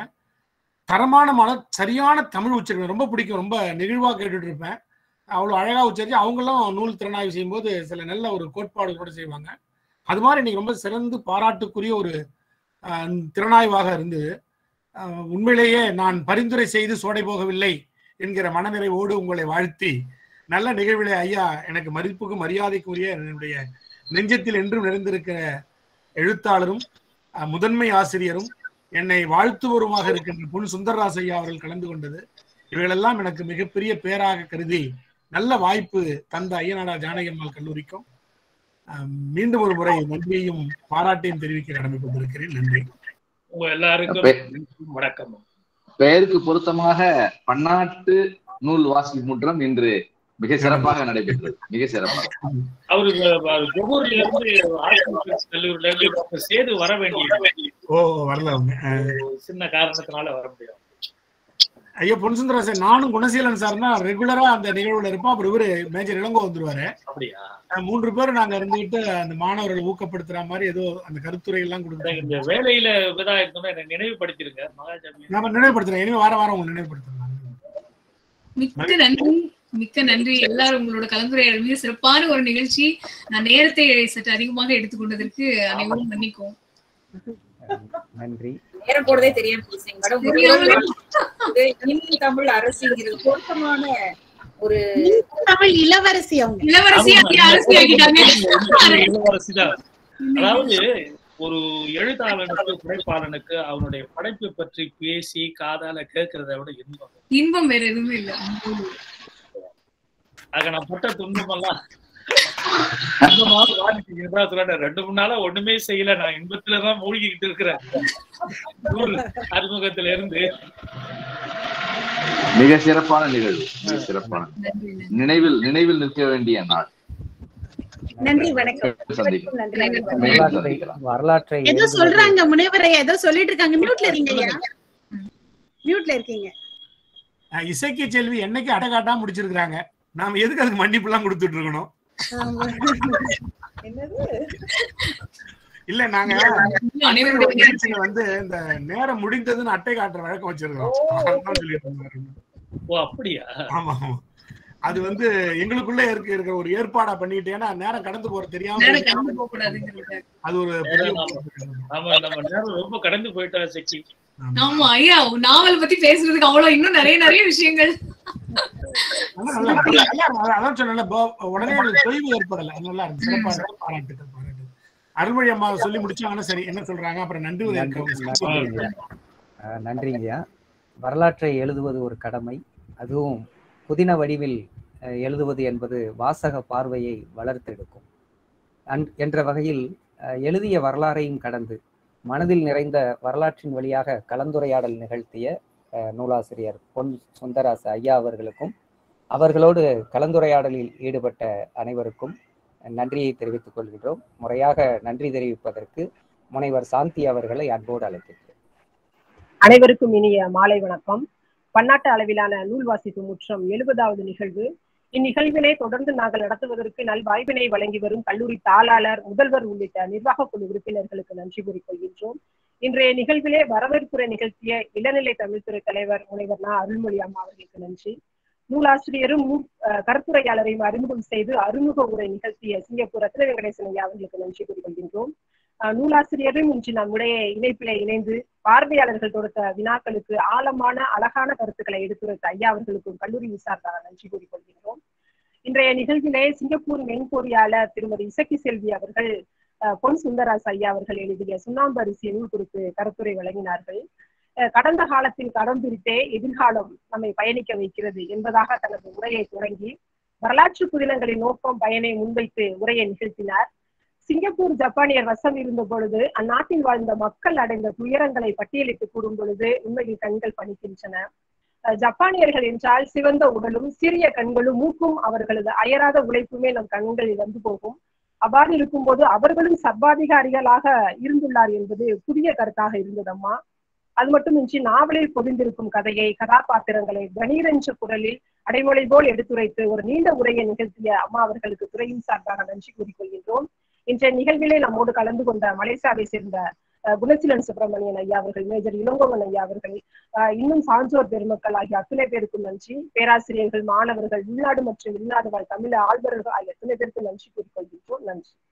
தரமான மாண சரியான தமிழ் உச்சரிப்பு ரொம்ப பிடிக்கும் ரொம்ப நெகிழ்வா கேட்டுட்டு இருப்பேன் அவ்வளோ அழகா உச்சரிச்சு அவங்களும் நூல் திறனாய்வு செய்யும்போது சில நல்ல ஒரு கோட்பாடு கூட செய்வாங்க அது மாதிரி இன்னைக்கு ரொம்ப சிறந்து பாராட்டுக்குரிய ஒரு அஹ், திறனாய்வாக இருந்தது அஹ், உண்மையிலேயே நான் பரிந்துரை செய்து சோடை போகவில்லை என்கிற மனநிறைவோடு உங்களை வாழ்த்தி நல்ல நிகழ்விலே ஐயா எனக்கு மதிப்புக்கும் மரியாதைக்குரிய என்னுடைய நெஞ்சத்தில் என்றும் நிறைந்திருக்கிற எழுத்தாளரும் அஹ், முதன்மை ஆசிரியரும் என்னை வாழ்த்துவருமாக இருக்கின்ற பொன் சுந்தரராஜ் ஐயா அவர்கள் கலந்து கொண்டது இவைகளெல்லாம் எனக்கு மிகப்பெரிய பேராக கருதி நல்ல வாய்ப்பு தந்த ஐயனாடா ஜானகியம்மாள் கல்லூரிக்கும் அஹ், மீண்டும் ஒரு முறை நன்றியையும் பாராட்டையும் தெரிவிக்க கடமைப்பட்டிருக்கிறேன் நன்றி உங்க எல்லாருக்கும் பெ- வணக்கம் பெயருக்கு பொருத்தமாக பன்னாட்டு நூல் வாசி முற்றம் இன்று மிக சிறப்பாக நடைபெற்றது மிக சிறப்பாக அவரு ஜொகூர்ல இருந்து ஆர்ட்ஸ் கல்லூரில இருந்து டாக்டர் சேது வர வேண்டிய ஓ வரல அவங்க அஹ், சின்ன காரணத்தினால வர முடியும் ஐயா பொன் சுந்தரராஜன் நானும் குணசீலன் சார் தான் ரெகுலரா அந்த நிகழ்வுல இருப்போம் அப்புறம் இவரு மேஜர் இளங்கோ வந்துருவாரு அப்படியா அஹ், மூன்று பேர் நாங்க இருந்துகிட்டு அந்த மாணவர்களை ஊக்கப்படுத்துற மாதிரி ஏதோ அந்த கருத்துரை எல்லாம் கொடுத்தாங்க இந்த வேலையில இதா இருக்கணும் எனக்கு நினைவுபடுத்திருங்க மகாஜாமி நம்ம நினைவுபடுத்துறேன் இனிமே வார வாரம் உங்களை நினைவுபடுத்துறேன் மிக்க நன்றி மிக்க நன்றி எல்லாரும் உங்களோட கலந்துரையாடல் மிக சிறப்பான ஒரு நிகழ்ச்சி நான் நேரத்தை சற்று அதிகமாக எடுத்துக்கொண்டதற்கு அனைவரும் மன்னிக்கும் நன்றி நேரம் போறதே தெரியாம பேசுறீங்க மேடம் தெரியாமலே. இது இந்தி தமிழ் அரசுங்கிறது பொருத்தமான ஒரு தமிழ் இளவரசி அவங்க இளவரசி அப்படியே அரசி ஆக்கிட்டாங்க இளவரசிதான் அதாவது ஒரு எழுத்தாளனுக்கு படைப்பாளனுக்கு அவனுடைய படைப்பை பற்றி பேசி காதால கேட்கறத விட இன்பம் இன்பம் வேற எதுவுமே இல்ல ஆக நான் பட்ட துன்பமெல்லாம் இந்த மாதம் வாடிட்டு இருந்தா சொல்றேன் ரெண்டு மூணு நாளா ஒண்ணுமே செய்யல நான் இன்பத்துலதான் மூழ்கிக்கிட்டு இருக்கிறேன் நூல் அறிமுகத்துல இருந்து மிக சிறப்பான நிகழ்வு மிக சிறப்பான நன்றி நன்றி. நினைவில் நினைவில் நிற்க வேண்டிய நாள் நன்றி வணக்கம் சந்திக்கலாம் நன்றி வணக்கம். மீண்டும் வரலாற்றை சந்திக்கலாம் வரலாற்றை ஏதோ எழுதுவது- சொல்றாங்க முனைவரை ஏதோ சொல்லிட்டு இருக்காங்க மியூட்ல இருக்கீங்க ஐயா மியூட்ல இருக்கீங்க அஹ், இசைக்கு செல்வி என்னைக்கு அடை காட்டாம முடிச்சிருக்கிறாங்க நாம எதுக்கு அதுக்கு மன்னிப்பு எல்லாம் கொடுத்துட்டு இருக்கணும் என்னது இல்ல நாங்க அனைவருடைய அன்னையோட நிகழ்ச்சியில வந்து இந்த நேரம் முடிந்ததுன்னு அட்டை காட்டுற வழக்கம் வச்சிருக்கோம் அதான் சொல்லிட்டு இருந்தாரு. ஓ அப்படியா ஆமா ஆமா அது வந்து எங்களுக்குள்ள இருக்க இருக்கிற ஒரு ஏற்பாடா பண்ணிட்டு ஏன்னா நேரம் கடந்து போற தெரியாம நேரம் கடந்து போக கூடாதுங்கிறது அது ஒரு பெரிய ஆமா நம்ம நேரம் ரொம்ப கடந்து போயிட்டா சக்தி ஆமா ஐயா நாவல் பத்தி பேசுறதுக்கு அவ்வளவு இன்னும் நிறைய நிறைய விஷயங்கள் ஆனா நல்லா இருக்கு. நல்லா இருக்கு. அதான் அதான் சொன்னேன்ல, போ- உடனே எனக்கு தொய்வு ஏற்படல அது நல்லா இருக்கு சிறப்பா இருக்கு. பாராட்டுகள் பாராட்டுகள் அருள்மொழி அம்மா சொல்லி முடிச்சாங்கன்னா சரி என்ன சொல்றாங்க அப்புறம் நன்றி உரை நன்றி இருக்கு. நன்றிங்கய்யா அஹ் நன்றிங்கய்யா வரலாற்றை எழுதுவது ஒரு கடமை அதுவும் புதின வடிவில் அஹ், எழுதுவது என்பது வாசக பார்வையை வளர்த்தெடுக்கும் அன் என்ற வகையில் அஹ், எழுதிய வரலாறையும் கடந்து மனதில் நிறைந்த வரலாற்றின் வழியாக கலந்துரையாடல் நிகழ்த்திய அஹ், நூலாசிரியர் பொன் சுந்தராச ஐயா அவர்களுக்கும் அவர்களோடு கலந்துரையாடலில் ஈடுபட்ட அனைவருக்கும் நன்றியை தெரிவித்துக் கொள்கின்றோம் முறையாக நன்றி தெரிவிப்பதற்கு முனைவர் சாந்தி அவர்களை அன்போடு அழைக்கின்றேன் அனைவருக்கும் இனிய மாலை வணக்கம் பன்னாட்டு அளவிலான நூல் வாசிப்பு முற்றம் எழுபதாவது நிகழ்வு இந்நிகழ்வினை தொடர்ந்து நாங்கள் நடத்துவதற்கு நல்வாய்ப்பினை வழங்கி வரும் கல்லூரி தாளாளர் முதல்வர் உள்ளிட்ட நிர்வாக குழு உறுப்பினர்களுக்கு நன்றி கூறிக்கொள்கின்றோம் இன்றைய நிகழ்விலே வரவேற்புரை நிகழ்த்திய இளநிலை தமிழ்துறை தலைவர் முனைவர் நா அருள்மொழி அம்மா அவர்களுக்கு நன்றி நூலாசிரியரும் நூல் அஹ், கருத்துரையாளரையும் அறிமுகம் செய்து அறிமுக உரை நிகழ்த்திய சிங்கப்பூர் ரத்ன வெங்கடேசன் ஐயா அவர்களுக்கு நன்றி கூறிக்கொள்கின்றோம் அஹ், நூலாசிரியரும் இன்று நம்முடைய இணைப்பிலே இணைந்து பார்வையாளர்கள் தொடுத்த வினாக்களுக்கு ஆழமான அழகான கருத்துக்களை எடுத்துரைத்த ஐயா அவர்களுக்கும் கல்லூரி சார்பாக நன்றி கூறிக்கொள்கின்றோம் இன்றைய நிகழ்விலே சிங்கப்பூர் மென்பொறியாளர் திருமதி இசக்கி செல்வி அவர்கள் அஹ், பொன் சுந்தராஸ் ஐயா அவர்கள் எழுதிய சுண்ணாம்பு அரிசி நூல் குறித்து கருத்துரை வழங்கினார்கள் அஹ், கடந்த காலத்தில் கடம் பிரித்தே எதிர்காலம் நம்மை பயணிக்க வைக்கிறது என்பதாக தனது உரையை தொடங்கி வரலாற்று புதினங்களின் நோக்கம் பயனை முன்வைத்து உரையை நிகழ்த்தினார் சிங்கப்பூர் ஜப்பானியர் வசம் இருந்த பொழுது அந்நாட்டில் வாழ்ந்த மக்கள் அடைந்த துயரங்களை பட்டியலிட்டு கூறும் பொழுது உண்மையில் கண்கள் பணிக்கின்றன அஹ் ஜப்பானியர்கள் என்றால் சிவந்த உடலும் சிறிய கண்களும் மூக்கும் அவர்களது அயராத உழைப்புமே நம் கண்களில் வந்து போகும் அவ்வாறு இருக்கும்போது அவர்களும் சர்வாதிகாரிகளாக இருந்துள்ளார் என்பது புதிய கருத்தாக இருந்ததம்மா அது மட்டுமின்றி நாவலில் பொதிந்திருக்கும் கதையை கதாபாத்திரங்களை கணீர் என்ற குரலில் அடைமொழி போல் எடுத்துரைத்து ஒரு நீண்ட உரையை நிகழ்த்திய அம்மா அவர்களுக்கு துறையின் சார்பாக நன்றி கூறிக்கொள்கின்றோம் இன்றைய நிகழ்விலே நம்மோடு கலந்து கொண்ட மலேசியாவை சேர்ந்த அஹ், குணசீலன் சுப்பிரமணியன் ஐயா அவர்கள் மேஜர் இளங்கோவன் ஐயா அவர்கள் அஹ், இன்னும் சான்றோர் பெருமக்கள் ஆகிய அத்தனை பேருக்கும் நன்றி பேராசிரியர்கள் மாணவர்கள் உள்நாடு மற்றும் வெளிநாடு வாழ் தமிழ் ஆழ்வர்கள் ஆகிய அத்தனை பேருக்கும் நன்றி கூறிக்கொள்கின்றோம் நன்றி